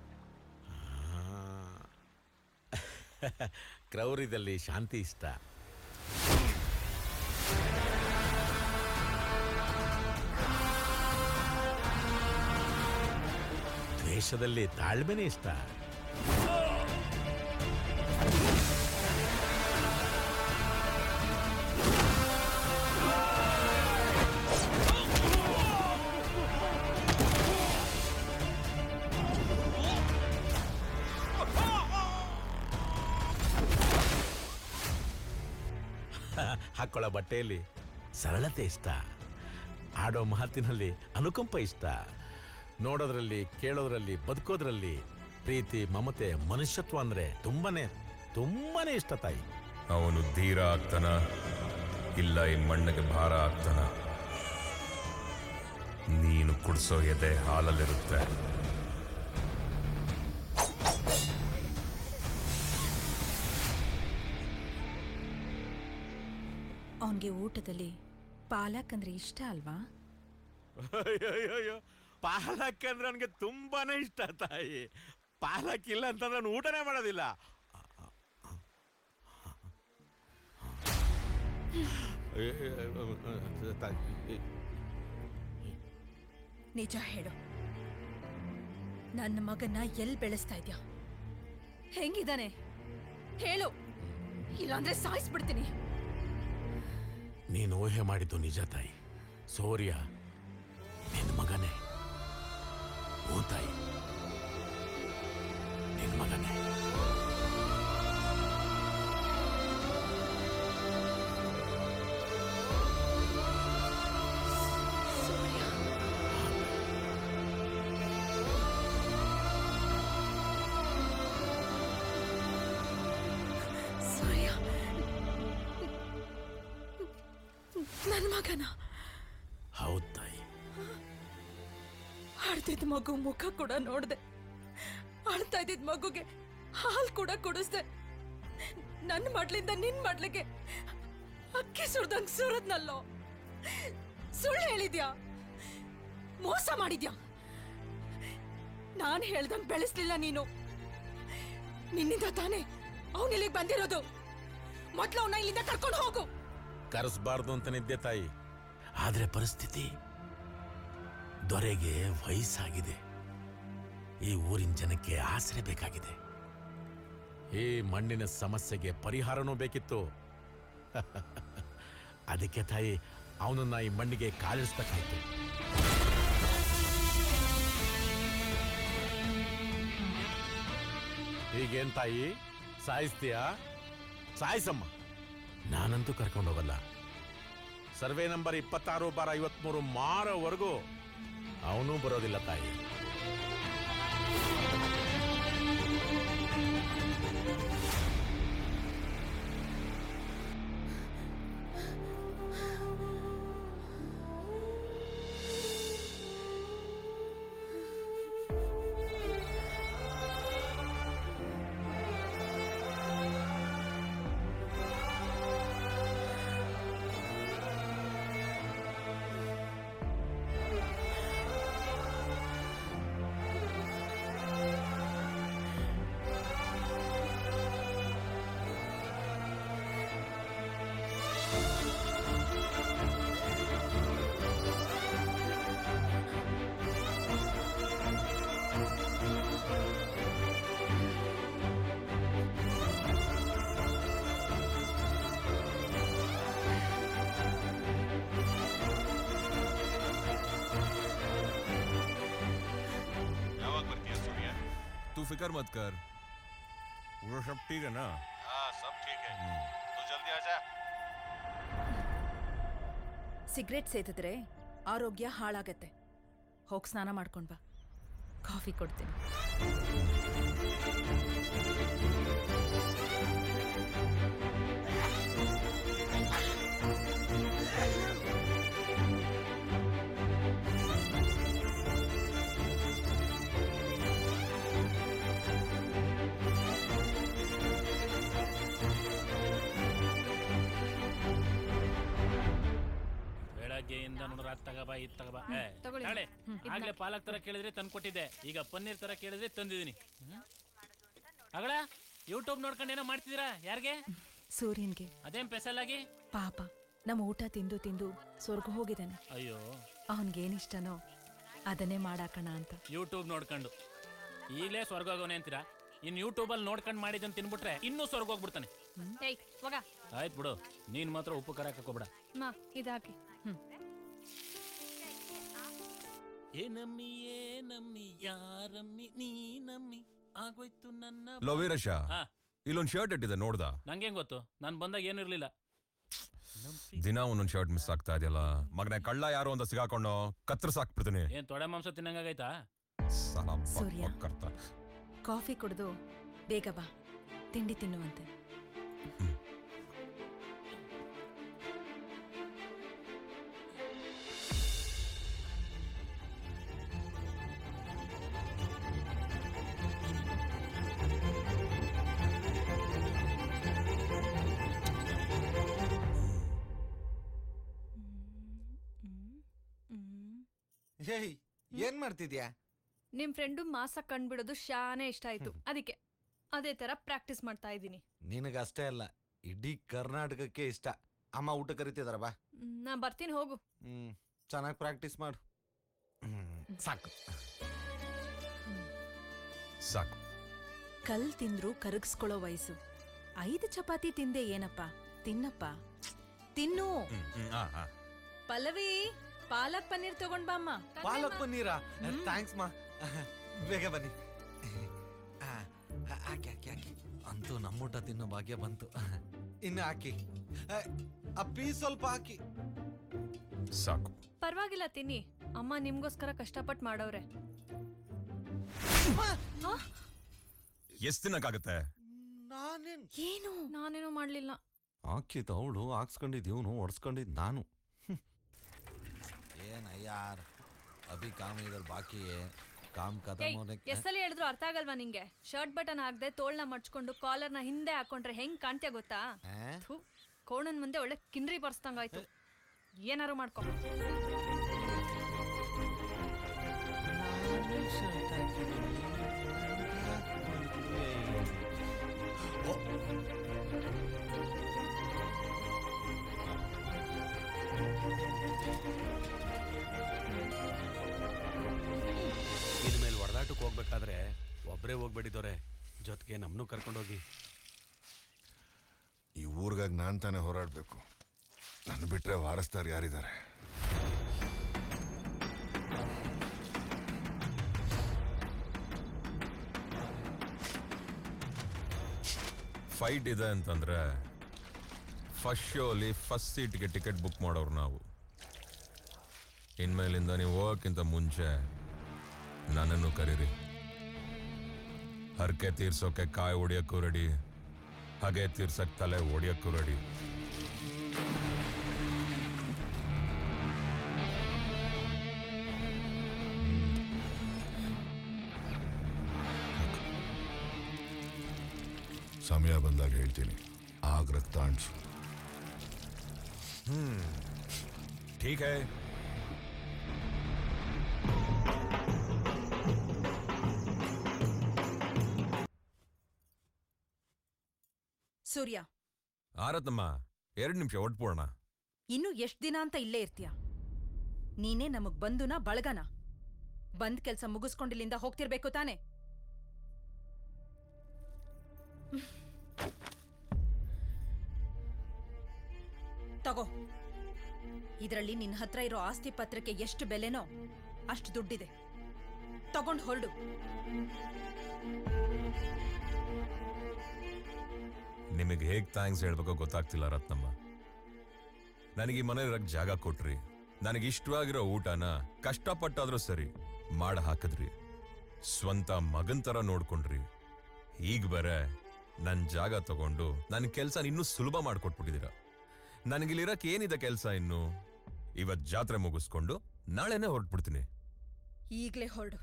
[SPEAKER 8] ಕ್ರೌರ್ಯದಲ್ಲಿ ಶಾಂತಿ ಇಷ್ಟ ದ್ವೇಷದಲ್ಲಿ ತಾಳ್ಮೆನೇ ಇಷ್ಟ ಹಾಕೊಳ್ಳೋ ಬಟ್ಟೆಯಲ್ಲಿ ಸರಳತೆ ಇಷ್ಟ ಆಡೋ ಮಾತಿನಲ್ಲಿ ಅನುಕಂಪ ಇಷ್ಟ ನೋಡೋದ್ರಲ್ಲಿ ಕೇಳೋದ್ರಲ್ಲಿ ಬದುಕೋದ್ರಲ್ಲಿ ಪ್ರೀತಿ ಮಮತೆ ಮನುಷ್ಯತ್ವ ಅಂದ್ರೆ ತುಂಬಾನೇ ತುಂಬಾನೇ ಇಷ್ಟ ತಾಯಿ
[SPEAKER 10] ಅವನು ಧೀರ ಆಗ್ತಾನ ಇಲ್ಲ ಈ ಮಣ್ಣಿಗೆ ಭಾರ ಆಗ್ತಾನ ನೀನು ಕುಡ್ಸೋ ಎದೆ ಹಾಲಲ್ಲಿರುತ್ತೆ
[SPEAKER 20] ಅವನಿಗೆ ಊಟದಲ್ಲಿ ಪಾಲಕ್ ಅಂದ್ರೆ ಇಷ್ಟ ಅಲ್ವಾ
[SPEAKER 8] ಅಯ್ಯಯ್ಯಯ್ಯೋ ಪಾಲಕ್ ಅಂದ್ರೆ ನನಗೆ ತುಂಬಾನೇ ಇಷ್ಟ ತಾಯಿ ಪಾಲಕ್ ಇಲ್ಲ ಅಂತಂದ್ರೆ ನಾನು ಊಟನೇ ಮಾಡೋದಿಲ್ಲ ತಾಯಿ
[SPEAKER 20] ನಿಜ ಹೇಳು ನನ್ನ ಮಗನ ಎಲ್ ಬೆಳೆಸ್ತಾ ಇದ್ಯಾ
[SPEAKER 1] ಹೆಂಗಿದಾನೆ
[SPEAKER 20] ಹೇಳು ಇಲ್ಲಾಂದ್ರೆ ಸಾಯಿಸ್ಬಿಡ್ತೀನಿ
[SPEAKER 8] ನೀನು ಊಹೆ ಮಾಡಿದ್ದು ನಿಜ ತಾಯಿ ಸೂರ್ಯ ನಿನ್ನ ಮಗನೇ ಹ್ಞೂ ತಾಯಿ ನಿನ್ನ ಮಗನೇ
[SPEAKER 20] ಸೂರ್ಯ ನನ್ನ ಮಗನ
[SPEAKER 8] ಹೌದು ತಾಯಿ
[SPEAKER 5] ಅಳ್ತಿದ್ ಮಗು ಮುಖ ಕೂಡ ನೋಡ್ದೆ ಅಳ್ತಾ ಇದ್ದಿದ್ ಮಗುಗೆ ಹಾಲ್ ಕೂಡ ಕುಡಿಸ್ದೆ ನನ್ನ ಮಡ್ಲಿಂದ ನಿನ್ ಮಡ್ಲಿಗೆ ಅಕ್ಕಿ ಸುಡ್ದಂಗ್ ಸುರದ್ನಲ್ಲೋ ಸುಳ್ಳು ಹೇಳಿದ್ಯಾ ಮೋಸ ಮಾಡಿದ್ಯಾ ನಾನ್ ಹೇಳ್ದಂಗ್ ಬೆಳೆಸ್ಲಿಲ್ಲ ನೀನು ನಿನ್ನಿಂದ ತಾನೇ ಅವನ್ ಇಲ್ಲಿಗೆ ಬಂದಿರೋದು ಮೊದ್ಲು ಅವನ್ನ ಇಲ್ಲಿಂದ ಕರ್ಕೊಂಡು ಹೋಗು
[SPEAKER 8] ಕರೆಸ್ಬಾರ್ದು ಅಂತ ನಿದ್ದೆ ತಾಯಿ ಆದ್ರೆ ಪರಿಸ್ಥಿತಿ ದೊರೆಗೆ ವಯಸ್ಸಾಗಿದೆ ಈ ಊರಿನ ಜನಕ್ಕೆ ಆಸರೆ ಬೇಕಾಗಿದೆ ಈ ಮಣ್ಣಿನ ಸಮಸ್ಯೆಗೆ ಪರಿಹಾರನೂ ಬೇಕಿತ್ತು ಅದಕ್ಕೆ ತಾಯಿ ಅವನನ್ನ ಈ ಮಣ್ಣಿಗೆ ಕಾಲಿರಿಸ್ಬೇಕಾಯ್ತು ಈಗೇನ್ ತಾಯಿ ಸಾಯಿಸ್ತೀಯಾ ಸಾಯಿಸಮ್ಮ ನಾನಂತೂ ಕರ್ಕೊಂಡು ಹೋಗಲ್ಲ ಸರ್ವೆ ನಂಬರ್ ಇಪ್ಪತ್ತಾರು ಬಾರ ಐವತ್ಮೂರು ಮಾರೋವರೆಗೂ ಅವನೂ ಬರೋದಿಲ್ಲ ತಾಯಿ
[SPEAKER 10] तू फिक्र मत कर वो सब ठीक है ना
[SPEAKER 18] हाँ सब ठीक है तू जल्दी आ जा
[SPEAKER 20] ಸಿಗರೇಟ್ ಸೇದಿದ್ರೆ ಆರೋಗ್ಯ ಹಾಳಾಗತ್ತೆ ಹೋಗಿ ಸ್ನಾನ ಮಾಡ್ಕೊಂಡ್ ಬಾ ಕಾಫಿ ಕೊಡ್ತೀನಿ
[SPEAKER 11] ಬೆಳಗ್ಗೆಯಿಂದ ನೋಡ್ರ ಅದ್ ತಗಬಾ ಇದ್ ತಗಬಾ ಏ,
[SPEAKER 1] ತಗೊಳ್ಳಿ.
[SPEAKER 11] ತಾಳೆ.
[SPEAKER 1] ಹ್ಮ್, ಇದ್ನ-
[SPEAKER 11] ಆಗ್ಲೇ ಪಾಲಕ್ ತರ ಕೇಳಿದ್ರೆ ತಂದು ಕೊಟ್ಟಿದ್ದೆ ಈಗ ಪನ್ನೀರ್ ತರ ಕೇಳಿದ್ರೆ ತಂದಿದ್ದೀನಿ ಅಗಳ ಯೂಟ್ಯೂಬ್ ನೋಡ್ಕೊಂಡು ಏನೋ ಮಾಡ್ತಿದ್ದೀರಾ ಯಾರಿಗೆ
[SPEAKER 20] ಸೂರ್ಯನ್ಗೆ
[SPEAKER 11] ಅದೇನ್ ಸ್ಪೆಷಲ್ ಆಗಿ
[SPEAKER 20] ಪಾಪ ನಮ್ಮ ಊಟ ತಿಂದು ತಿಂದು ಸ್ವರ್ಗ ಹೋಗಿದ್ದಾನೆ
[SPEAKER 11] ಅಯ್ಯೋ
[SPEAKER 20] ಅವನ್ಗೇನಿಷ್ಟನೋ ಅದನ್ನೇ ಮಾಡಾಕಣ ಅಂತ
[SPEAKER 11] ಯೂಟ್ಯೂಬ್ ನೋಡ್ಕೊಂಡು ಈಗಲೇ ಸ್ವರ್ಗ ಹೋಗೋನೆ ಅಂತೀರಾ ಇನ್ ಯೂಟ್ಯೂಬ್ ಅಲ್ಲಿ ನೋಡ್ಕೊಂಡು ಮಾಡಿದ್ದನ್ ತಿನ್ಬಿಟ್ರೆ ಇನ್ನೂ ಸ್ವರ್ಗ ಹೋಗ್ಬಿಡ್ತಾನೆ
[SPEAKER 1] ಏಯ್ ಹೋಗ
[SPEAKER 11] ಆಯ್ತು ಬಿಡು ನೀನ್ ಮಾತ್ರ ಉಪ್ಪು ಖಾರ ಹಾಕೋಬೇಡ
[SPEAKER 1] ಮಾ ಇದಾಕಿ ಹ್ಮ್
[SPEAKER 11] ಏ ನಮ್ಮಿ ಏ ನಮ್ಮಿ ಯಾರಮ್ಮಿ ನೀ ನಮ್ಮಿ ಆಗೋಯ್ತು ನನ್ನ
[SPEAKER 10] ಲೋ ವೀರಶ
[SPEAKER 11] ಹಾ.
[SPEAKER 10] ಇಲ್ಲೊಂದು ಶರ್ಟ್ ಇಟ್ಟಿದೆ ನೋಡ್ದ
[SPEAKER 11] ನಂಗೇನ್ ಗೊತ್ತು ನಾನು ಬಂದಾಗ ಏನು ಇರ್ಲಿಲ್ಲ
[SPEAKER 10] ದಿನ ಒಂದೊಂದು ಶರ್ಟ್ ಮಿಸ್ ಆಗ್ತಾ ಇದೆಯಲ್ಲ ಮಗನೇ ಕಳ್ಳ ಯಾರು ಅಂತ ಸಿಗಾಕೊಂಡು ಕತ್ತರಿಸ್ ಹಾಕ್ಬಿಡ್ತೀನಿ
[SPEAKER 11] ಏನ್ ತೊಡೆ ಮಾಂಸ ತಿನ್ನಂಗಾಗೈತಾ
[SPEAKER 10] ಸಾಲ ಬಕ್
[SPEAKER 20] ಸೂರ್ಯ.
[SPEAKER 10] ಬಕ್ ಕರ್ತ.
[SPEAKER 20] ಕಾಫಿ ಕುಡಿದು ಬೇಗ ಬಾ ತಿಂಡಿ ತಿನ್ನುವಂತೆ
[SPEAKER 3] ಹೇಯ್ ಏನ್ ಮಾಡ್ತಿದ್ಯಾ
[SPEAKER 1] ನಿಮ್ ಫ್ರೆಂಡು ಮಾಸ ಕಂಡ್ಬಿಡೋದು ಶಾನೆ ಇಷ್ಟ ಆಯ್ತು ಅದಕ್ಕೆ ಅದೇ ತರ ಪ್ರಾಕ್ಟೀಸ್ ಮಾಡ್ತಾ ಇದ್ದೀನಿ
[SPEAKER 3] ನಿನಗಷ್ಟೇ ಅಲ್ಲ ಇಡೀ ಕರ್ನಾಟಕಕ್ಕೆ ಇಷ್ಟ ಅಮ್ಮ ಊಟ ಕರಿತಿದಾರ ಬಾ
[SPEAKER 1] ಹ್ಮ್, ನಾ ಬರ್ತೀನಿ ಹೋಗು
[SPEAKER 3] ಹ್ಮ್ ಚೆನ್ನಾಗಿ ಪ್ರಾಕ್ಟೀಸ್ ಮಾಡು ಹ್ಮ್, ಸಾಕು
[SPEAKER 10] ಸಾಕು
[SPEAKER 20] ಕಲ್ ತಿಂದ್ರು ಕರಗಿಸ್ಕೊಳ್ಳೋ ವಯಸ್ಸು ಐದು ಚಪಾತಿ ತಿಂದೆ ಏನಪ್ಪ ತಿನ್ನಪ್ಪ ತಿನ್ನು
[SPEAKER 10] ಹ್ಮ್, ಆ, ಆ.
[SPEAKER 20] ಪಲ್ಲವಿ ಪಾಲಕ್ ಪನ್ನೀರ್ ತಗೊಂಡ್ ಬಾಮ್ಮ
[SPEAKER 3] ಪಾಲಕ್ ಪನ್ನೀರಾ ಥ್ಯಾಂಕ್ಸ್ ಮಾ ಬೇಗ ಬನ್ನಿ ಆ, ಆ, ಹಾಕಿ ಹಾಕಿ ಹಾಕಿ ಅಂತೂ ನಮ್ಮೂಟ ತಿನ್ನೋ ಭಾಗ್ಯ ಬಂತು ಇನ್ನು ಹಾಕಿ ಆ, ಆ ಪೀಸ್ ಸ್ವಲ್ಪ ಹಾಕಿ
[SPEAKER 10] ಸಾಕು
[SPEAKER 1] ಪರವಾಗಿಲ್ಲ ತಿನ್ನಿ ಅಮ್ಮ ನಿಮ್ಗೋಸ್ಕರ ಕಷ್ಟಪಟ್ಟು ಮಾಡವ್ರೆ
[SPEAKER 10] ಎಷ್ಟ್ ದಿನಕ್ಕಾಗತ್ತೆ
[SPEAKER 3] ನಾನೇನ್
[SPEAKER 1] ಏನು ನಾನೇನೋ ಮಾಡ್ಲಿಲ್ಲ
[SPEAKER 3] ಹಾಕಿದ್ದು ಅವಳು ಹಾಕ್ಸ್ಕೊಂಡಿದ್ದು ಇವನು ಹೊಡ್ಸ್ಕೊಂಡಿದ್ದು ನಾನು ಏನ ಯಾರ್ ಅಭಿ ಕಾಮ್ ಇದ್ರ ಬಾಕಿ ಕಾಮ್ ಕದಮ್
[SPEAKER 1] ಏಯ್
[SPEAKER 3] ಹೋನೆ
[SPEAKER 1] ಎಷ್ಟಲ್ಲಿ ಹೇಳಿದ್ರು ಅರ್ಥ ಆಗಲ್ವಾ ನಿಂಗೆ ಶರ್ಟ್ ಬಟನ್ ಹಾಕ್ದೆ ತೋಳ್ನ ಮಡ್ಚ್ಕೊಂಡು ಕಾಲರ್ನ ಹಿಂದೆ ಹಾಕೊಂಡ್ರೆ ಹೆಂಗ್ ಕಾಣ್ತೀಯ ಗೊತ್ತಾ ಥು, ಕೋಣನ್ ಮುಂದೆ ಒಳ್ಳೆ ಕಿನ್ರಿ ಬರ್ಸ್ದಂಗಾಯ್ತು ಏನಾರು ಮಾಡ್ಕೊ
[SPEAKER 9] ಇನ್ಮೇಲೆ ಹೊಡೆದಾಟಕ್ಕೆ ಹೋಗ್ಬೇಕಾದ್ರೆ ಒಬ್ಬರೇ ಹೋಗ್ಬೇಡಿದವ್ರೆ ಜೊತೆಗೆ ನಮ್ಮನ್ನು ಕರ್ಕೊಂಡೋಗಿ
[SPEAKER 19] ಈ ಊರ್ಗಾಗಿ ನಾನ್ ತಾನೇ ಹೋರಾಡ್ಬೇಕು ನನ್ನ ಬಿಟ್ರೆ ವಾರಸ್ದಾರ್ ಯಾರಿದ್ದಾರೆ
[SPEAKER 10] ಫೈಟ್ ಇದೆ ಅಂತಂದ್ರೆ ಫಸ್ಟ್ ಶೋಲಿ ಫಸ್ಟ್ ಸೀಟ್ಗೆ ಟಿಕೆಟ್ ಬುಕ್ ಮಾಡೋರು ನಾವು ಇನ್ಮೇಲಿಂದ ನೀವು ಹೋಗೋಕ್ಕಿಂತ ಮುಂಚೆ ನನ್ನನ್ನು ಕರೀರಿ ಹರಕೆ ತೀರ್ಸೋಕೆ ಕಾಯಿ ಹೊಡಿಯೋಕ್ಕೂ ರೆಡಿ ಹಾಗೆ ತೀರ್ಸಕ್ ತಲೆ ಹೊಡಿಯೋಕ್ಕೂ ರೆಡಿ
[SPEAKER 19] ಸಮಯ ಬಂದಾಗ ಹೇಳ್ತೀನಿ ಆಗ ರಕ್ತ ಅಣ್ಸು
[SPEAKER 10] ಹ್ಮ್ ठीक है
[SPEAKER 20] ಸೂರ್ಯ
[SPEAKER 10] ಆರತ್ನಮ್ಮ ಎರಡು ನಿಮಿಷ ಒಟ್ಬೋಣ
[SPEAKER 20] ಇನ್ನು ಎಷ್ಟ್ ದಿನ ಅಂತ ಇಲ್ಲೇ ಇರ್ತೀಯ ನೀನೇ ನಮಗ್ ಬಂದುನ ಬಳಗನ ಬಂದ್ ಕೆಲ್ಸ ಮುಗಿಸ್ಕೊಂಡಿಲ್ಲಿಂದ ಹೋಗ್ತಿರ್ಬೇಕು ತಾನೆ ತಗೋ ಇದ್ರಲ್ಲಿ ನಿನ್ ಹತ್ರ ಇರೋ ಆಸ್ತಿ ಪತ್ರಕ್ಕೆ ಎಷ್ಟು ಬೆಲೆನೋ ಅಷ್ಟು ದುಡ್ಡಿದೆ ತಗೊಂಡ್ ಹೊರಡು
[SPEAKER 10] ನಿಮಗೆ ಹೇಗ್ ಥ್ಯಾಂಕ್ಸ್ ಹೇಳ್ಬೇಕೋ ಗೊತ್ತಾಗ್ತಿಲ್ಲ ರತ್ನಮ್ಮ ನನಗೆ ಈ ಮನೆ ಇರಕ್ ಜಾಗ ಕೊಟ್ರಿ ನನಗೆ ಇಷ್ಟವಾಗಿರೋ ಊಟನ ಕಷ್ಟಪಟ್ಟಾದ್ರೂ ಸರಿ ಮಾಡ ಹಾಕಿದ್ರಿ ಸ್ವಂತ ಮಗನ್ ತರ ನೋಡ್ಕೊಂಡ್ರಿ ಈಗ ಬೇರೆ ನನ್ ಜಾಗ ತಗೊಂಡು ನನ್ನ ಕೆಲ್ಸ ಇನ್ನೂ ಸುಲಭ ಮಾಡ್ಕೊಟ್ಬಿಟ್ಟಿದೀರ ನನಗಿಲ್ಲಿರಕ್ ಏನಿದೆ ಕೆಲ್ಸ ಇನ್ನು ಇವತ್ ಜಾತ್ರೆ ಮುಗಿಸ್ಕೊಂಡು ನಾಳೆನೆ ಹೊರಟ್ಬಿಡ್ತೀನಿ
[SPEAKER 20] ಈಗ್ಲೇ ಹೊರಡು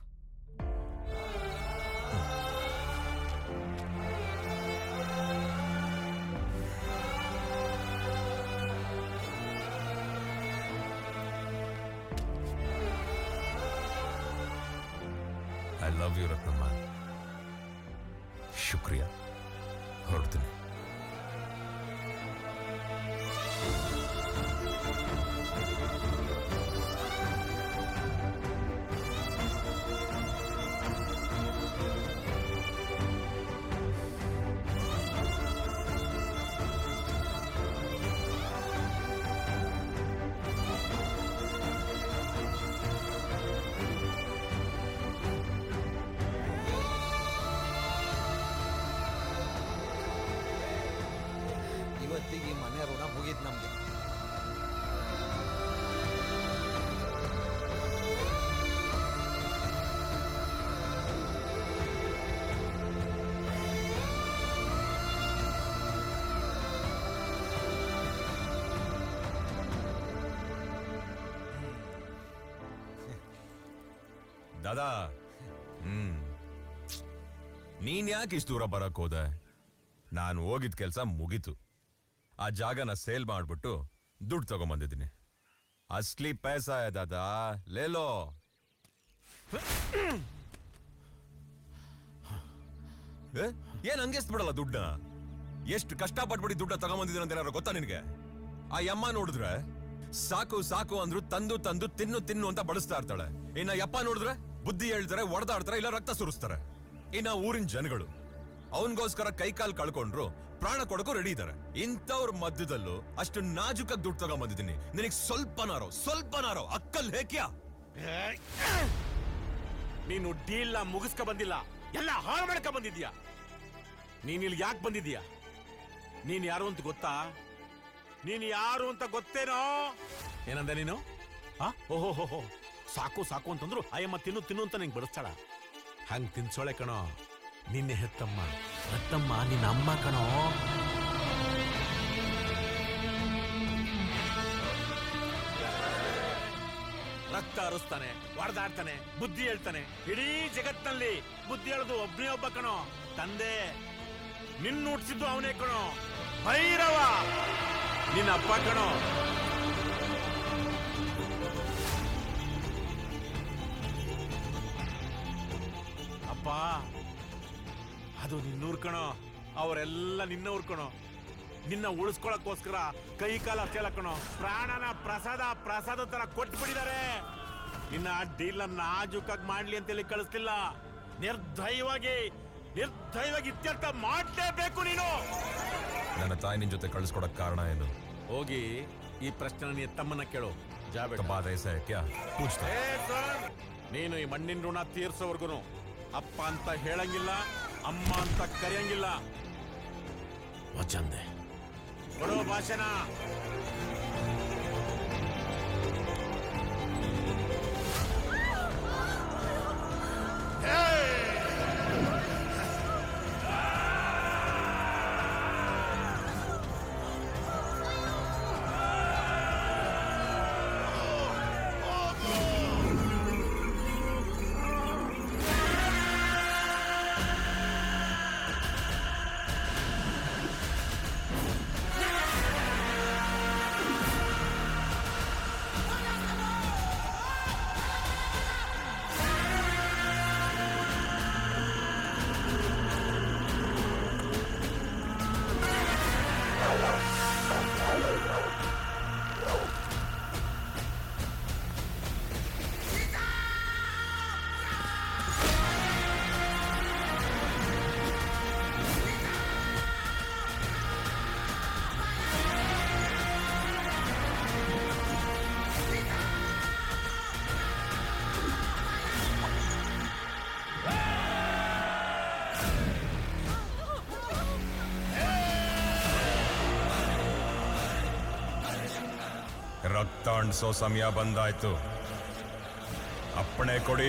[SPEAKER 10] ಐ ಲವ್ ಯು ರತ್ನಮ್ಮ ಶುಕ್ರಿಯಾ ಹೊರಡ್ತೀನಿ
[SPEAKER 3] ಇವತ್ತಿಗೆ ಈ ಮನೆ ಋಣ ಮುಗೀತು ನಮ್ಗೆ
[SPEAKER 10] ದಾದಾ ಹ್ಮ್ ನೀನ್ ಯಾಕೆ ಇಷ್ಟು ದೂರ ಬರಕ್ ಹೋದೆ ನಾನು ಹೋಗಿದ್ ಕೆಲ್ಸ ಮುಗೀತು ಆ ಜಾಗನ ಸೇಲ್ ಮಾಡ್ಬಿಟ್ಟು ದುಡ್ಡು ತಗೊಂಬಂದಿದ್ದೀನಿ ಅಸ್ಲಿ ಪೈಸಾ है ದಾದಾ ಲೇಲೋ ಏ? ಏನ್ ಹಂಗೆ ಬಿಡಲ್ಲ ದುಡ್ಡ ಎಷ್ಟು ಕಷ್ಟಪಟ್ಬಿಟ್ಟು ದುಡ್ಡ ತಗೊಂಬಂದಿದ್ದೀನಿ ಅಂತ ಏನಾದ್ರು ಗೊತ್ತಾ ನಿನಗೆ ಆ ಯಮ್ಮ ನೋಡಿದ್ರೆ ಸಾಕು ಸಾಕು ಅಂದ್ರು ತಂದು ತಂದು ತಿನ್ನು ತಿನ್ನು ಅಂತ ಬಡಿಸ್ತಾ ಇರ್ತಾಳೆ ಇನ್ನ ಯಪ್ಪ ನೋಡಿದ್ರೆ ಬುದ್ಧಿ ಹೇಳ್ತಾರೆ ಹೊಡೆದಾಡ್ತಾರೆ ಇಲ್ಲ ರಕ್ತ ಸುರಿಸ್ತಾರೆ ಇನ್ನ ಊರಿನ ಜನಗಳು ಅವನಿಗೋಸ್ಕರ ಕೈ ಕಾಲ್ ಕಳ್ಕೊಂಡ್ರು ಪ್ರಾಣ ಕೊಡಕ್ಕೂ ರೆಡಿ ಇದ್ದಾರೆ ಇಂಥವ್ರ ಮಧ್ಯದಲ್ಲೂ ಅಷ್ಟು ನಾಜುಕಾಗಿ ದುಡ್ಡು ತಗೊಂಬಂದಿದ್ದೀನಿ ನಿನಗೆ ಸ್ವಲ್ಪನಾರೋ ಸ್ವಲ್ಪನಾರೋ ಅಕ್ಕಲ್ ಹೇಕ್ಯಾ
[SPEAKER 8] ನೀನು ಡೀಲ್ನ ಮುಗಿಸ್ಕ ಬಂದಿಲ್ಲ ಎಲ್ಲ ಹಾಳು ಮಾಡ್ಕ ಬಂದಿದ್ಯಾ ನೀನ್ ಇಲ್ಲಿ ಯಾಕೆ ಬಂದಿದ್ಯಾ ನೀನ್ ಯಾರು ಅಂತ ಗೊತ್ತಾ ನೀನ್ ಯಾರು ಅಂತ ಗೊತ್ತೇನೋ ಏನಂದ ನೀನು ಆ ಓಹೋ ಹೋ ಹೋ ಸಾಕು ಸಾಕು ಅಂತಂದ್ರು ಅಯ್ಯಮ್ಮ ತಿನ್ನು ತಿನ್ನು ಅಂತ ನಿಂಗೆ ಬಡಿಸ್ತಾಳ ಹಂಗ್ ತಿನ್ಸೋಳೆ ಕಣೋ ನಿನ್ನೆ ಹೆತ್ತಮ್ಮ ಹೆತ್ತಮ್ಮ ನಿನ್ನ ಅಮ್ಮ ಕಣೋ ರಕ್ತ ಹರಿಸ್ತಾನೆ ಹೊಡೆದಾಡ್ತಾನೆ ಬುದ್ಧಿ ಹೇಳ್ತಾನೆ ಇಡೀ ಜಗತ್ನಲ್ಲಿ ಬುದ್ಧಿ ಹೇಳೋದು ಒಬ್ಬನೇ ಒಬ್ಬ ಕಣೋ ತಂದೆ ನಿನ್ನ ಹುಟ್ಟಿಸಿದ್ದು ಅವನೇ ಕಣೋ ಭೈರವ ನಿನ್ನ ಅಪ್ಪ ಕಣೋ ಅಪ್ಪ ಅದು ನಿನ್ನೂರ್ ಕಣೋ ಅವರೆಲ್ಲ ನಿನ್ನವ್ರು ಕಣೋ ನಿನ್ನ ಉಳಿಸ್ಕೊಳಕ್ಕೋಸ್ಕರ ಕೈ ಕಾಲ ಅಷ್ಟೆಲ್ಲ ಕಣೋ ಪ್ರಾಣನ ಪ್ರಸಾದ ಪ್ರಸಾದ ತರ ಕೊಟ್ಬಿಟ್ಟಿದ್ದಾರೆ ನಿನ್ನ ಡೀಲ್ ನಾಜೂಕಾಗಿ ಮಾಡ್ಲಿ ಅಂತೇಳಿ ಕಳಿಸ್ತಿಲ್ಲ ನಿರ್ದಯವಾಗಿ ನಿರ್ದಯವಾಗಿ ಇತ್ಯರ್ಥ ಮಾಡ್ಲೇಬೇಕು ನೀನು
[SPEAKER 10] ನನ್ನ ತಾಯಿ ನಿನ್ ಜೊತೆ ಕಳಿಸ್ಕೊಡಕ್ ಕಾರಣ ಏನು
[SPEAKER 8] ಹೋಗಿ ಈ ಪ್ರಶ್ನೆ ನಿನ್ನ ತಮ್ಮನ್ನ ಕೇಳು ಜಾಬೇಡ
[SPEAKER 10] ಬಾದ ಐಸಾ ಹೈ ಕ್ಯಾ ಪೂಚ್ತಾ
[SPEAKER 8] ಏ ಸರ್, ನೀನು ಈ ಮಣ್ಣಿನ ಋಣ ತೀರ್ಸೋವರ್ಗುನು ಅಪ್ಪ ಅಂತ ಹೇಳಂಗಿಲ್ಲ ಅಮ್ಮ ಅಂತ ಕರೆಯಂಗಿಲ್ಲ ವಚಂದೆ ಕೊಡೋ ಭಾಷಣ
[SPEAKER 7] Yeah!
[SPEAKER 10] ರಕ್ತ ಅಂಟಿಸೋ ಸಮಯ ಬಂದಾಯ್ತು ಅಪ್ಪಣೆ ಕೊಡಿ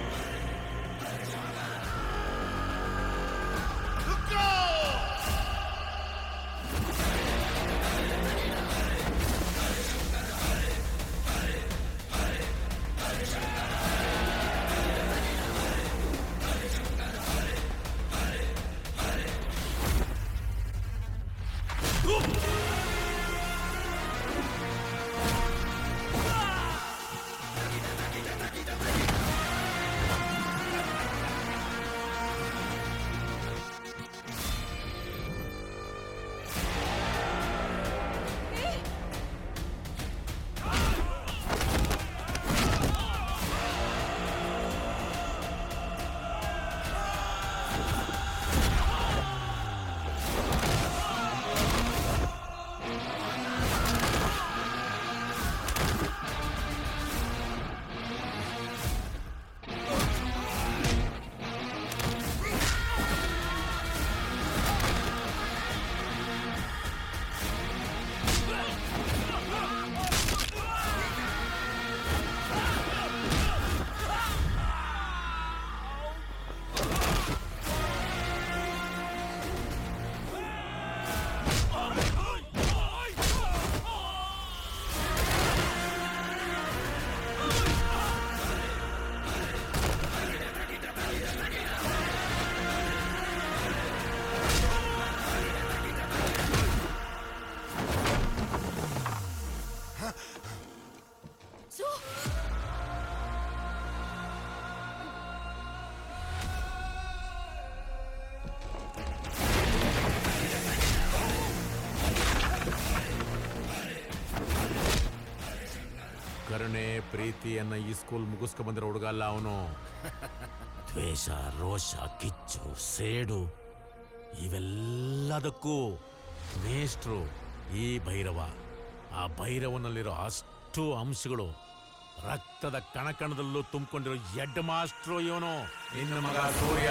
[SPEAKER 5] ಸು
[SPEAKER 8] ಕರುಣೆ ಪ್ರೀತಿಯನ್ನ ಈ ಸ್ಕೂಲ್ ಮುಗಿಸ್ಕೊ ಬಂದಿರೋ ಹುಡುಗ ಅಲ್ಲ ಅವನು ದ್ವೇಷ ರೋಷ ಕಿಚ್ಚು ಸೇಡು ಇವೆಲ್ಲದಕ್ಕೂ ಮೇಷ್ಟ್ರು ಈ ಭೈರವ ಆ ಭೈರವನಲ್ಲಿರೋ ಅಷ್ಟು ಅಂಶಗಳು ರಕ್ತದ ಕಣಕಣದಲ್ಲೂ ತುಂಬಿಕೊಂಡಿರೋ ಎಡ್ ಮಾಸ್ಟ್ರು ಇವನು ನಿನ್ನ ಮಗ ಸೂರ್ಯ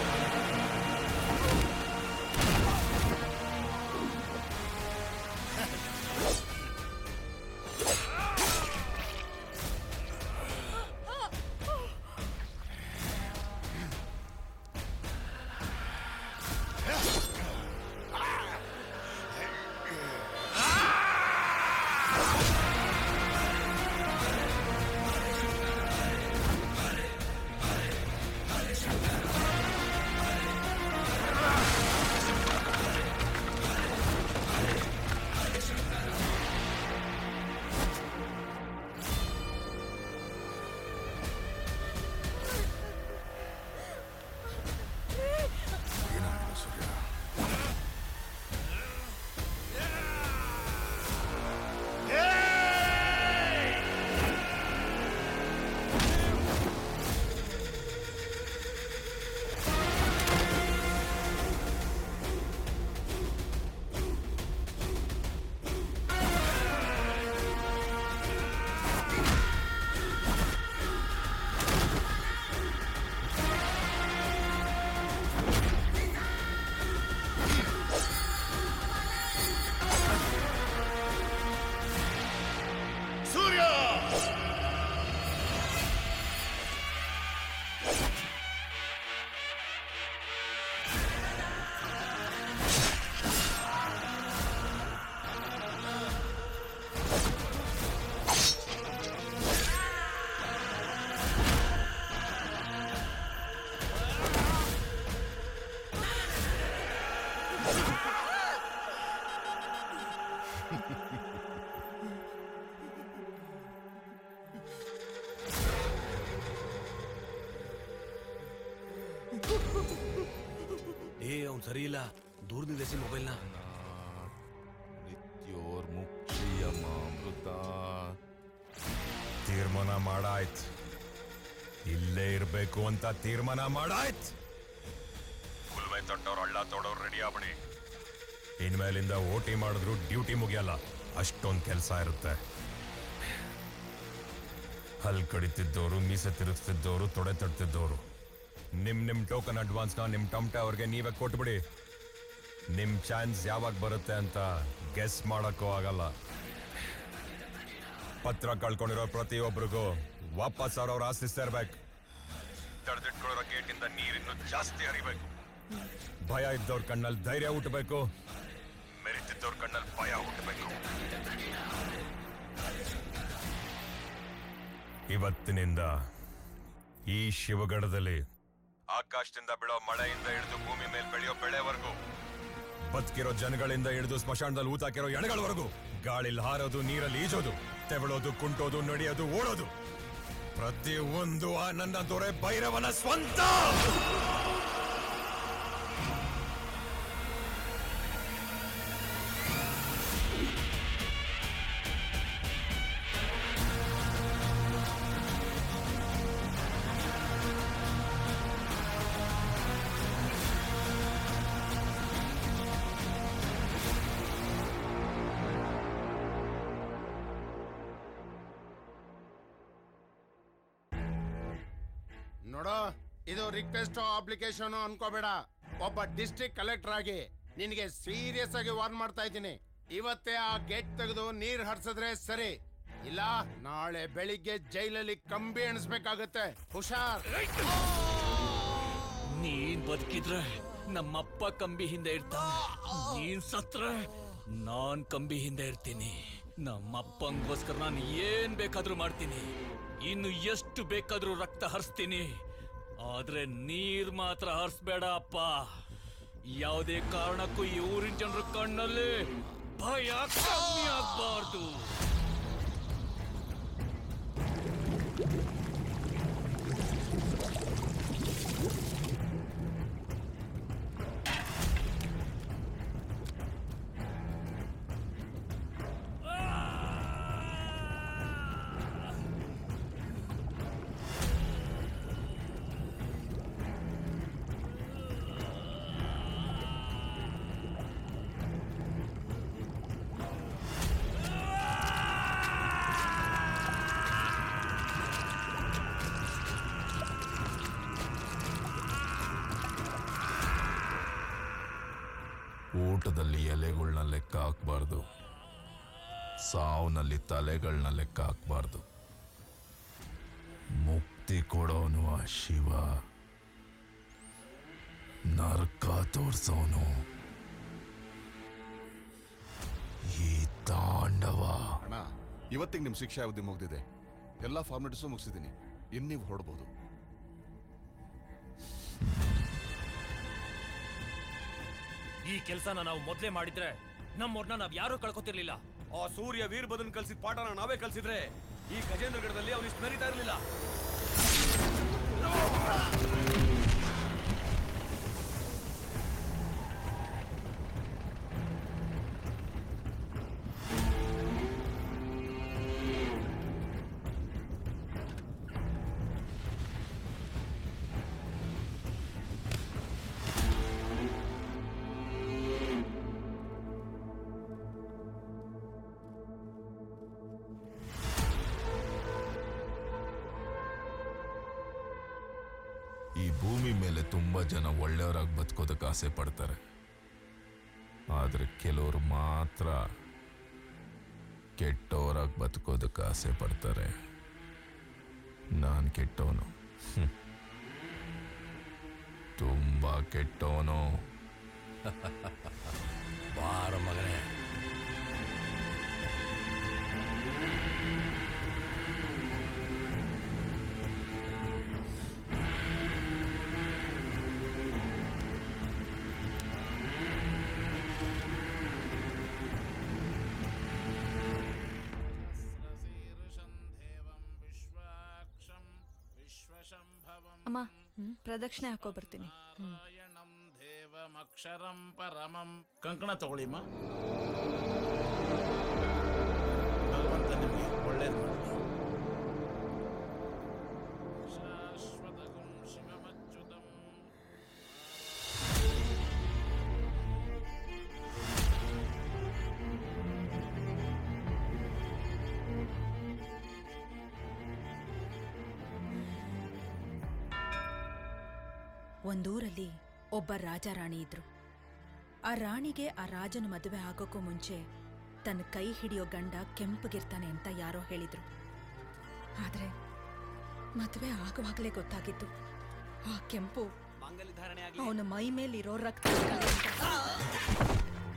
[SPEAKER 19] ಸೂರ್ಯ
[SPEAKER 9] ಏ ಅವ್ನು ಸರಿ ಇಲ್ಲ ದೂರದಿಂದ ಎಸಿ ಮೊಬೈಲ್ನ
[SPEAKER 19] ನಿತ್ಯೋರ್ ಮುಕ್ಷಿಯಮ ಅಮೃತ
[SPEAKER 10] ತೀರ್ಮಾನ ಮಾಡಾಯ್ತು ಇಲ್ಲೇ ಇರ್ಬೇಕು ಅಂತ ತೀರ್ಮಾನ ಮಾಡಾಯ್ತು ಕುಲ್ವೈ ತೊಟ್ಟವ್ರು ಹಳ್ಳ ತೊಡೋರು ರೆಡಿ ಆಗ್ಬಿಡಿ ಇನ್ಮೇಲಿಂದ ಓಟಿ ಮಾಡಿದ್ರು ಡ್ಯೂಟಿ ಮುಗಿಯಲ್ಲ ಅಷ್ಟೊಂದು ಕೆಲಸ ಇರುತ್ತೆ ಹಲ್ ಕಡಿತಿದ್ದವರು ಮೀಸೆ ತಿರುಗಿಸ್ತಿದ್ದವರು ತೊಡೆ ತಡ್ತಿದ್ದವರು ನಿಮ್ ನಿಮ್ ಟೋಕನ್ ಅಡ್ವಾನ್ಸ್ನ ನಿಮ್ ಟಮಟೆ ಅವ್ರಿಗೆ ನೀವೇ ಕೊಟ್ಬಿಡಿ ನಿಮ್ ಚಾನ್ಸ್ ಯಾವಾಗ ಬರುತ್ತೆ ಅಂತ ಗೆಸ್ ಮಾಡಕ್ಕೂ ಆಗಲ್ಲ ಪತ್ರ ಕಳ್ಕೊಂಡಿರೋ ಪ್ರತಿಯೊಬ್ಬರಿಗೂ ವಾಪಸ್ ಅವ್ರವ್ರ ಆಸ್ತಿ ಸೇರ್ಬೇಕು ತಡೆದಿಟ್ಕೊಳ್ಳೋ ಗೇಟಿಂದ ನೀರಿನ್ನು ಜಾಸ್ತಿ ಹರಿಬೇಕು ಭಯ ಇದ್ದವ್ರ ಕಣ್ಣಲ್ಲಿ ಧೈರ್ಯ ಹುಟ್ಟಬೇಕು ಮೆರಿತಿದ್ದವ್ರ ಕಣ್ಣಲ್ಲಿ ಭಯ ಹುಟ್ಟಬೇಕು ಇವತ್ತಿನಿಂದ ಈ ಶಿವಗಢದಲ್ಲಿ ಆಕಾಶದಿಂದ ಬೀಳೋ ಮಳೆಯಿಂದ ಹಿಡಿದು ಭೂಮಿ ಮೇಲೆ ಬೆಳೆಯೋ ಬೆಳೆವರೆಗೂ ಬದುಕಿರೋ ಜನಗಳಿಂದ ಹಿಡಿದು ಸ್ಮಶಾನದಲ್ಲಿ ಊತಾಕಿರೋ ಎಣಗಳವರೆಗೂ ಗಾಳಿಲಿ ಹಾರೋದು ನೀರಲ್ಲಿ ಈಜೋದು ತೆವಳೋದು ಕುಂಟೋದು ನಡೆಯೋದು ಓಡೋದು ಪ್ರತಿ ಒಂದು ಆ ನನ್ನ ದೊರೆ ಭೈರವನ ಸ್ವಂತ
[SPEAKER 4] ನೋಡೋ ಇದು ರಿಕ್ವೆಸ್ಟ್ ಅಪ್ಲಿಕೇಶನ್ ಅನ್ಕೋಬೇಡ ಒಬ್ಬ ಡಿಸ್ಟ್ರಿಕ್ಟ್ ಕಲೆಕ್ಟರ್ ಆಗಿ ನಿನಗೆ ಸೀರಿಯಸ್ ಆಗಿ ವಾರ್ನ್ ಮಾಡ್ತಾ ಇದ್ದೀನಿ ಇವತ್ತೇ ಆ ಗೇಟ್ ತೆಗೆದು ನೀರ್ ಹರ್ಸಿದ್ರೆ ಸರಿ ಇಲ್ಲ ನಾಳೆ ಬೆಳಿಗ್ಗೆ ಜೈಲಲ್ಲಿ ಕಂಬಿ ಎಣಿಸ್ಬೇಕಾಗತ್ತೆ ಹುಷಾರ್
[SPEAKER 2] ನೀನ್ ಬದುಕಿದ್ರೆ ನಮ್ಮಪ್ಪ ಕಂಬಿ ಹಿಂದೆ ಇರ್ತಾನೆ ನೀನ್ ಸತ್ರೆ ನಾನ್ ಕಂಬಿ ಹಿಂದೆ ಇರ್ತೀನಿ ನಮ್ಮಪ್ಪಂಗೋಸ್ಕರ ನಾನು ಏನ್ ಬೇಕಾದ್ರೂ ಮಾಡ್ತೀನಿ ಇನ್ನು ಎಷ್ಟು ಬೇಕಾದ್ರೂ ರಕ್ತ ಹರಿಸ್ತೀನಿ ಆದ್ರೆ ನೀರ್ ಮಾತ್ರ ಹರಿಸ್ಬೇಡ ಅಪ್ಪ ಯಾವುದೇ ಕಾರಣಕ್ಕೂ ಈ ಊರಿನ ಜನರ ಕಣ್ಣಲ್ಲಿ ಭಯ ಕಮ್ಮಿ ಆಗ್ಬಾರ್ದು
[SPEAKER 10] ಊಟದಲ್ಲಿ ಎಲೆಗಳನ್ನ ಲೆಕ್ಕ ಹಾಕ್ಬಾರ್ದು ಸಾವ್ನಲ್ಲಿ ತಲೆಗಳನ್ನ ಲೆಕ್ಕ ಹಾಕ್ಬಾರ್ದು ಮುಕ್ತಿ ಕೊಡೋನು ಆ ಶಿವ ನರ್ಕ ತೋರ್ಸೋನು ಈ ತಾಂಡವ
[SPEAKER 17] ಅಣ್ಣ ಇವತ್ತಿಗೆ ನಿಮ್ ಶಿಕ್ಷೆ ಅವಧಿ ಮುಗ್ದಿದೆ ಎಲ್ಲಾ ಫಾರ್ಮಾಲಿಟೀಸು ಮುಗಿಸಿದ್ದೀನಿ ಇನ್ನು ನೀವು ಹೊರಡ್ಬೋದು
[SPEAKER 12] ಈ ಕೆಲಸನ ನಾವು ಮೊದ್ಲೇ ಮಾಡಿದ್ರೆ ನಮ್ಮವ್ರನ್ನ ನಾವ್ ಯಾರು ಕಳ್ಕೊತಿರ್ಲಿಲ್ಲ
[SPEAKER 6] ಆ ಸೂರ್ಯ ವೀರಭದ್ರನ್ ಕಲ್ಸಿದ ಪಾಠನ ನಾವೇ ಕಲ್ಸಿದ್ರೆ ಈ ಗಜೇಂದ್ರಗಢದಲ್ಲಿ ಅವನಿಷ್ಟು ಮೆರಿತಾ ಇರಲಿಲ್ಲ
[SPEAKER 10] ಈ ಭೂಮಿ ಮೇಲೆ ತುಂಬಾ ಜನ ಒಳ್ಳೆಯವರಾಗಿ ಬದುಕೋದಕ್ಕೆ ಆಸೆ ಪಡ್ತಾರೆ ಆದ್ರೆ ಕೆಲವರು ಮಾತ್ರ ಕೆಟ್ಟವರಾಗಿ ಬದುಕೋದಕ್ಕೆ ಆಸೆ ಪಡ್ತಾರೆ ನಾನು ಕೆಟ್ಟವನು ಹ್ಮ್. ತುಂಬಾ ಕೆಟ್ಟವನು
[SPEAKER 22] ಬಾರ ಮಗನೇ
[SPEAKER 20] ಅಮ್ಮ ಪ್ರದಕ್ಷಿಣೆ ಹಾಕೋ ಬರ್ತೀನಿ
[SPEAKER 13] ದೇವಮಕ್ಷರಂ ಪರಮಂ ಕಂಕಣ ತಗೊಳ್ಳಿಮ್ಮ ಭಗವಂತ ನಿಮಗೆ ಒಳ್ಳೇದು ಮಾಡಲಿ. ಶಾಶ್ವತಗುಂ ಶಿವಮಚ್ಯುತಂ
[SPEAKER 20] ಒಂದೂರಲ್ಲಿ ಒಬ್ಬ ರಾಜ ರಾಣಿ ಇದ್ರು ಆ ರಾಣಿಗೆ ಆ ರಾಜನ ಮದುವೆ ಆಗೋಕ್ಕೂ ಮುಂಚೆ ತನ್ನ ಕೈ ಹಿಡಿಯೋ ಗಂಡ ಕೆಂಪಗಿರ್ತಾನೆ ಅಂತ ಯಾರೋ ಹೇಳಿದ್ರು ಆದ್ರೆ ಮದುವೆ ಆಗುವಾಗಲೇ ಗೊತ್ತಾಗಿತ್ತು ಆ ಕೆಂಪು ಅವನ ಮೈ ಮೇಲಿರೋ ರಕ್ತ ಕಲೆ ಅಂತ.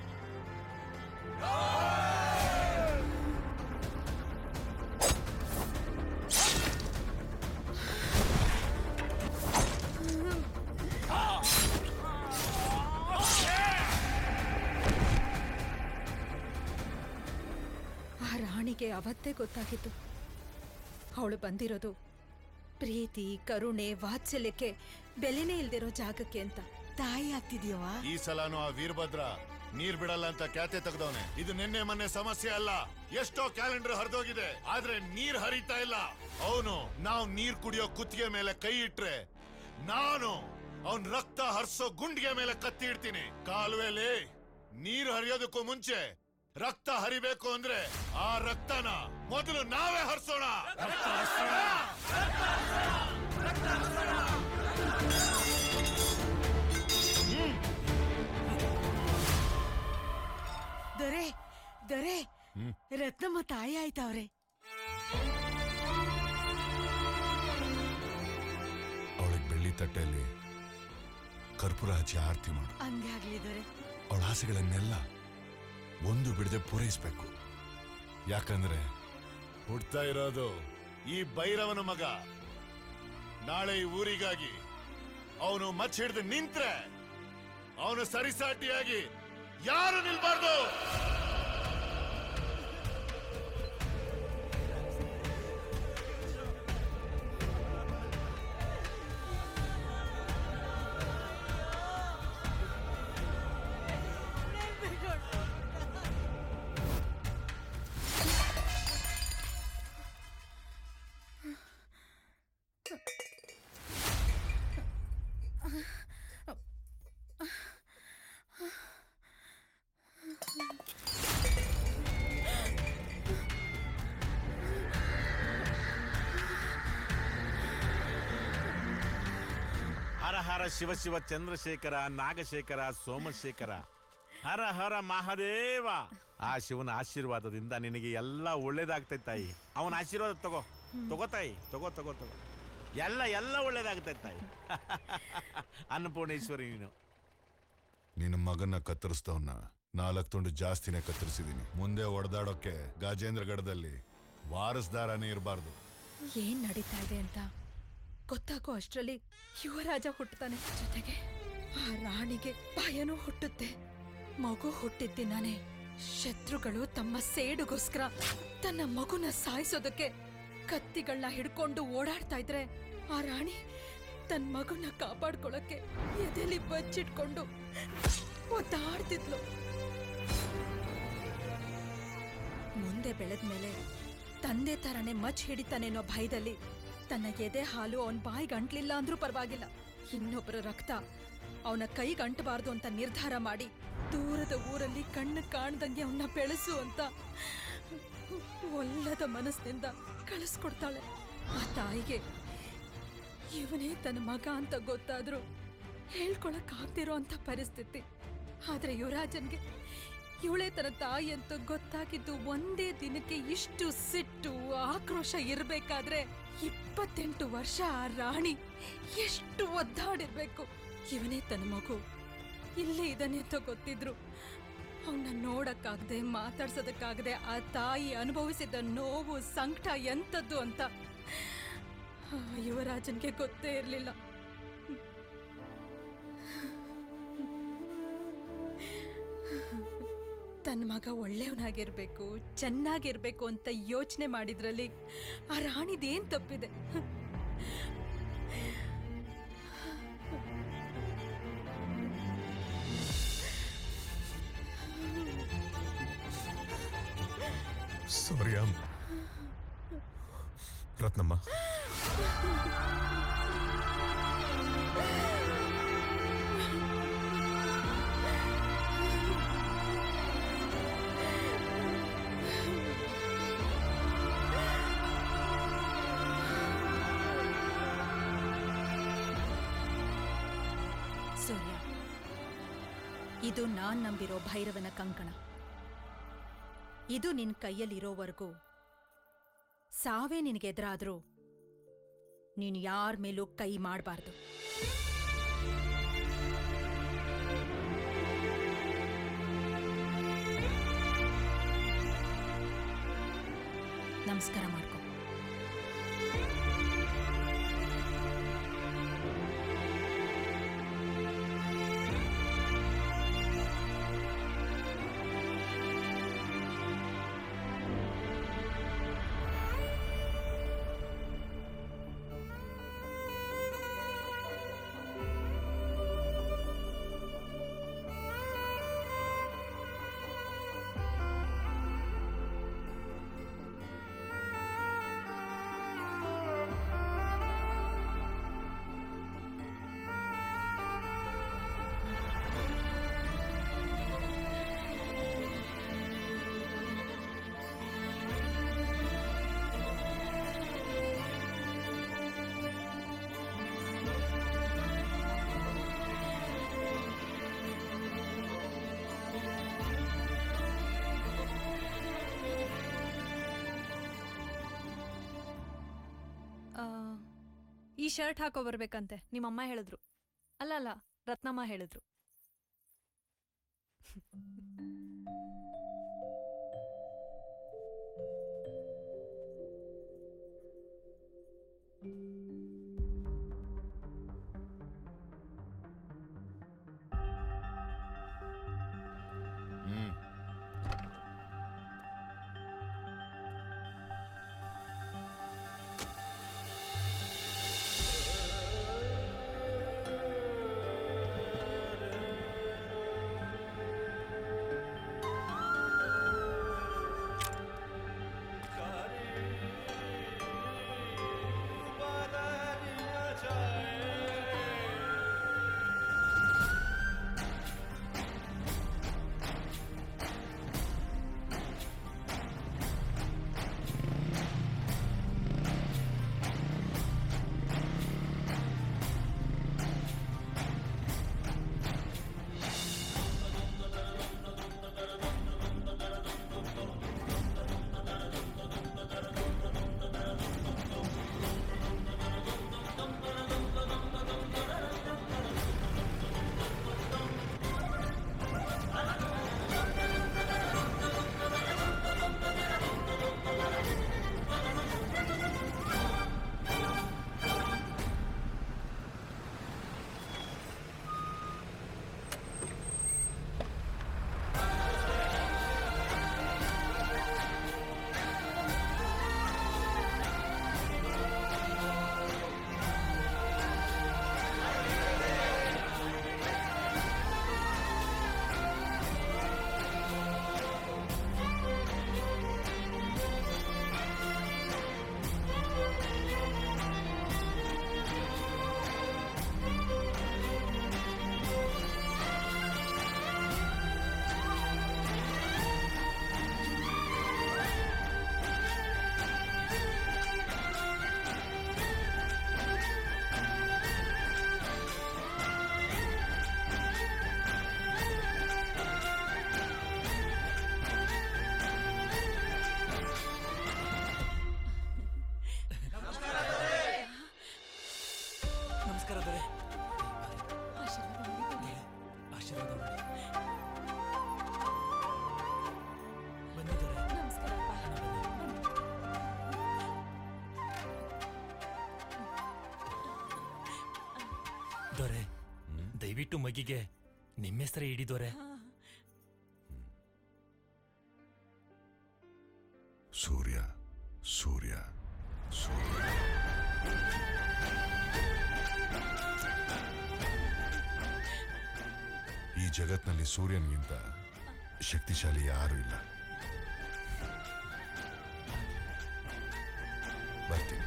[SPEAKER 20] ಆ ರಾಣಿಗೆ ಅವತ್ತೇ ಗೊತ್ತಾಗಿತ್ತು ಅವಳು ಬಂದಿರೋದು ಪ್ರೀತಿ ಕರುಣೆ ವಾತ್ಸಲ್ಯಕ್ಕೆ ಬೆಲೆನೇ ಇಲ್ದಿರೋ ಜಾಗಕ್ಕೆ ಅಂತ ತಾಯಿ ಆಗ್ತಿದ್ಯವ
[SPEAKER 19] ಈ ಸಲನು ಆ ವೀರಭದ್ರ ನೀರ್ ಬಿಡಲ್ಲ ಅಂತ ಖ್ಯಾತೆ ತೆಗ್ದವನೆ ಇದು ನಿನ್ನೆ ಮೊನ್ನೆ ಸಮಸ್ಯೆ ಅಲ್ಲ ಎಷ್ಟೋ ಕ್ಯಾಲೆಂಡರ್ ಹರಿದೋಗಿದೆ ಆದ್ರೆ ನೀರ್ ಹರಿತಾ ಇಲ್ಲ ಅವನು ನಾವು ನೀರ್ ಕುಡಿಯೋ ಕುತ್ತಿಗೆ ಮೇಲೆ ಕೈ ಇಟ್ರೆ ನಾನು ಅವನ್ ರಕ್ತ ಹರ್ಸೋ ಗುಂಡಿಗೆ ಮೇಲೆ ಕತ್ತಿ ಇಡ್ತೀನಿ ಕಾಲುವೆಲಿ ನೀರು ಹರಿಯೋದಕ್ಕೂ ಮುಂಚೆ ರಕ್ತ ಹರಿಬೇಕು ಅಂದ್ರೆ ಆ ರಕ್ತನ ಮೊದಲು ನಾವೇ ಹರ್ಸೋಣ
[SPEAKER 14] ದೊರೆ ದೊರೆ
[SPEAKER 19] ಹ್ಮ್.
[SPEAKER 14] ರತ್ನಮ್ಮ ತಾಯಿ ಆಯ್ತವ್ರೆ
[SPEAKER 19] ಅವಳಿಗೆ ಬೆಳ್ಳಿ ತಟ್ಟೆಯಲ್ಲಿ ಕರ್ಪೂರ ಹಚ್ಚಿ ಆರತಿ ಮಾಡು
[SPEAKER 14] ಹಂಗೆ ಆಗ್ಲಿ ದೊರೆ
[SPEAKER 19] ಅವಳ ಆಸೆಗಳನ್ನೆಲ್ಲ ಒಂದು ಬಿಡದೆ ಪೂರೈಸ್ಬೇಕು ಯಾಕಂದ್ರೆ ಹುಡ್ತಾ ಇರೋದು ಈ ಭೈರವನ ಮಗ ನಾಳೆ ಈ ಊರಿಗಾಗಿ ಅವನು ಮಚ್ಚ ಹಿಡಿದು ನಿಂತ್ರೆ ಅವನು ಸರಿಸಾಟಿಯಾಗಿ ಯಾರು ನಿಲ್ಬಾರ್ದು
[SPEAKER 8] ಹರ ಹರ ಶಿವ ಶಿವ ಚಂದ್ರಶೇಖರ ನಾಗಶೇಖರ ಸೋಮಶೇಖರ ಹರ ಹರ ಮಹಾದೇವ ಆ ಶಿವನ ಆಶೀರ್ವಾದದಿಂದ ನಿನಗೆ ಎಲ್ಲ ಒಳ್ಳೇದಾಗ್ತೈತೆ ತಾಯಿ ಅವನ ಆಶೀರ್ವಾದ ತಗೋ ತಗೋ ತಾಯಿ ತಗೋ ತಗೋ ತಗೋ ಎಲ್ಲ ಎಲ್ಲ ಒಳ್ಳೇದಾಗ್ತೈತೆ ತಾಯಿ ಅನ್ನಪೂರ್ಣೇಶ್ವರಿ ನೀನು
[SPEAKER 19] ನಿನ್ನ ಮಗನ್ನ ಕತ್ತರಿಸ್ತವನ್ನ ನಾಲ್ಕು ತುಂಡು ಜಾಸ್ತಿನೇ ಕತ್ತರಿಸಿದೀನಿ ಮುಂದೆ ಒಡೆದಾಡೋಕೆ ಗಾಜೇಂದ್ರಗಢದಲ್ಲಿ ವಾರಸ್ದಾರನೇ ಇರಬಾರ್ದು
[SPEAKER 20] ಏನ್ ನಡೀತಾ ಇದೆ ಅಂತ ಗೊತ್ತಾಗೋ ಅಷ್ಟ್ರಲ್ಲಿ ಯುವರಾಜ ಹುಟ್ಟುತ್ತಾನೆ ಜೊತೆಗೆ ಆ ರಾಣಿಗೆ ಭಯನೂ ಹುಟ್ಟುತ್ತೆ ಮಗು ಹುಟ್ಟಿದ್ದಿನಾನೆ ಶತ್ರುಗಳು ತಮ್ಮ ಸೇಡುಗೋಸ್ಕರ ತನ್ನ ಮಗುನ ಸಾಯಿಸೋದಕ್ಕೆ ಕತ್ತಿಗಳನ್ನ ಹಿಡ್ಕೊಂಡು ಓಡಾಡ್ತಾ ಇದ್ರೆ ಆ ರಾಣಿ ತನ್ನ ಮಗುನ ಕಾಪಾಡ್ಕೊಳಕ್ಕೆ ಎದೆಲಿ ಬಚ್ಚಿಟ್ಕೊಂಡು ಒದ್ದಾಡ್ತಿದ್ಲು ಮುಂದೆ ಬೆಳೆದ್ಮೇಲೆ ತಂದೆ ತರನೇ ಮಚ್ ಹಿಡಿತಾನೇನೋ ಭಯದಲ್ಲಿ ತನ್ನ ಎದೆ ಹಾಲು ಅವನ ಬಾಯಿಗೆ ಅಂಟ್ಲಿಲ್ಲ ಅಂದ್ರೂ ಪರವಾಗಿಲ್ಲ ಇನ್ನೊಬ್ಬರ ರಕ್ತ ಅವನ ಕೈಗೆ ಅಂಟಬಾರ್ದು ಅಂತ ನಿರ್ಧಾರ ಮಾಡಿ ದೂರದ ಊರಲ್ಲಿ ಕಣ್ಣು ಕಾಣ್ದಂಗೆ ಅವನ್ನ ಬೆಳೆಸು ಅಂತ ಒಲ್ಲದ ಮನಸ್ಸಿನಿಂದ ಕಳಿಸ್ಕೊಡ್ತಾಳೆ ಆ ತಾಯಿಗೆ ಇವನೇ ತನ್ನ ಮಗ ಅಂತ ಗೊತ್ತಾದ್ರೂ ಹೇಳ್ಕೊಳಕ್ ಆಗ್ದಿರೋ ಅಂತ ಪರಿಸ್ಥಿತಿ ಆದ್ರೆ ಯುವರಾಜನ್ಗೆ ಇವಳೇ ತನ್ನ ತಾಯಿ ಅಂತ ಗೊತ್ತಾಗಿದ್ದು ಒಂದೇ ದಿನಕ್ಕೆ ಇಷ್ಟು ಸಿಟ್ಟು ಆಕ್ರೋಶ ಇರ್ಬೇಕಾದ್ರೆ ಇಪ್ಪತ್ತೆಂಟು ವರ್ಷ ಆ ರಾಣಿ ಎಷ್ಟು ಒದ್ದಾಡಿರ್ಬೇಕು ಇವನೇ ತನ್ನ ಮಗು ಇಲ್ಲೇ ಇದ್ದಾನೆ ಅಂತ ಗೊತ್ತಿದ್ರು ಅವನ್ನ ನೋಡಕ್ಕಾಗದೆ ಮಾತಾಡ್ಸೋದಕ್ಕಾಗದೆ ಆ ತಾಯಿ ಅನುಭವಿಸಿದ ನೋವು ಸಂಕಟ ಎಂಥದ್ದು ಅಂತ ಆ ಯುವರಾಜನ್ಗೆ ಗೊತ್ತೇ ಇರಲಿಲ್ಲ ತನ್ನ ಮಗ ಒಳ್ಳೆಯವನಾಗಿರ್ಬೇಕು ಚೆನ್ನಾಗಿರ್ಬೇಕು ಅಂತ ಯೋಚನೆ ಮಾಡಿದ್ರಲ್ಲಿ ಆ ರಾಣಿದೇನ್ ತಪ್ಪಿದೆ
[SPEAKER 19] ಸೌರ್ಯ ರತ್ನಮ್ಮ
[SPEAKER 20] ಸೂರ್ಯ ಇದು ನಾನ್ ನಂಬಿರೋ ಭೈರವನ ಕಂಕಣ ಇದು ನಿನ್ ಕೈಯಲ್ಲಿರೋವರೆಗೂ ಸಾವೇ ನಿನಗೆದುರಾದ್ರೂ ನೀನು ಯಾರ ಮೇಲೂ ಕೈ ಮಾಡಬಾರ್ದು ನಮಸ್ಕಾರ ಮಾಡ್ಕೊ
[SPEAKER 1] ಆ, ಈ ಶರ್ಟ್ ಹಾಕೋ ಬರ್ಬೇಕಂತೆ ನಿಮ್ಮಮ್ಮ ಹೇಳಿದ್ರು ಅಲ್ಲ ಅಲ್ಲ ರತ್ನಮ್ಮ ಹೇಳಿದ್ರು
[SPEAKER 19] ಹ್ಮ್
[SPEAKER 2] ನಮಸ್ಕಾರ ದೊರೆ ಆಶೀರ್ವಾದ ಮಾಡಿ ಬನ್ನಿ ದೊರೆ ದೊರೆ ದಯವಿಟ್ಟು ಮಗಿಗೆ ನಿಮ್ಮ ಹೆಸರೇ ಇಡಿ ದೊರೆ
[SPEAKER 19] ಸೂರ್ಯ ಸೂರ್ಯ ಸೂರ್ಯ ಈ ಜಗತ್ನಲ್ಲಿ ಸೂರ್ಯನಿಗಿಂತ ಶಕ್ತಿಶಾಲಿ ಯಾರೂ ಇಲ್ಲ ಬರ್ತೀನಿ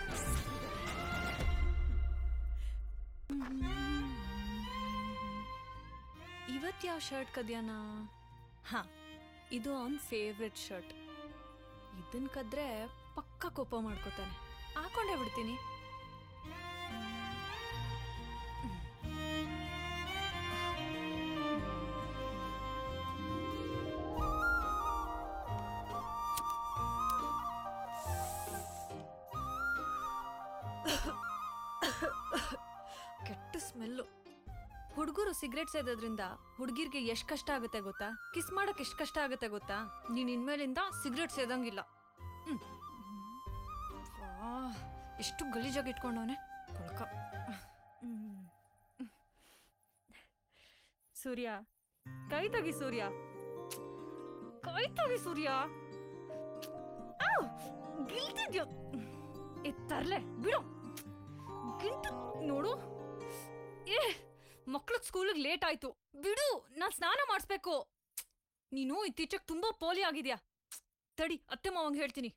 [SPEAKER 1] ಇವತ್ ಯಾವ ಶರ್ಟ್ ಕದ್ಯಾನ ಹಾ ಇದು ಅವನ್ ಫೇವ್ರೆಟ್ ಶರ್ಟ್ ಇದನ್ ಕದ್ರೆ ಪಕ್ಕ ಕೋಪ ಮಾಡ್ಕೋತಾನೆ ಹಾಕೊಂಡೇ ಬಿಡ್ತೀನಿ ಹುಡುಗರು ಸಿಗರೇಟ್ ಸೇದೋದ್ರಿಂದ ಹುಡುಗಿರ್ಗೆ ಎಷ್ಟ್ ಕಷ್ಟ ಆಗುತ್ತೆ ಗೊತ್ತಾ ಕಿಸ್ ಮಾಡಕ್ ಎಷ್ಟ್ ಕಷ್ಟ ಆಗುತ್ತೆ ಗೊತ್ತಾ ನೀನ್ ಇನ್ಮೇಲಿಂದ ಸಿಗರೇಟ್ ಸೇದಂಗಿಲ್ಲ ಹ್ಮ್. ವಾ, ಎಷ್ಟು ಗಲೀಜಾಗಿ ಇಟ್ಕೊಂಡವನೆ ಕೊಳ್ಕ ಹ್ಮ್. ಸೂರ್ಯ ಕೈ ತೆಗಿ ಸೂರ್ಯ ಕೈ ತೆಗಿ ಸೂರ್ಯ ಗಿಲ್ತಿದ್ಯೋ ಎತ್ತರ್ಲೆ ಬಿಡು ಗಿಲ್ಟ್ ನೋಡು ಏ ಮಕ್ಳಗ್ ಸ್ಕೂಲಿಗೆ ಲೇಟ್ ಆಯ್ತು ಬಿಡು ನಾನ್ ಸ್ನಾನ ಮಾಡಿಸ್ಬೇಕು ನೀನು ಇತ್ತೀಚೆಗೆ ತುಂಬಾ ಪೋಲಿ ಆಗಿದ್ಯಾ ತಡಿ ಅತ್ತೆ ಮಾವಂಗ್ ಹೇಳ್ತೀನಿ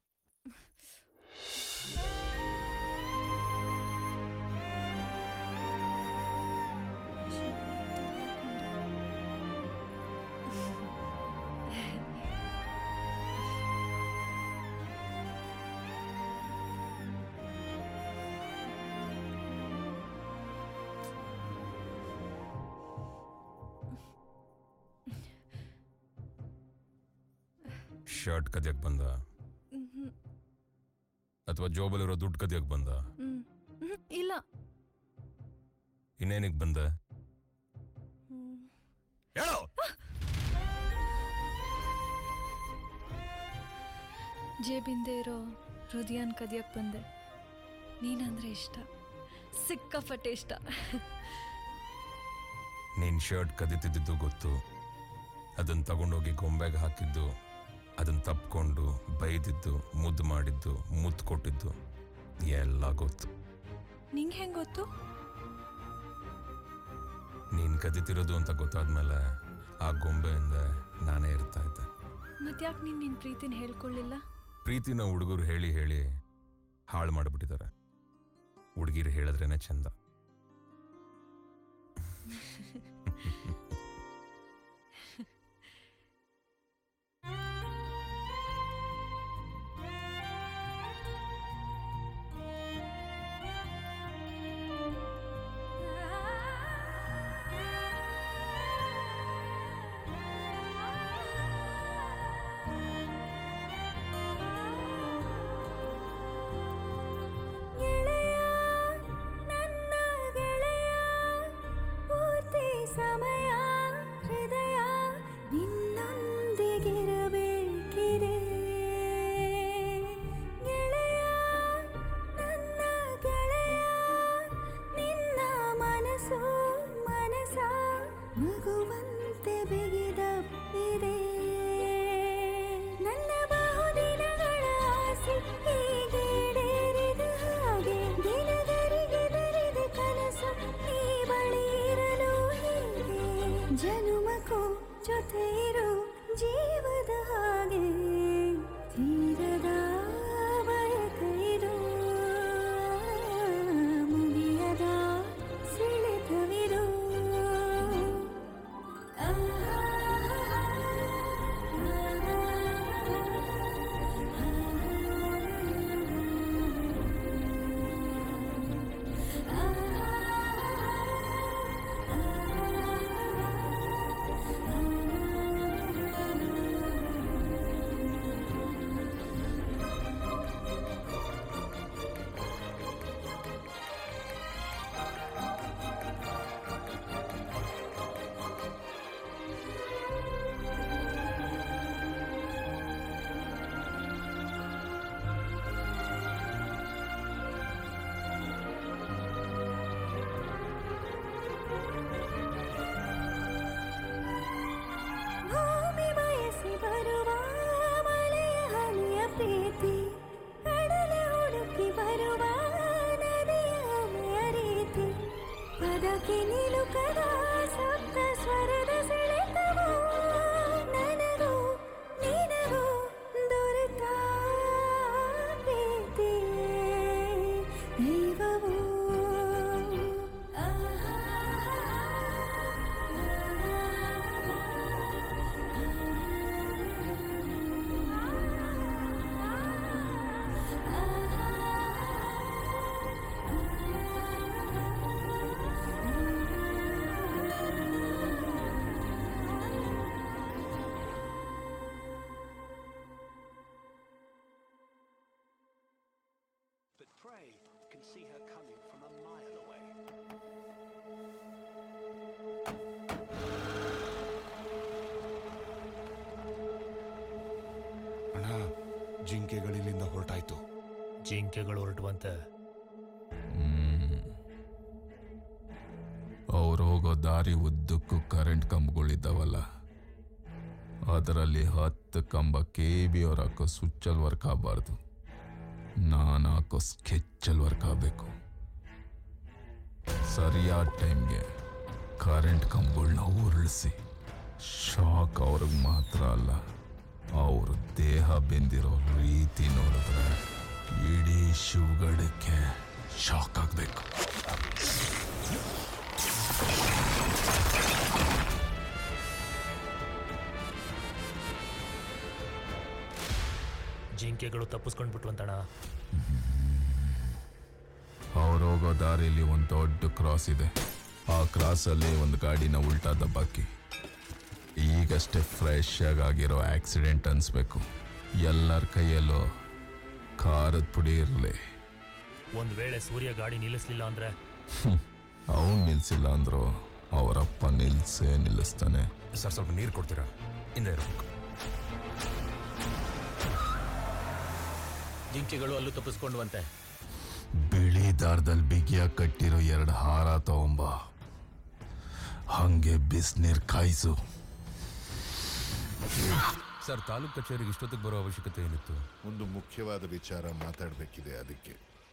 [SPEAKER 10] ಶರ್ಟ್ ಕದಿಯಕ್ ಬಂದ
[SPEAKER 1] ಮ್ಹ್ಮ್.
[SPEAKER 10] ಅಥವಾ ಜೋಬಲ್ಲಿರೋ ದುಡ್ಡು ಕದಿಯಕ್ ಬಂದ
[SPEAKER 1] ಹ್ಮ್. ಹ್ಮ್, ಇಲ್ಲ
[SPEAKER 10] ಇನ್ನೇನಿಗ್ ಬಂದ ಹೇಳೋ
[SPEAKER 1] ಜೇಬಿಂದೆ ಇರೋ ಹೃದಯನ್ ಕದಿಯಕ್ ಬಂದೆ ನೀನಂದ್ರೆ ಇಷ್ಟ ಸಿಕ್ಕಾಪಟ್ಟೆ ಇಷ್ಟ
[SPEAKER 10] ನೀನ್ ಶರ್ಟ್ ಕದಿತಿದ್ದು ಗೊತ್ತು ಅದನ್ನ ತಗೊಂಡೋಗಿ ಗೊಂಬೆಗೆ ಹಾಕಿದ್ದು ಅದನ್ನ ತಪ್ಕೊಂಡು ಬೈದಿದ್ದು ಮುದ್ದು ಮಾಡಿದ್ದು ಮುತ್ತು ಕೊಟ್ಟಿದ್ದು ಎಲ್ಲ ಗೊತ್ತು
[SPEAKER 1] ನಿಂಗೆ ಹೆಂಗ್ ಗೊತ್ತು
[SPEAKER 10] ನೀನ್ ಕದಿತಿರೋದು ಅಂತ ಗೊತ್ತಾದ್ಮೇಲೆ ಆ ಗೊಂಬೆಯಿಂದ ನಾನೇ ಇರ್ತಾ ಇದ್ದೆ
[SPEAKER 1] ಮತ್ಯಾಕ್ ನೀನ್ ನಿನ್ ಪ್ರೀತಿನ ಹೇಳ್ಕೊಳ್ಳಿಲ್ಲ
[SPEAKER 10] ಪ್ರೀತಿನ ಹುಡುಗರು ಹೇಳಿ ಹೇಳಿ ಹಾಳು ಮಾಡಿಬಿಟ್ಟಿದ್ದಾರೆ ಹುಡುಗಿರು ಹೇಳಿದ್ರೇನೆ ಚಂದ
[SPEAKER 16] ನನ್ನ ಗೆಳೆಯ ಪೂರ್ತಿ ಸಮಯ ಹೃದಯ ನಿನ್ನೊಂದಿಗಿರಬೇಕಿದೆ ಗೆಳೆಯ ನನ್ನ ಗೆಳೆಯ ನಿನ್ನ ಮನಸ್ಸು ಮನಸ ಮಗುವಂತೆ ಬಿಗಿದಪ್ಪಿದೆ ನನ್ನ ಬಹುದಿನಗಳ ಆಸೆ ಹೀಗೇಡೇರಿದ ಹಾಗೆ ದಿನದರಿಗೆ ದರಿದ ಕನಸು ನೀ ಬಳಿ ಇರಲು ಹೀಗೆ ಜನುಮಕ್ಕೂ ಜೊತೆ ಇರು ಜೀವದ ಹಾಗೆ ತೀರದ ಬಯಕೈದು ಮುಗಿಯದ ಸೆಳೆತವಿದು ಭೂಮಿ ಬಯಸಿ ಬರುವ ಮಳೆಯ ಹನಿಯ ಪ್ರೀತಿ ಕಡಲ ಹುಡುಕಿ ಬರುವ ನದಿಯ ಅಲೆಯ ರೀತಿ ಪದಕ್ಕೆ ನಿಲುಕದ ಸಪ್ತ ಸ್ವರದ ಸೆಳೆತವು ನನಗೂ ನಿನಗೂ ದೊರೆತ ಪ್ರೀತಿ ದೈವವು
[SPEAKER 19] ಜಿಂಕೆಗಳಿಲ್ಲಿಂದ ಹೊರಟಾಯ್ತು
[SPEAKER 11] ಜಿಂಕೆಗಳು ಹೊರಟುವಂತೆ
[SPEAKER 10] ಅವ್ರು ಹೋಗೋ ದಾರಿ ಉದ್ದಕ್ಕೂ ಕರೆಂಟ್ ಕಂಬಗಳಿದ್ದಾವಲ್ಲ ಅದರಲ್ಲಿ ಹತ್ತು ಕಂಬ ಕೆ ಬಿ ಅವ್ರು ಹಾಕೋ ಸ್ವಿಚ್ಚಲ್ಲಿ ವರ್ಕ್ ಆಗಬಾರ್ದು ನಾನು ಹಾಕೋ ಸ್ಕೆಚ್ಚಲ್ಲಿ ವರ್ಕ್ ಆಗಬೇಕು ಸರಿಯಾದ ಟೈಮ್ಗೆ ಕರೆಂಟ್ ಕಂಬಗಳನ್ನ ಉರುಳಿಸಿ ಶಾಕ್ ಅವ್ರಿಗೆ ಮಾತ್ರ ಅಲ್ಲ ಅವ್ರ ದೇಹ ಬೆಂದಿರೋ ರೀತಿ ನೋಡಿದ್ರೆ ಇಡೀ ಶಿವಗಡಕ್ಕೆ ಶಾಕ್ ಆಗಬೇಕು
[SPEAKER 11] ಜಿಂಕೆಗಳು ತಪ್ಪಿಸ್ಕೊಂಡ್ಬಿಟ್ವಂತಣ
[SPEAKER 10] ಅವ್ರು ಹೋಗೋ ದಾರಿಲಿ ಒಂದು ದೊಡ್ಡ ಕ್ರಾಸ್ ಇದೆ ಆ ಕ್ರಾಸಲ್ಲಿ ಒಂದು ಗಾಡಿನ ಉಲ್ಟಾ ದಬ್ಬಾಕಿ ಈಗಷ್ಟೇ ಫ್ರೆಶ್ ಆಗಿರೋ ಆಕ್ಸಿಡೆಂಟ್ ಅನ್ಸ್ಬೇಕು ಎಲ್ಲರ ಕೈಯಲ್ಲೂ ಖಾರದ ಪುಡಿ ಇರಲಿ
[SPEAKER 11] ಒಂದ್ ವೇಳೆ ಸೂರ್ಯ ಗಾಡಿ ನಿಲ್ಲಿಸ್ಲಿಲ್ಲ ಅಂದ್ರೆ
[SPEAKER 10] ಅವನು ನಿಲ್ಸಿಲ್ಲ ಅಂದ್ರು ಅವರಪ್ಪ ನಿಲ್ಸೇ ನಿಲ್ಲಿಸ್ತಾನೆ
[SPEAKER 9] ಸರ್ ಸ್ವಲ್ಪ ನೀರು ಕೊಡ್ತೀರಾ ಹಿಂದೆ ಇರಬೇಕು
[SPEAKER 11] ಜಿಂಕೆಗಳು ಅಲ್ಲೂ ತಪ್ಪಿಸ್ಕೊಂಡ್ವಂತೆ
[SPEAKER 10] ಬಿಳಿ ದಾರದಲ್ಲಿ ಬಿಗಿಯಾಗಿ ಕಟ್ಟಿರೋ ಎರಡು ಹಾರ ತಗೊಂಬ ಹಂಗೆ ಬಿಸಿನೀರ್ ಕಾಯಿಸು
[SPEAKER 9] ಸರ್ ತಾಲೂಕ್ ಕಚೇರಿಗೆ ಇಷ್ಟೊತ್ತಿಗೆ ಬರೋ ಅವಶ್ಯಕತೆ ಏನಿತ್ತು
[SPEAKER 19] ಒಂದು ಮುಖ್ಯವಾದ ವಿಚಾರ ಮಾತಾಡಬೇಕಿದೆ ಅದಕ್ಕೆ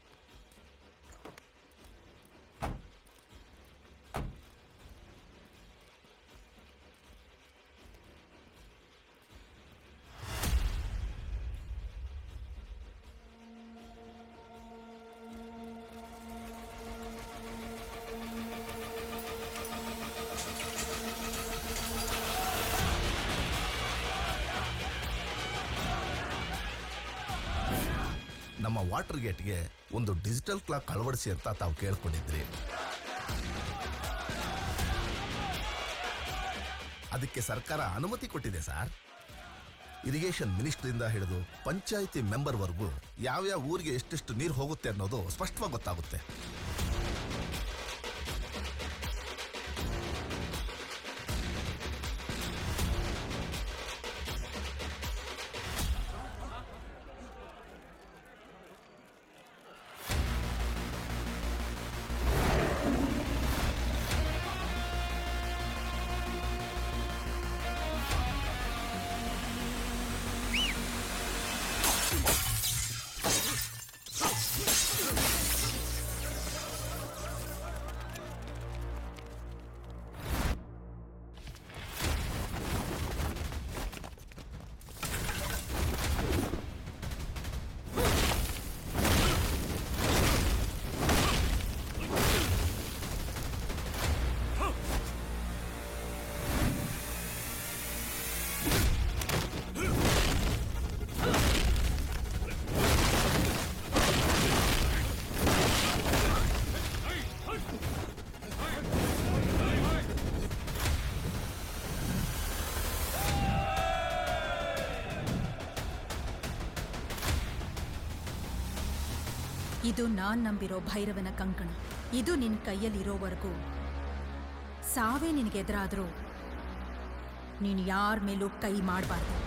[SPEAKER 15] ನಮ್ಮ ವಾಟರ್ ಗೇಟ್ಗೆ ಒಂದು ಡಿಜಿಟಲ್ ಕ್ಲಾಕ್ ಅಳವಡಿಸಿ ಅಂತ ತಾವು ಕೇಳ್ಕೊಂಡಿದ್ರಿ ಅದಕ್ಕೆ ಸರ್ಕಾರ ಅನುಮತಿ ಕೊಟ್ಟಿದೆ ಸರ್ ಇರಿಗೇಷನ್ ಮಿನಿಸ್ಟ್ರಿಂದ ಹಿಡಿದು ಪಂಚಾಯಿತಿ ಮೆಂಬರ್ವರೆಗೂ ಯಾವ್ಯಾವ ಊರಿಗೆ ಎಷ್ಟೆಷ್ಟು ನೀರು ಹೋಗುತ್ತೆ ಅನ್ನೋದು ಸ್ಪಷ್ಟವಾಗಿ ಗೊತ್ತಾಗುತ್ತೆ
[SPEAKER 20] ಇದು ನಾನ್ ನಂಬಿರೋ ಭೈರವನ ಕಂಕಣ ಇದು ನಿನ್ ಕೈಯಲ್ಲಿರೋವರೆಗೂ ಸಾವೇ ನಿನಗೆದುರಾದ್ರೂ ನೀನು ಯಾರ ಮೇಲೂ ಕೈ ಮಾಡಬಾರ್ದು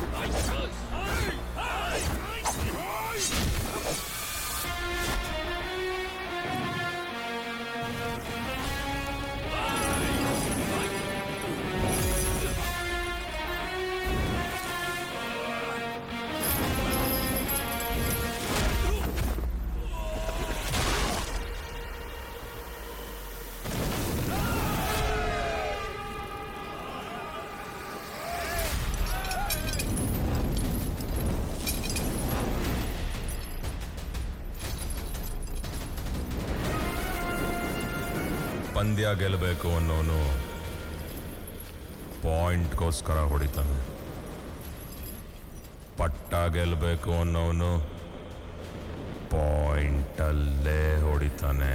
[SPEAKER 10] ಪಂದ್ಯ ಗೆಲ್ಲಬೇಕು ಅನ್ನೋನು ಪಾಯಿಂಟ್ಗೋಸ್ಕರ ಹೊಡಿತಾನೆ ಪಟ್ಟ ಗೆಲ್ಲಬೇಕು ಅನ್ನೋನು ಪಾಯಿಂಟಲ್ಲೇ ಹೊಡಿತಾನೆ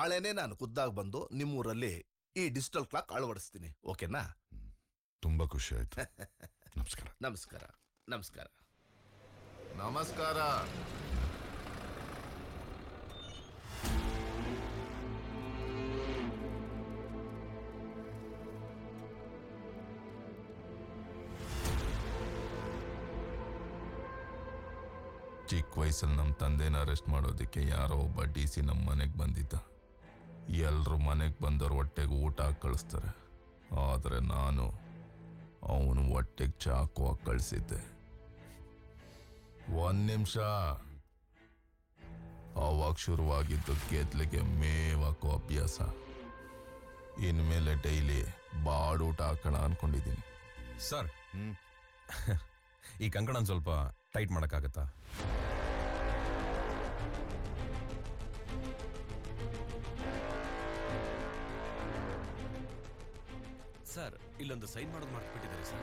[SPEAKER 15] ನಾಳೆನೆ ನಾನು ಖುದ್ದಾಗಿ ಬಂದು ನಿಮ್ಮೂರಲ್ಲಿ ಈ ಡಿಜಿಟಲ್ ಕ್ಲಾಕ್ ಅಳವಡಿಸ್ತೀನಿ ಓಕೆನಾ
[SPEAKER 17] ತುಂಬಾ ಖುಷಿ ಆಯ್ತು ನಮಸ್ಕಾರ
[SPEAKER 15] ನಮಸ್ಕಾರ ನಮಸ್ಕಾರ ನಮಸ್ಕಾರ
[SPEAKER 10] ಚಿಕ್ಕ ವಯಸ್ಸಲ್ಲಿ ನಮ್ಮ ತಂದೆನ ಅರೆಸ್ಟ್ ಮಾಡೋದಕ್ಕೆ ಯಾರೋ ಒಬ್ಬ ಡಿ ಸಿ ನಮ್ಮ ಮನೆಗೆ ಬಂದಿದ್ದ ಎಲ್ಲರೂ ಮನೆಗೆ ಬಂದವ್ರ ಹೊಟ್ಟೆಗೆ ಊಟ ಹಾಕಿ ಕಳಿಸ್ತಾರೆ ಆದರೆ ನಾನು ಅವನು ಹೊಟ್ಟೆಗೆ ಚಾಕು ಹಾಕಿ ಕಳಿಸಿದ್ದೆ ಒಂದು ನಿಮಿಷ ಅವಾಗ ಶುರುವಾಗಿದ್ದು ಗೆದ್ಲಿಗೆ ಮೇವಾಕೋ ಅಭ್ಯಾಸ ಇನ್ಮೇಲೆ ಡೈಲಿ ಬಾಡೂಟ ಹಾಕೋಣ ಅನ್ಕೊಂಡಿದ್ದೀನಿ
[SPEAKER 18] ಸರ್ ಈ ಕಂಕಣ ಸ್ವಲ್ಪ ಟೈಟ್ ಮಾಡೋಕ್ಕಾಗತ್ತಾ
[SPEAKER 9] ಸರ್ ಇಲ್ಲೊಂದು ಸೈನ್ ಮಾಡೋದು ಮಾಡ್ಬಿಟ್ಟಿದ್ದಾರೆ ಸರ್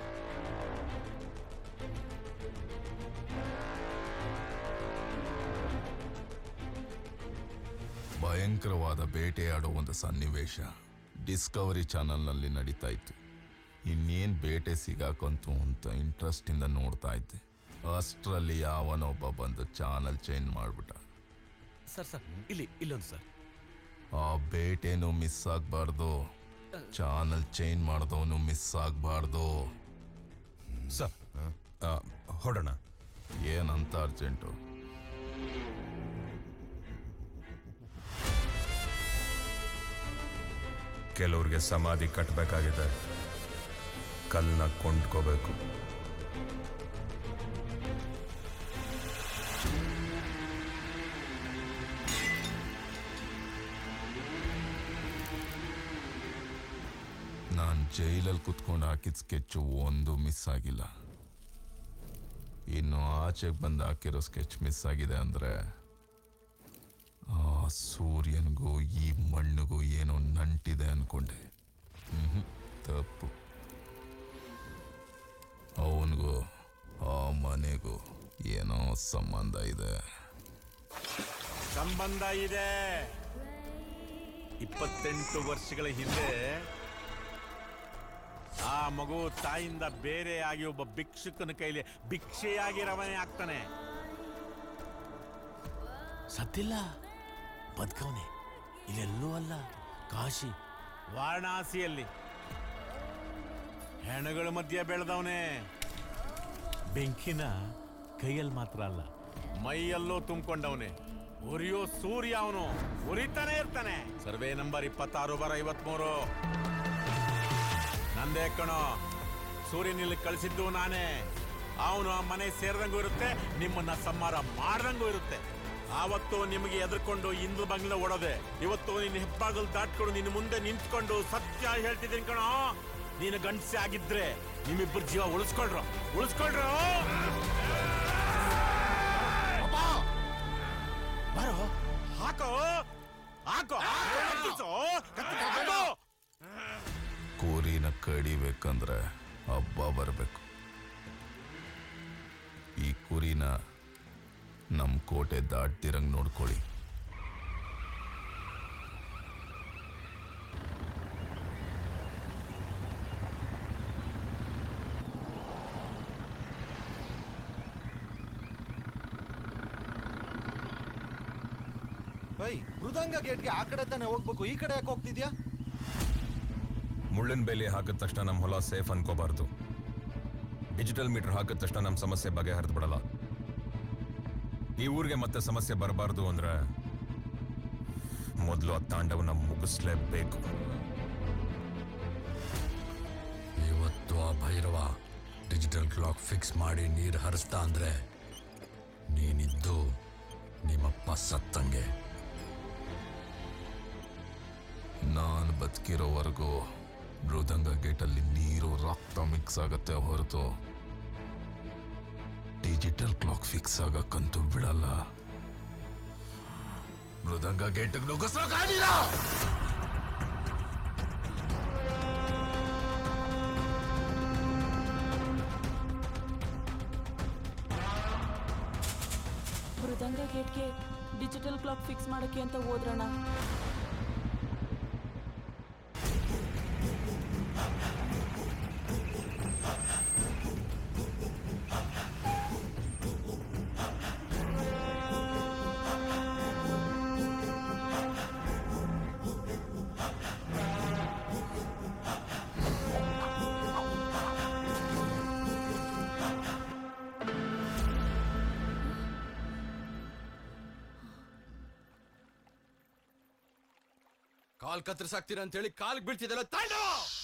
[SPEAKER 10] ಭಯಂಕರವಾದ ಬೇಟೆಯಾಡೋ ಒಂದು ಸನ್ನಿವೇಶ ಡಿಸ್ಕವರಿ ಚಾನಲ್ನಲ್ಲಿ ನಡೀತಾ ಇತ್ತು ಇನ್ನೇನು ಬೇಟೆ ಸಿಗಾಕಂತು ಅಂತ ಇಂಟ್ರೆಸ್ಟಿಂದ ನೋಡ್ತಾ ಇದ್ದೆ ಅಷ್ಟರಲ್ಲಿ ಯಾವನೊಬ್ಬ ಬಂದು ಚಾನಲ್ ಚೇಂಜ್ ಮಾಡ್ಬಿಟ್ಟ
[SPEAKER 9] ಸರ್ ಸರ್ ಇಲ್ಲಿ ಇಲ್ಲೊಂದು ಸರ್
[SPEAKER 10] ಆ ಬೇಟೆನೂ ಮಿಸ್ ಆಗಬಾರ್ದು ಚಾನಲ್ ಚೇಂಜ್ ಮಾಡಿದವನು ಮಿಸ್ ಆಗಬಾರ್ದು
[SPEAKER 18] ಸರ್ ಹೊರಡೋಣ
[SPEAKER 10] ಏನಂತ ಅರ್ಜೆಂಟು ಕೆಲವ್ರಿಗೆ ಸಮಾಧಿ ಕಟ್ಟಬೇಕಾಗಿದೆ ಕಲ್ಲನ್ನ ಕೊಂಡ್ಕೋಬೇಕು ನಾನು ಜೈಲಲ್ಲಿ ಕುತ್ಕೊಂಡು ಹಾಕಿದ ಸ್ಕೆಚ್ಚು ಒಂದು ಮಿಸ್ ಆಗಿಲ್ಲ ಇನ್ನು ಆಚೆಗೆ ಬಂದು ಹಾಕಿರೋ ಸ್ಕೆಚ್ ಮಿಸ್ ಆಗಿದೆ ಅಂದರೆ ಆ ಸೂರ್ಯನಿಗೂ ಈ ಮಣ್ಣಿಗೂ ಏನೋ ನಂಟಿದೆ ಅನ್ಕೊಂಡೆ ಮ್ಹೂ, ತಪ್ಪು ಅವನಿಗೂ ಆ ಮನೆಗೂ ಏನೋ ಸಂಬಂಧ ಇದೆ
[SPEAKER 8] ಸಂಬಂಧ ಇದೆ ಇಪ್ಪತ್ತೆಂಟು ವರ್ಷಗಳ ಹಿಂದೆ ಆ ಮಗು ತಾಯಿಂದ ಬೇರೆ ಆಗಿ ಒಬ್ಬ ಭಿಕ್ಷುಕನ ಕೈಲಿ ಭಿಕ್ಷೆಯಾಗಿ ರವಾನೆ ಆಗ್ತಾನೆ
[SPEAKER 9] ಸತ್ತಿಲ್ಲ ಬದುಕವನೆ ಇಲ್ಲೆಲ್ಲೂ ಅಲ್ಲ ಕಾಶಿ
[SPEAKER 8] ವಾರಣಾಸಿಯಲ್ಲಿ ಹೆಣಗಳ ಮಧ್ಯೆ ಬೆಳೆದವನೇ ಬೆಂಕಿನ ಕೈಯಲ್ಲಿ ಮಾತ್ರ ಅಲ್ಲ ಮೈಯಲ್ಲೂ ತುಂಬಿಕೊಂಡವನೇ ಉರಿಯೋ ಸೂರ್ಯ ಅವನು ಉರಿತಾನೆ ಇರ್ತಾನೆ ಸರ್ವೆ ನಂಬರ್ ಇಪ್ಪತ್ತಾರು ಬರ ಐವತ್ಮೂರು ನಂದೇ ಕಣೋ ಸೂರ್ಯನಲ್ಲಿ ಕಳಿಸಿದ್ದು ನಾನೇ ಅವನು ಆ ಮನೆ ಸೇರಿದಂಗೂ ಇರುತ್ತೆ ನಿಮ್ಮನ್ನ ಸಂಹಾರ ಮಾಡ್ದಂಗೂ ಇರುತ್ತೆ ಆವತ್ತು ನಿಮಗೆ ಎದುರ್ಕೊಂಡು ಇಂದು ಬಂಗ್ಲೆ ಓಡೋದೆ ಇವತ್ತು ನಿನ್ನ ಹೆಬ್ಬಾಗಲ್ ದಾಟ್ಕೊಂಡು ನಿನ್ನ ಮುಂದೆ ನಿಂತ್ಕೊಂಡು ಸತ್ಯ ಹೇಳ್ತಿದ್ದೀನಿ ಕಣೋ ನೀನು ಗಂಡಸೆ ಆಗಿದ್ರೆ ನಿಮ್ಮಿಬ್ಬರು ಜೀವ ಉಳಿಸ್ಕೊಳ್ರು ಉಳಿಸ್ಕೊಳ್ರು ಬರೋ ಹಾಕೋ ಹಾಕೋ ಹಾಕೋ, ಕತ್ತಿಸು, ಕತ್ತಿಗೆ ಹಾಕೋ.
[SPEAKER 10] ಕೂರಿನ ಕಡಿಬೇಕಂದ್ರೆ ಹಬ್ಬ ಬರಬೇಕು ಈ ಕುರಿನ ನಮ್ಮ ಕೋಟೆ ದಾಟ್ತಿರಂಗ್ ನೋಡ್ಕೊಳ್ಳಿ
[SPEAKER 3] ಬೈ ಮೃದಂಗ ಗೇಟ್ಗೆ ಆ ಕಡೆ ತಾನೇ ಹೋಗ್ಬೇಕು ಈ ಕಡೆ ಯಾಕೆ ಹೋಗ್ತಿದ್ಯಾ
[SPEAKER 18] ಮುಳ್ಳಿನ ಬೇಲಿ ಹಾಕಿದ ತಕ್ಷಣ ನಮ್ಮ ಹೊಲ ಸೇಫ್ ಅನ್ಕೋಬಾರ್ದು ಡಿಜಿಟಲ್ ಮೀಟರ್ ಹಾಕಿದ ತಕ್ಷಣ ನಮ್ಮ ಸಮಸ್ಯೆ ಬಗೆಹರಿದು ಬಿಡಲ್ಲ ಈ ಊರಿಗೆ ಮತ್ತೆ ಸಮಸ್ಯೆ ಬರಬಾರ್ದು ಅಂದ್ರೆ ಮೊದಲು ಆ ತಾಂಡವನ್ನ ಮುಗಿಸ್ಲೇಬೇಕು
[SPEAKER 22] ಇವತ್ತು ಆ ಭೈರವ ಡಿಜಿಟಲ್ ಕ್ಲಾಕ್ ಫಿಕ್ಸ್ ಮಾಡಿ ನೀರು ಹರಿಸ್ತಾ ಅಂದ್ರೆ ನೀನಿದ್ದು ನಿಮ್ಮಪ್ಪ ಸತ್ತಂಗೆ
[SPEAKER 10] ನಾನು ಬದುಕಿರೋವರೆಗೂ ಮೃದಂಗ ಗೇಟಲ್ಲಿ ನೀರು ರಕ್ತ ಮಿಕ್ಸ್ ಆಗತ್ತೆ ಹೊರತು ಡಿಜಿಟಲ್ ಕ್ಲಾಕ್ ಫಿಕ್ಸ್ ಆಗಕ್ಕಂತೂ ಬಿಡಲ್ಲ ಮೃದಂಗ ಗೇಟ್ಗೆ ನುಗ್ಗಿಸೋಕಾಗಿಲ್ಲ
[SPEAKER 5] ಮೃದಂಗ ಗೇಟ್ಗೆ ಡಿಜಿಟಲ್ ಕ್ಲಾಕ್ ಫಿಕ್ಸ್ ಮಾಡಕ್ಕೆ ಅಂತ ಹೋದ್ರಣ್ಣ
[SPEAKER 22] ಕಾಲ್ ಕತ್ತರಿಸಾಕ್ತೀರ ಅಂತ ಹೇಳಿ ಕಾಲ್ಗೆ ಬೀಳ್ತಿದ್ದಲ್ಲ ತಾಂಡು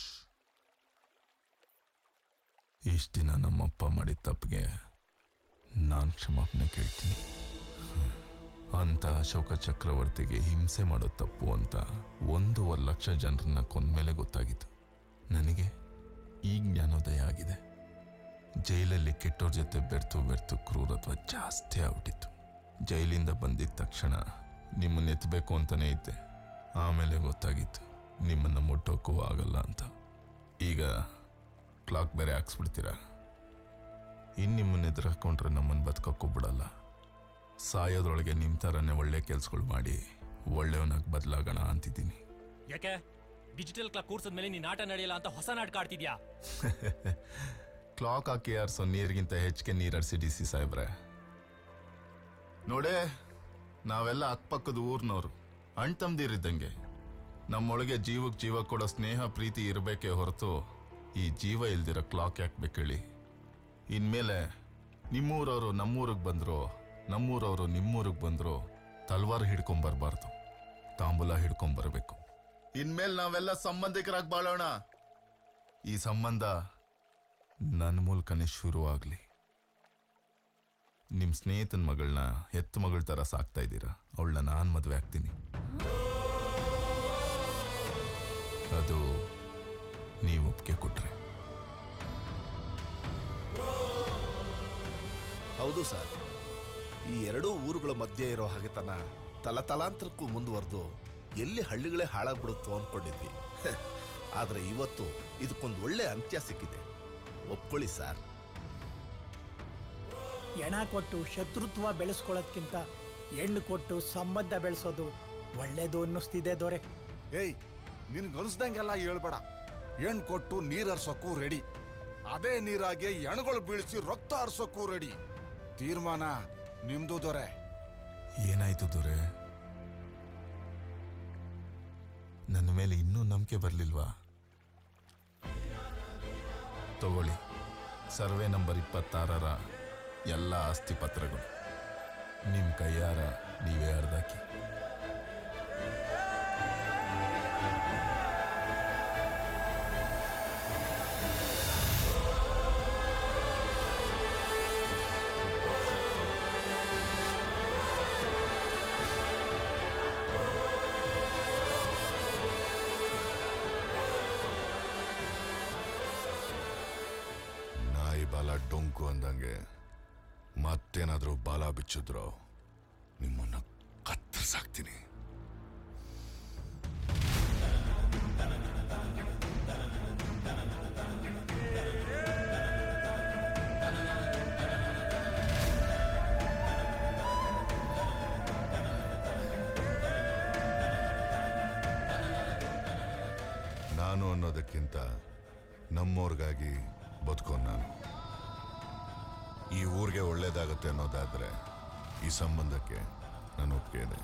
[SPEAKER 7] ಇಷ್ಟು ದಿನ ನಮ್ಮಪ್ಪ ಮಾಡಿದ ತಪ್ಪಿಗೆ ನಾನು ಕ್ಷಮಾಪಣೆ ಕೇಳ್ತೀನಿ ಅಂತ ಅಶೋಕ ಚಕ್ರವರ್ತಿಗೆ ಹಿಂಸೆ ಮಾಡೋ ತಪ್ಪು ಅಂತ ಒಂದೂವರೆ ಲಕ್ಷ ಜನರನ್ನ ಕೊಂದ್ಮೇಲೆ ಗೊತ್ತಾಗಿತ್ತು ನನಗೆ ಈಗ ಜ್ಞಾನೋದಯ ಆಗಿದೆ ಜೈಲಲ್ಲಿ ಕೆಟ್ಟೋರ್ ಜೊತೆ ಬೆರ್ತು ಬೆರ್ತು ಕ್ರೂರತ್ವ ಜಾಸ್ತಿ ಆಗ್ಬಿಟ್ಟಿತ್ತು ಜೈಲಿಂದ ಬಂದಿದ್ದ ತಕ್ಷಣ ನಿಮ್ಮನ್ನ ಎತ್ತಬೇಕು ಅಂತಾನೆ ಇದ್ದೆ ಆಮೇಲೆ ಗೊತ್ತಾಗಿತ್ತು ನಿಮ್ಮನ್ನು ಮುಟ್ಟೋಕ್ಕೂ ಆಗಲ್ಲ ಅಂತ ಈಗ ಕ್ಲಾಕ್ ಬೇರೆ ಹಾಕ್ಸ್ಬಿಡ್ತೀರಾ ಇನ್ನು ನಿಮ್ಮನ್ನ ಎದುರು ಹಾಕೊಂಡ್ರೆ ನಮ್ಮನ್ನು ಬದುಕೋಕ್ಕೂ ಬಿಡಲ್ಲ ಸಾಯೋದ್ರೊಳಗೆ ನಿಮ್ಮ ಥರನೇ ಒಳ್ಳೆ ಕೆಲ್ಸಗಳು ಮಾಡಿ ಒಳ್ಳೆಯವನಾಗಿ ಬದಲಾಗೋಣ ಅಂತಿದ್ದೀನಿ
[SPEAKER 12] ಯಾಕೆ ಡಿಜಿಟಲ್ ಕ್ಲಾಕ್ ಕೂರ್ಸದ್ಮೇಲೆ ನೀನ್ ಆಟ ನಡೆಯಲ್ಲ ಅಂತ ಹೊಸ ನಾಟಕ ಆಡ್ತಿದ್ಯಾ
[SPEAKER 7] ಕ್ಲಾಕ್ ಹಾಕಿ ಯಾರ್ಸೋ ನೀರಿಗಿಂತ ಹೆಚ್ಚಿಗೆ ನೀರಡಿಸಿ ಡಿ ಸಿ ಸಾಹೇಬ್ರೆ ನೋಡೇ ನಾವೆಲ್ಲ ಅಕ್ಕಪಕ್ಕದ ಊರ್ನವ್ರು ಅಣ್ಣ ತಮ್ದಿರಿದ್ದಂಗೆ ನಮ್ಮೊಳಗೆ ಜೀವಕ್ಕೆ ಜೀವ ಕೊಡೋ ಸ್ನೇಹ ಪ್ರೀತಿ ಇರಬೇಕೇ ಹೊರತು ಈ ಜೀವ ಇಲ್ದಿರೋ ಕ್ಲಾಕ್ ಯಾಕೆ ಬೇಕೇಳಿ ಇನ್ಮೇಲೆ ನಿಮ್ಮೂರವರು ನಮ್ಮೂರಿಗೆ ಬಂದ್ರು ನಮ್ಮೂರವರು ನಿಮ್ಮೂರಿಗೆ ಬಂದ್ರು ತಲ್ವಾರ್ ಹಿಡ್ಕೊಂಬರ್ಬಾರ್ದು ತಾಂಬೂಲ ಹಿಡ್ಕೊಂಬರ್ಬೇಕು ಇನ್ಮೇಲೆ ನಾವೆಲ್ಲ ಸಂಬಂಧಿಕರಾಗಿ ಬಾಳೋಣ ಈ ಸಂಬಂಧ ನನ್ನ ಮೂಲಕನೇ ಶುರು ಆಗಲಿ ನಿಮ್ಮ ಸ್ನೇಹಿತನ ಮಗಳನ್ನ ಹೆತ್ತ ಮಗಳ ಥರ ಸಾಕ್ತಾ ಇದ್ದೀರಾ ಅವಳನ್ನ ನಾನು ಮದುವೆ ಆಗ್ತೀನಿ ಅದು ನೀವು ಒಪ್ಪಿಗೆ ಕೊಟ್ರೆ
[SPEAKER 15] ಹೌದು ಸರ್ ಈ ಎರಡೂ ಊರುಗಳ ಮಧ್ಯೆ ಇರೋ ಹಾಗೆತನ ತಲತಲಾಂತರಕ್ಕೂ ಮುಂದುವರೆದು ಎಲ್ಲಿ ಹಳ್ಳಿಗಳೇ ಹಾಳಾಗ್ಬಿಡುತ್ತೋ ಅನ್ಕೊಂಡಿದ್ವಿ ಆದ್ರೆ ಇವತ್ತು ಇದಕ್ಕೊಂದು ಒಳ್ಳೆ ಅಂತ್ಯ ಸಿಕ್ಕಿದೆ ಒಪ್ಕೊಳ್ಳಿ ಸರ್
[SPEAKER 21] ಎಣ ಕೊಟ್ಟು ಶತ್ರುತ್ವ ಬೆಳೆಸ್ಕೊಳ್ಳೋದ್ಕಿಂತ ಹೆಣ್ಣು ಕೊಟ್ಟು ಸಂಬಂಧ ಬೆಳೆಸೋದು ಒಳ್ಳೇದು ಅನ್ನಿಸ್ತಿದೆ ದೊರೆ
[SPEAKER 19] ಏಯ್ ನಿನ್ಗೆ ಅನ್ಸ್ದಂಗೆಲ್ಲ ಹೇಳ್ಬೇಡ ಹೆಣ್ ಕೊಟ್ಟು ನೀರ್ ಹರ್ಸೋಕ್ಕೂ ರೆಡಿ ಅದೇ ನೀರಾಗೆ ಎಣ್ಗಳು ಬೀಳಿಸಿ ರಕ್ತ ಹರ್ಸೋಕ್ಕೂ ರೆಡಿ ತೀರ್ಮಾನ ನಿಮ್ದು ದೊರೆ
[SPEAKER 7] ಏನಾಯ್ತು ದೊರೆ ನನ್ನ ಮೇಲೆ ಇನ್ನೂ ನಂಬಿಕೆ ಬರಲಿಲ್ವಾ ತಗೊಳ್ಳಿ ಸರ್ವೆ ನಂಬರ್ ಇಪ್ಪತ್ತಾರರ ಎಲ್ಲ ಆಸ್ತಿ ಪತ್ರಗಳು ನಿಮ್ಮ ಕೈಯಾರ ನೀವೇ ಅರ್ಧಾಕಿ
[SPEAKER 19] ನಾಯಿ ಬಾಲ ಡೊಂಕು ಅಂದಂಗೆ ಮತ್ತೇನಾದ್ರೂ ಬಾಲ ಬಿಚ್ಚಿದ್ರು ನಿಮ್ಮನ್ನ ಕತ್ತರಿಸಾಕ್ತೀನಿ ನಾನು ಅನ್ನೋದಕ್ಕಿಂತ ನಮ್ಮೋರ್ಗಾಗಿ ಬದುಕೋ ನಾನು ಈ ಊರಿಗೆ ಒಳ್ಳೇದಾಗುತ್ತೆ ಅನ್ನೋದಾದ್ರೆ ಈ ಸಂಬಂಧಕ್ಕೆ ನಾನು ಒಪ್ಪಿಗೆ ಇದೆ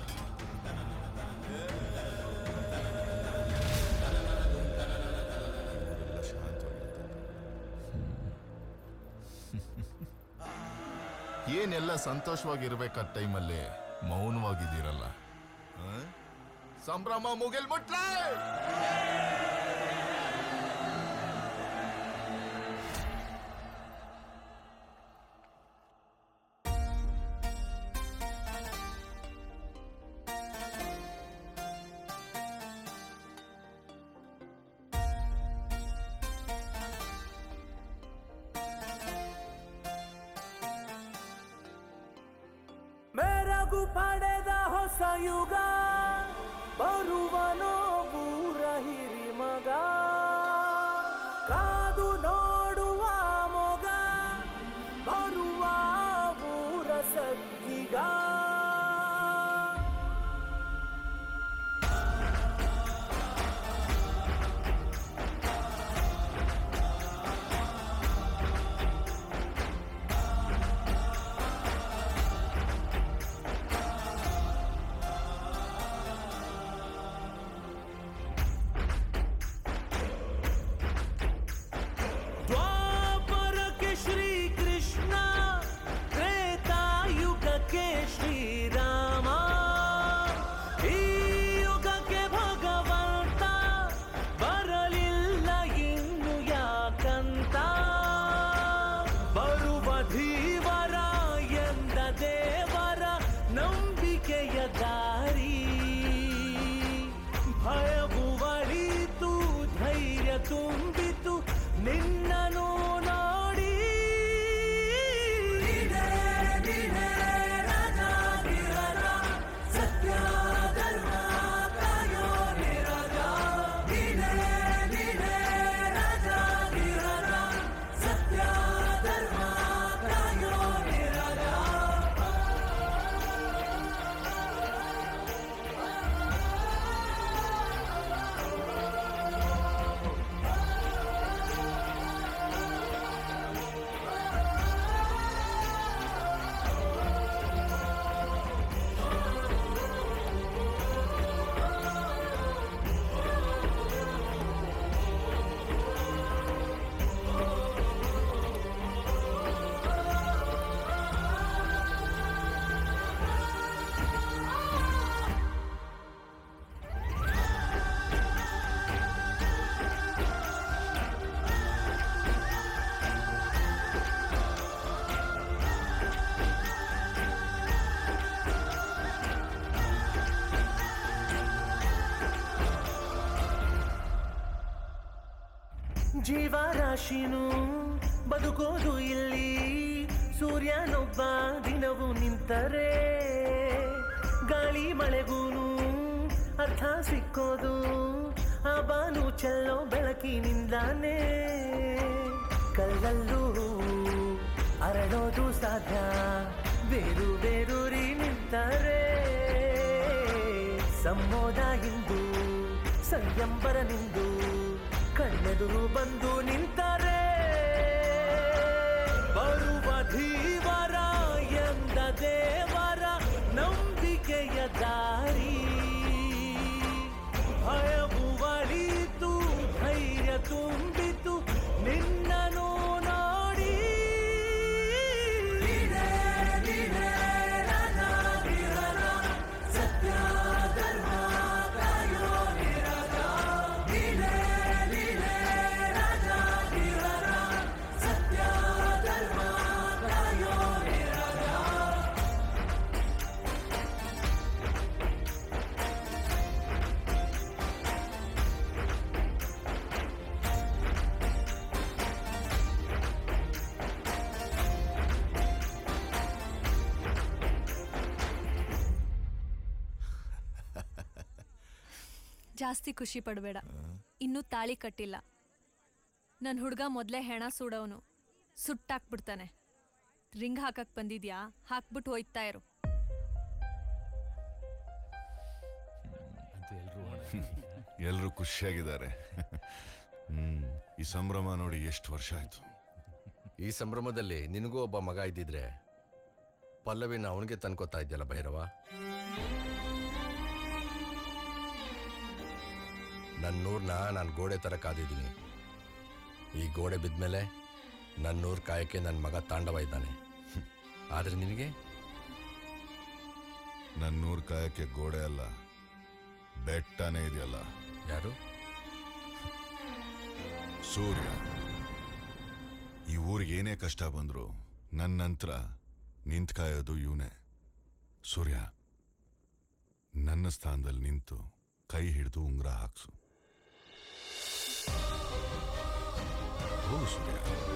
[SPEAKER 7] ಏನೆಲ್ಲ ಸಂತೋಷವಾಗಿರ್ಬೇಕಾದ ಟೈಮಲ್ಲಿ ಮೌನವಾಗಿದ್ದೀರಲ್ಲ ಆ? ಸಂಭ್ರಮ ಮುಗಿಲ್ ಮುಟ್ಲೆ
[SPEAKER 16] ಮೆರಗು ಪಡೆದ ಹೊಸ ಯುಗ ಬರುವನೋ ಊರ ಹಿರಿಮಗ ಕಾದು ನೋಡುವ ಮೊಗ ಬರುವ ಊರ ಸದ್ದಿಗ ಜೀವರಾಶಿನೂ ಬದುಕೋದು ಇಲ್ಲಿ ಸೂರ್ಯನೊಬ್ಬ ದಿನವೂ ನಿಂತರೆ ಗಾಳಿ ಮಳೆಗೂನು ಅರ್ಥ ಸಿಕ್ಕೋದು ಆ ಬಾನು ಚೆಲ್ಲೋ ಬೆಳಕಿನಿಂದಾನೇ ಕಲ್ಲಲ್ಲೂ ಅರಳೋದು ಸಾಧ್ಯ ಬೇರು ಬೇರೂರಿ ನಿಂತರೆ ಸಂಮೋದ ಹಿಂದು ಸಂಯಂಬರ ನಿಂದು ಕಣ್ಣೆದುರು ಬಂದು ನಿಂತರೆ ಬರುವ ಧೀವರ ಎಂದ ದೇವರ ನಂಬಿಕೆಯ ದಾರಿ ಭಯವು ಅಳಿತು ಧೈರ್ಯ ತುಂಬಿತು ನಿನ್ನನು ನೋಡಿ ನೀನೇ, ನೀನೇ ರಾಜಾಧಿರಾಜ, ಸತ್ಯ ಧರ್ಮ ಕಾಯೋ ನಿರಾಜ. ನೀನೇ, ನೀನೇ ರಾಜಾಧಿರಾಜ, ಸತ್ಯ ಧರ್ಮ ಕಾಯೋ ನಿರಾಜ.
[SPEAKER 1] ಜಾಸ್ತಿ ಖುಷಿ ಪಡಬೇಡ ಇನ್ನೂ ತಾಳಿ ಕಟ್ಟಿಲ್ಲ ನನ್ನ ಹುಡುಗ ಮೊದಲೇ ಹೆಣ ಸುಡೋನು ಸುಟ್ಟಾಕ್ಬಿಡ್ತಾನೆ ರಿಂಗ್ ಹಾಕಕ್ ಬಂದಿದ್ಯಾ ಹಾಕ್ಬಿಟ್ಟು ಹೋಯ್ತಾ ಇರು
[SPEAKER 19] ಎಲ್ಲರೂ ಖುಷಿಯಾಗಿದ್ದಾರೆ ಹ್ಮ್ ಈ ಸಂಭ್ರಮ ನೋಡಿ ಎಷ್ಟು ವರ್ಷ ಆಯ್ತು
[SPEAKER 22] ಈ ಸಂಭ್ರಮದಲ್ಲಿ ನಿನಗೂ ಒಬ್ಬ ಮಗ ಇದ್ದಿದ್ರೆ ಪಲ್ಲವಿನ ಅವನಿಗೆ ತನ್ಕೋತಾ ಇದ್ಯಲ್ಲ ಭೈರವ ನನ್ನ ನೂರ್ನ ನಾನು ಗೋಡೆ ತರ ಕಾದಿದ್ದೀನಿ ಈ ಗೋಡೆ ಬಿದ್ಮೇಲೆ ನನ್ನ ನೂರ್ ಕಾಯಕ್ಕೆ ನನ್ನ ಮಗ ತಾಂಡವ ಇದ್ದಾನೆ ಆದ್ರೆ ನಿನಗೆ
[SPEAKER 19] ನನ್ನ ನೂರು ಕಾಯಕ್ಕೆ ಗೋಡೆ ಅಲ್ಲ ಬೆಟ್ಟನೇ ಇದೆಯಲ್ಲ
[SPEAKER 22] ಯಾರು
[SPEAKER 19] ಸೂರ್ಯ ಈ ಊರಿಗೆ ಏನೇ ಕಷ್ಟ ಬಂದ್ರು ನನ್ನ ನಂತರ ನಿಂತ್ ಕಾಯೋದು ಇವನೇ ಸೂರ್ಯ ನನ್ನ ಸ್ಥಾನದಲ್ಲಿ ನಿಂತು ಕೈ ಹಿಡಿದು ಉಂಗುರ ಹಾಕ್ಸು ಹೋಗು ಸೂರ್ಯ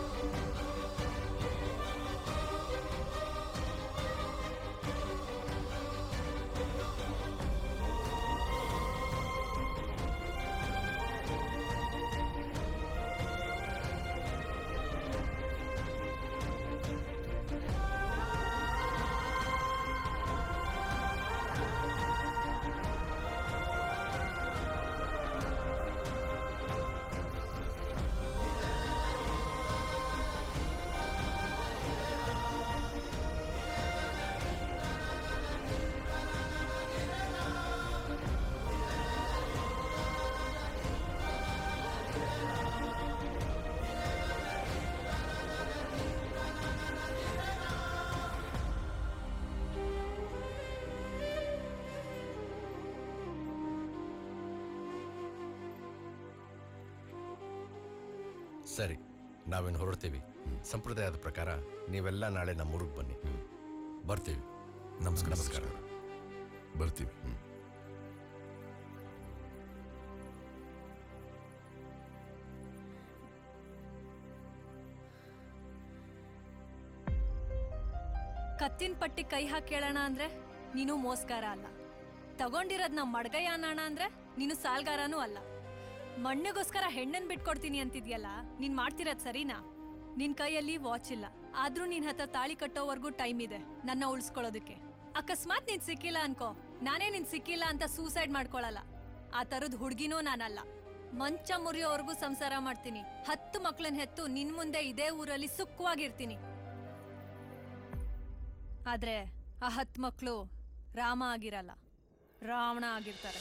[SPEAKER 22] ಸರಿ ನಾವೇನು ಹೊರಡ್ತೀವಿ ಸಂಪ್ರದಾಯದ ಪ್ರಕಾರ ನೀವೆಲ್ಲ ನಾಳೆ ನಮ್ಮೂರಿಗೆ ಬನ್ನಿ ಬರ್ತೀವಿ ನಮಸ್ಕಾರ ನಮಸ್ಕಾರ
[SPEAKER 19] ಬರ್ತೀವಿ
[SPEAKER 1] ಕತ್ತಿನ ಪಟ್ಟಿ ಕೈ ಹಾಕಿ ಕೇಳೋಣ ಅಂದ್ರೆ ನೀನು ಮೋಸ್ಗಾರ ಅಲ್ಲ ತಗೊಂಡಿರೋದ್ ನಮ್ಮ ಮಡ್ಗಯ್ಯನಾಣ ಅಂದ್ರೆ ನೀನು ಸಾಲ್ಗಾರನೂ ಅಲ್ಲ ಮಣ್ಣಿಗೋಸ್ಕರ ಹೆಣ್ಣನ್ ಬಿಟ್ಕೊಡ್ತೀನಿ ಅಂತಿದ್ಯಲ್ಲ ನೀನ್ ಮಾಡ್ತಿರೋದ್ ಸರಿನಾ ನಿನ್ ಕೈಯಲ್ಲಿ ವಾಚ್ ಇಲ್ಲ ಆದ್ರೂ ನಿನ್ ಹತ್ರ ತಾಳಿ ಕಟ್ಟೋವರೆಗೂ ಟೈಮ್ ಇದೆ ನನ್ನ ಉಳಿಸ್ಕೊಳ್ಳೋದಕ್ಕೆ ಅಕಸ್ಮಾತ್ ನೀನ್ ಸಿಕ್ಕಿಲ್ಲ ಅನ್ಕೋ ನಾನೇ ನಿನ್ ಸಿಕ್ಕಿಲ್ಲ ಅಂತ ಸೂಸೈಡ್ ಮಾಡ್ಕೊಳಲ್ಲ ಆ ತರದ್ ಹುಡ್ಗಿನೂ ನಾನಲ್ಲ ಮಂಚ ಮುರಿಯೋವರೆಗೂ ಸಂಸಾರ ಮಾಡ್ತೀನಿ ಹತ್ತು ಮಕ್ಳನ್ ಹೆತ್ತು ನಿನ್ ಮುಂದೆ ಇದೇ ಊರಲ್ಲಿ ಸುಖವಾಗಿರ್ತೀನಿ ಆದ್ರೆ ಆ ಹತ್ತು ಮಕ್ಕಳು ರಾಮ ಆಗಿರಲ್ಲ ರಾವಣ ಆಗಿರ್ತಾರೆ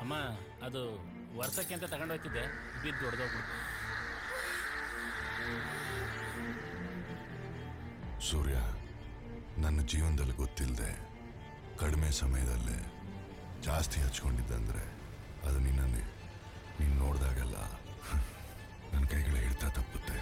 [SPEAKER 11] ಅಮ್ಮ ಅದು ವರ್ಷಕ್ಕೆ ಅಂತ ತಗೊಂಡು ಹೋಗ್ತಿದ್ದೆ ಬಿದ್ದು ಹೊಡೆದೋಗ್ಬಿಡ್ತು
[SPEAKER 19] ಸೂರ್ಯ ನನ್ನ ಜೀವನದಲ್ಲಿ ಗೊತ್ತಿಲ್ಲದೆ ಕಡಿಮೆ ಸಮಯದಲ್ಲೇ ಜಾಸ್ತಿ ಹಚ್ಕೊಂಡಿದ್ದಂದ್ರೆ ಅದು ನಿನ್ನನ್ನೇ ನೀನು ನೋಡಿದಾಗೆಲ್ಲ ನನ್ನ ಕೈಗಳ ಹಿಡ್ತಾ ತಪ್ಪುತ್ತೆ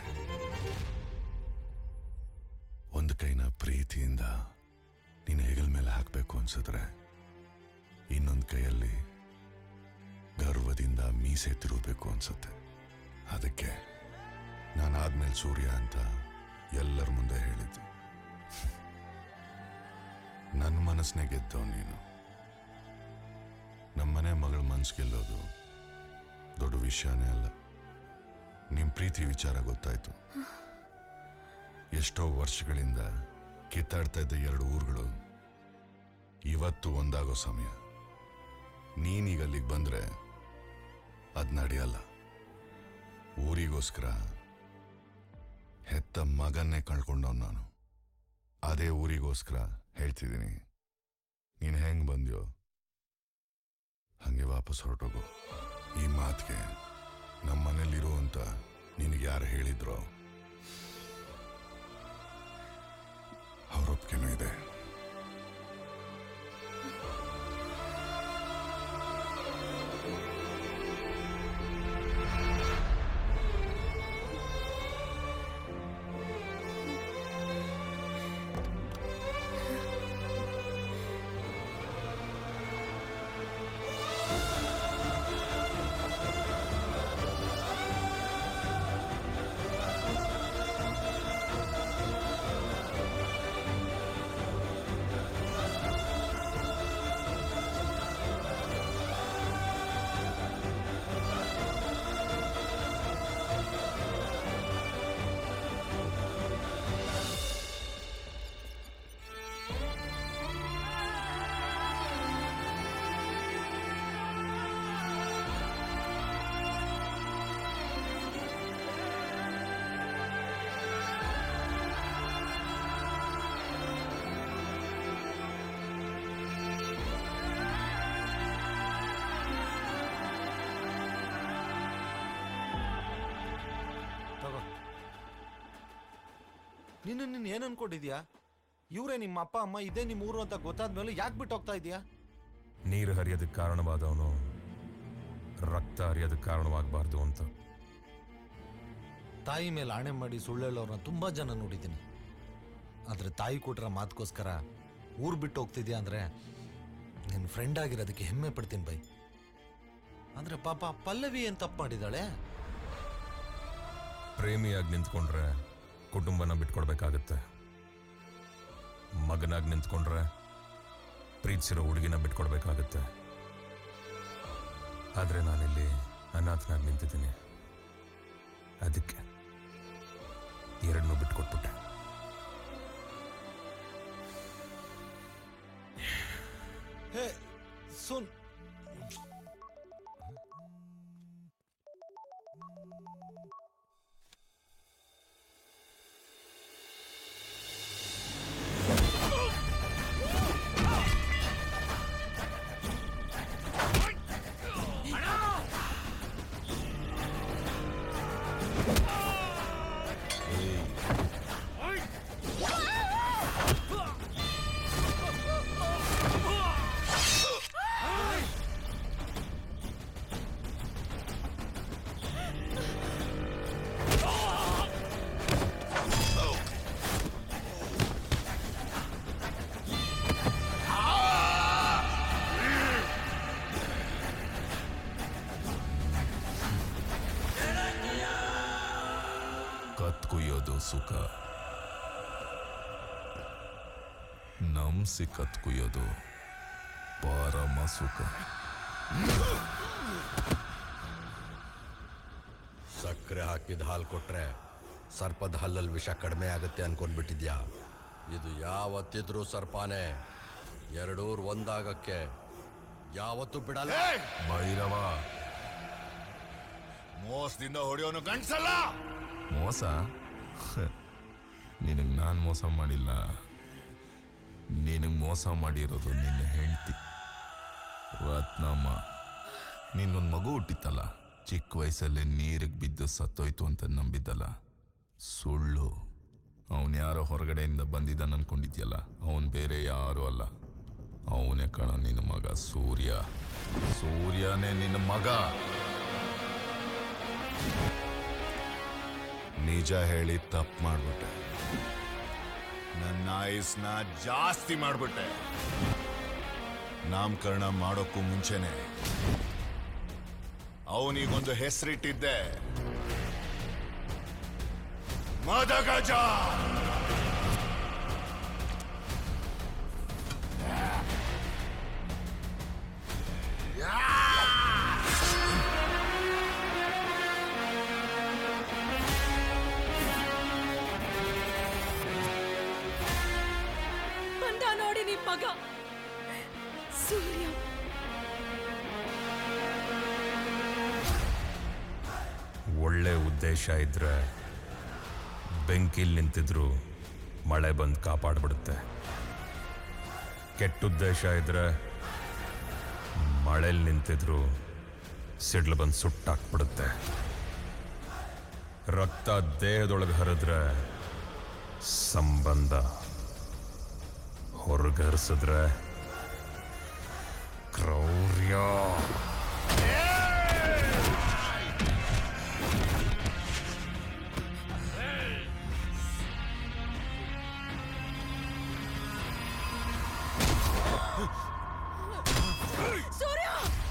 [SPEAKER 19] ಒಂದು ಕೈನ ಪ್ರೀತಿಯಿಂದ ನೀನು ಹೆಗಲ ಮೇಲೆ ಹಾಕಬೇಕು ಅನ್ಸಿದ್ರೆ ಇನ್ನೊಂದು ಕೈಯಲ್ಲಿ ಗರ್ವದಿಂದ ಮೀಸೆ ತಿರುಗಬೇಕು ಅನ್ಸುತ್ತೆ ಅದಕ್ಕೆ ನಾನು ಆದ್ಮೇಲೆ ಸೂರ್ಯ ಅಂತ ಎಲ್ಲರ ಮುಂದೆ ಹೇಳಿದ್ದು ನನ್ನ ಮನಸ್ಸನ್ನೇ ಗೆದ್ದವ್ ನೀನು ನಮ್ಮನೆ ಮಗಳ ಮನ್ಸು ಗೆಲ್ಲೋದು ದೊಡ್ಡ ವಿಷಯನೇ ಅಲ್ಲ ನಿಮ್ ಪ್ರೀತಿ ವಿಚಾರ ಗೊತ್ತಾಯ್ತು ಎಷ್ಟೋ ವರ್ಷಗಳಿಂದ ಕಿತ್ತಾಡ್ತಾ ಇದ್ದ ಎರಡು ಊರುಗಳು ಇವತ್ತು ಒಂದಾಗೋ ಸಮಯ ನೀನೀಗ ಅಲ್ಲಿಗೆ ಬಂದ್ರೆ ಅದ್ ನಡೆಯಲ್ಲ ಊರಿಗೋಸ್ಕರ ಹೆತ್ತ ಮಗನ್ನೇ ಕಳ್ಕೊಂಡವ್ ನಾನು ಅದೇ ಊರಿಗೋಸ್ಕರ ಹೇಳ್ತಿದ್ದೀನಿ ನೀನು ಹೆಂಗ್ ಬಂದ್ಯೋ ಹಂಗೆ ವಾಪಸ್ ಹೊರಟೋಗು ಈ ಮಾತಿಗೆ ನಮ್ಮ ಮನೇಲಿರೋ ಅಂತ ನಿನಗೆ ಯಾರು ಹೇಳಿದ್ರೋ ಅವ್ರೊಪ್ಪಿಗೆನೂ ಇದೆ
[SPEAKER 3] ತಗೋ ನೀನು ನೀನು ಏನು ಅನ್ಕೊಂಡಿದ್ಯಾ ಇವರೇ ನಿಮ್ಮ ಅಪ್ಪ ಅಮ್ಮ ಇದೇ ನಿಮ್ಮ ಊರು ಅಂತ ಗೊತ್ತಾದ್ಮೇಲೆ ಯಾಕೆ ಬಿಟ್ಟು ಹೋಗ್ತಾ ಇದೀಯಾ
[SPEAKER 18] ನೀರು ಹರಿಯೋದಕ್ಕೆ ಕಾರಣವಾದವನು ರಕ್ತ ಹರಿಯೋದಕ್ಕೆ ಕಾರಣವಾಗಬಾರ್ದು ಅಂತ
[SPEAKER 3] ತಾಯಿ ಮೇಲೆ ಆಣೆ ಮಾಡಿ ಸುಳ್ಳು ಹೇಳೋರ್ನ ತುಂಬಾ ಜನ ನೋಡಿದ್ದೀನಿ ಆದ್ರೆ ತಾಯಿ ಕೊಟ್ರ ಮಾತುಗೋಸ್ಕರ ಊರು ಬಿಟ್ಟು ಹೋಗ್ತಿದ್ಯಾ ಅಂದ್ರೆ ನಿನ್ನ ಫ್ರೆಂಡ್ ಆಗಿರೋದಕ್ಕೆ ಹೆಮ್ಮೆ ಪಡ್ತೀನಿ ಬೈ ಅಂದ್ರೆ ಪಾಪ ಪಲ್ಲವಿ ಏನ್ ತಪ್ಪು ಮಾಡಿದಾಳೆ
[SPEAKER 18] ಪ್ರೇಮಿಯಾಗಿ ನಿಂತ್ಕೊಂಡ್ರೆ ಕುಟುಂಬನ ಬಿಟ್ಕೊಡ್ಬೇಕಾಗತ್ತೆ ಮಗನಾಗಿ ನಿಂತ್ಕೊಂಡ್ರೆ ಪ್ರೀತಿಸಿರೋ ಹುಡುಗಿನ ಬಿಟ್ಕೊಡ್ಬೇಕಾಗತ್ತೆ ಆದ್ರೆ ನಾನಿಲ್ಲಿ ಅನಾಥನಾಗಿ ನಿಂತಿದ್ದೀನಿ ಅದಕ್ಕೆ ಎರಡನ್ನೂ ಬಿಟ್ಕೊಟ್ಬಿಟ್ಟೆ
[SPEAKER 3] ಹೇ ಸುನ್
[SPEAKER 7] ಕತ್ ಕುಯ್ಯೋದು ಸುಖ ನಂಸಿ ಕತ್ ಕುಯ್ಯೋದು ಪರಮ ಸುಖ
[SPEAKER 22] ಸಕ್ಕರೆ ಹಾಕಿದ ಹಾಲು ಕೊಟ್ರೆ ಸರ್ಪದ ಹಲ್ಲಲ್ಲಿ ವಿಷ ಕಡಿಮೆ ಆಗುತ್ತೆ ಅನ್ಕೊಂಡ್ಬಿಟ್ಟಿದ್ಯಾ ಇದು ಯಾವತ್ತಿದ್ರೂ ಸರ್ಪಾನೆ ಎರಡೂರ್ ಒಂದಾಗಕ್ಕೆ ಯಾವತ್ತೂ ಬಿಡಲ್ಲ
[SPEAKER 7] ಭೈರವ
[SPEAKER 19] ಮೋಸದಿಂದ ಹೊಡೆಯೋನು ಗಂಡ್ಸಲ್ಲ
[SPEAKER 7] ಮೋಸ ನಿನಗೆ ನಾನು ಮೋಸ ಮಾಡಿಲ್ಲ ನಿನಗೆ ಮೋಸ ಮಾಡಿರೋದು ನಿನ್ನ ಹೆಂಡತಿ ರತ್ನಮ್ಮ ನಿನ್ನೊಂದು ಮಗು ಹುಟ್ಟಿತ್ತಲ್ಲ ಚಿಕ್ಕ ವಯಸ್ಸಲ್ಲೇ ನೀರಿಗೆ ಬಿದ್ದು ಸತ್ತೋಯ್ತು ಅಂತ ನಂಬಿದ್ದಲ್ಲ ಸುಳ್ಳು ಅವನು ಯಾರೋ ಹೊರಗಡೆಯಿಂದ ಬಂದಿದ್ದಾನೆ ಅನ್ಕೊಂಡಿದ್ಯಲ್ಲ ಅವನು ಬೇರೆ ಯಾರೂ ಅಲ್ಲ ಅವನೇ ಕಣ ನಿನ್ನ ಮಗ ಸೂರ್ಯ ಸೂರ್ಯನೇ ನಿನ್ನ ಮಗ
[SPEAKER 19] ನಿಜ ಹೇಳಿ ತಪ್ಪು ಮಾಡ್ಬಿಟ್ಟೆ ನನ್ನ ಆಯುಸ್ನ ಜಾಸ್ತಿ ಮಾಡ್ಬಿಟ್ಟೆ ನಾಮಕರಣ ಮಾಡೋಕ್ಕೂ ಮುಂಚೆನೆ ಅವನಿಗೊಂದು ಹೆಸರಿಟ್ಟಿದ್ದೆ ಮದಗಜ
[SPEAKER 5] ಬಂದ ನೋಡಿ ನಿಮ್ ಮಗ ಸೂರ್ಯ
[SPEAKER 18] ಒಳ್ಳೆ ಉದ್ದೇಶ ಇದ್ರೆ ಬೆಂಕಿಲ್ ನಿಂತಿದ್ರು ಮಳೆ ಬಂದು ಕಾಪಾಡ್ಬಿಡುತ್ತೆ ಕೆಟ್ಟ ಉದ್ದೇಶ ಇದ್ರೆ ಮಳೆಲ್ ನಿಂತಿದ್ರು ಸಿಡ್ಲು ಬಂದು ಸುಟ್ಟಾಕ್ಬಿಡುತ್ತೆ ರಕ್ತ ದೇಹದೊಳಗೆ ಹರಿದ್ರೆ ಸಂಬಂಧ ಹೊರಗರಿಸಿದ್ರೆ ಕ್ರೌರ್ಯ
[SPEAKER 5] ಸೂರ್ಯ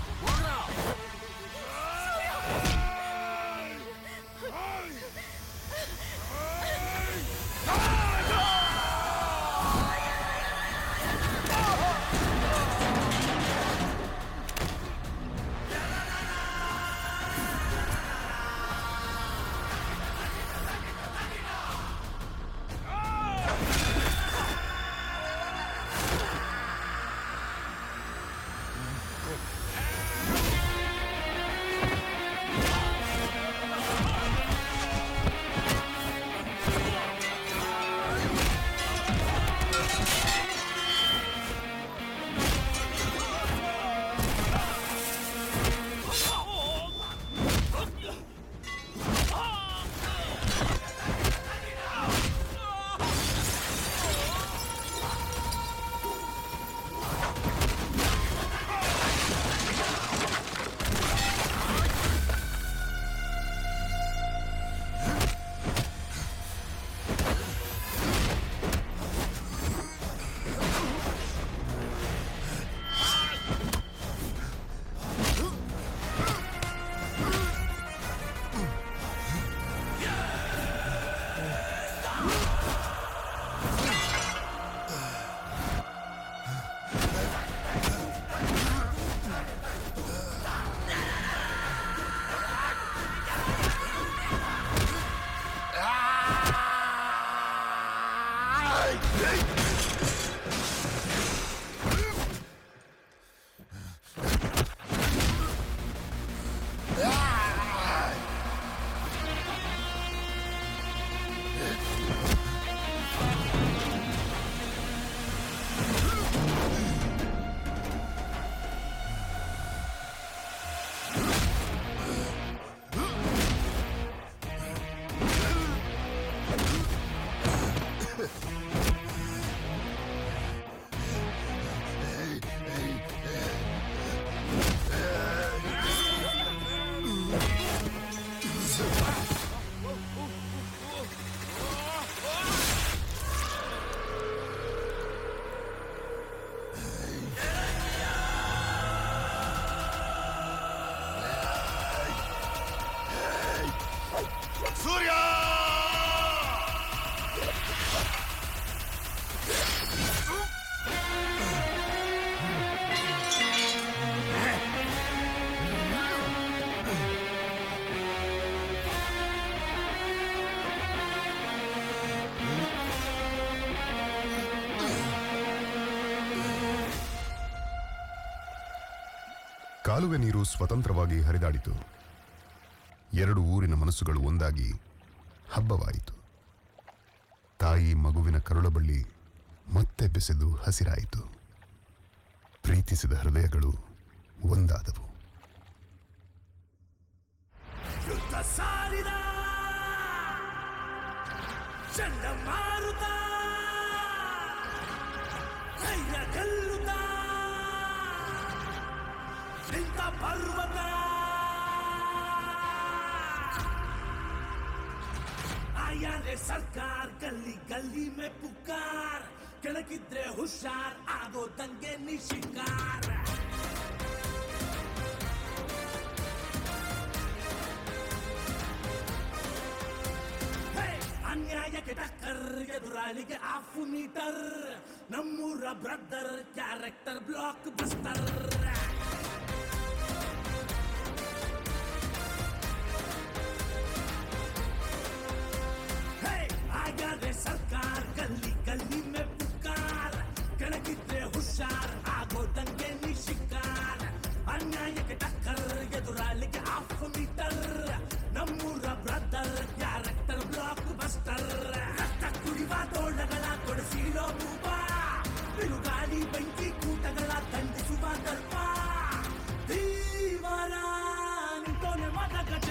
[SPEAKER 19] ಸೂರ್ಯ
[SPEAKER 4] ಕಾಲುವೆ ನೀರು ಸ್ವತಂತ್ರವಾಗಿ ಹರಿದಾಡಿತು ಎರಡು ಊರಿನ ಮನಸ್ಸುಗಳು ಒಂದಾಗಿ ಹಬ್ಬವಾಯಿತು ತಾಯಿ ಮಗುವಿನ ಕರುಳಬಳ್ಳಿ ಮತ್ತೆ ಬೆಸೆದು ಹಸಿರಾಯಿತು ಪ್ರೀತಿಸಿದ ಹೃದಯಗಳು ಒಂದಾದವು
[SPEAKER 16] ಸಾರಿದ ಚಂಡಮಾರುತ ಧೈರ್ಯ ಗೆಲ್ಲುತ್ತ ನಿಂತ ಪರ್ವತ आया रे सरकार गली गली में पुकार ಕೆಳಗಿದ್ರೆ ಹುಷಾರ್ ಆಗೋ ದಂಗೆ ನಿಶಿಕಾರ ಹೇ, ಅನ್ಯಾಯಕ್ಕೆ ಟಕ್ಕರ್ ಎದುರಾಳಿಗೆ ಆಫ್ ಮೀಟರ್ ನಮ್ಮೂರ ಬ್ರದರ್ ಕ್ಯಾರೆಕ್ಟರ್ ಬ್ಲಾಕ್ ಬಸ್ಟರ್ ಹೇ, ಆಗಾದ್ರೆ ಸರ್ಕಾರ ಗಲ್ಲಿ ಗಲ್ಲಿ ಮೇ ಪುಕಾರ ಕೆಳಗಿದ್ರೆ ಹುಷಾರ್ ಆಗೋ ದಂಗೆ ನಿಶಿಕಾರ ಅನ್ಯಾಯಕ್ಕೆ ಟಕ್ಕರ್ ಎದುರಾಳಿಗೆ ಆಫ್ ಮೀಟರ್ ನಮ್ಮೂರ ಬ್ರದರ್ ಕ್ಯಾರೆಕ್ಟರ್ ಬ್ಲಾಕ್ ಬಸ್ಟರ್ ರಕ್ತ ಕುಡಿವ ತೋಳಗಳ ಕೊಡಿಸಿರೋ ಮೂಪ ಬಿರುಗಾಳಿ ಬೆಂಕಿ ಕೂಟಗಳ ದಂಡಿಸುವ ದರ್ಪ ಧೀವರ ನಿಂತೋನೆ ಮದ ಗಜ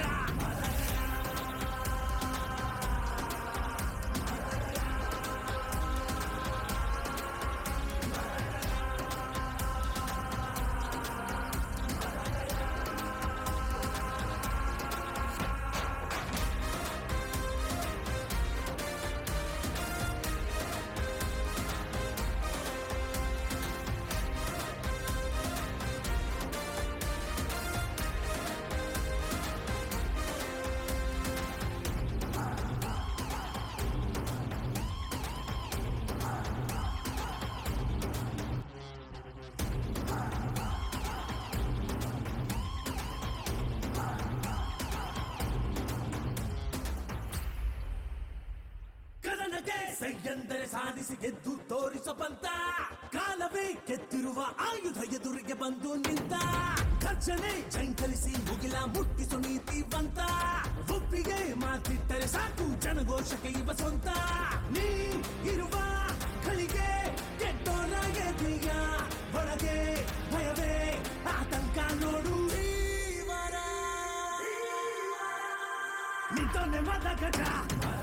[SPEAKER 16] ಕದನಗೆ ಸೈಯಂದರೆ ಸಾಧಿಸಿ ಗೆದ್ದು ತೋರಿಸಬಂತ ಕಾಲವೇ ಕೆತ್ತಿರುವ ಆಯುಧ ಎದುರಿಗೆ ಬಂದು ನಿಂತ ಖರ್ಚನೆ ಚಂಕಲಿಸಿ ಮುಗಿಲ ಮುಟ್ಟಿಸು ನೀತಿವಂತ ಒಪ್ಪಿಗೆ ಮಾತಿಟ್ಟರೆ ಸಾಕು ಜನಘೋಷಕ್ಕೆ ಇವ ಸ್ವಂತ ನೀ ಇರುವ ಕಳಿಗೆ ಕೆಟ್ಟೋರ ಎದೀಗ ಒಳಗೆ ಭಯವೇ ಆತಂಕ ನೋಡು ಈ ವರ. ನಿಂತೊನ್ನೆ ಮದ ಗಜ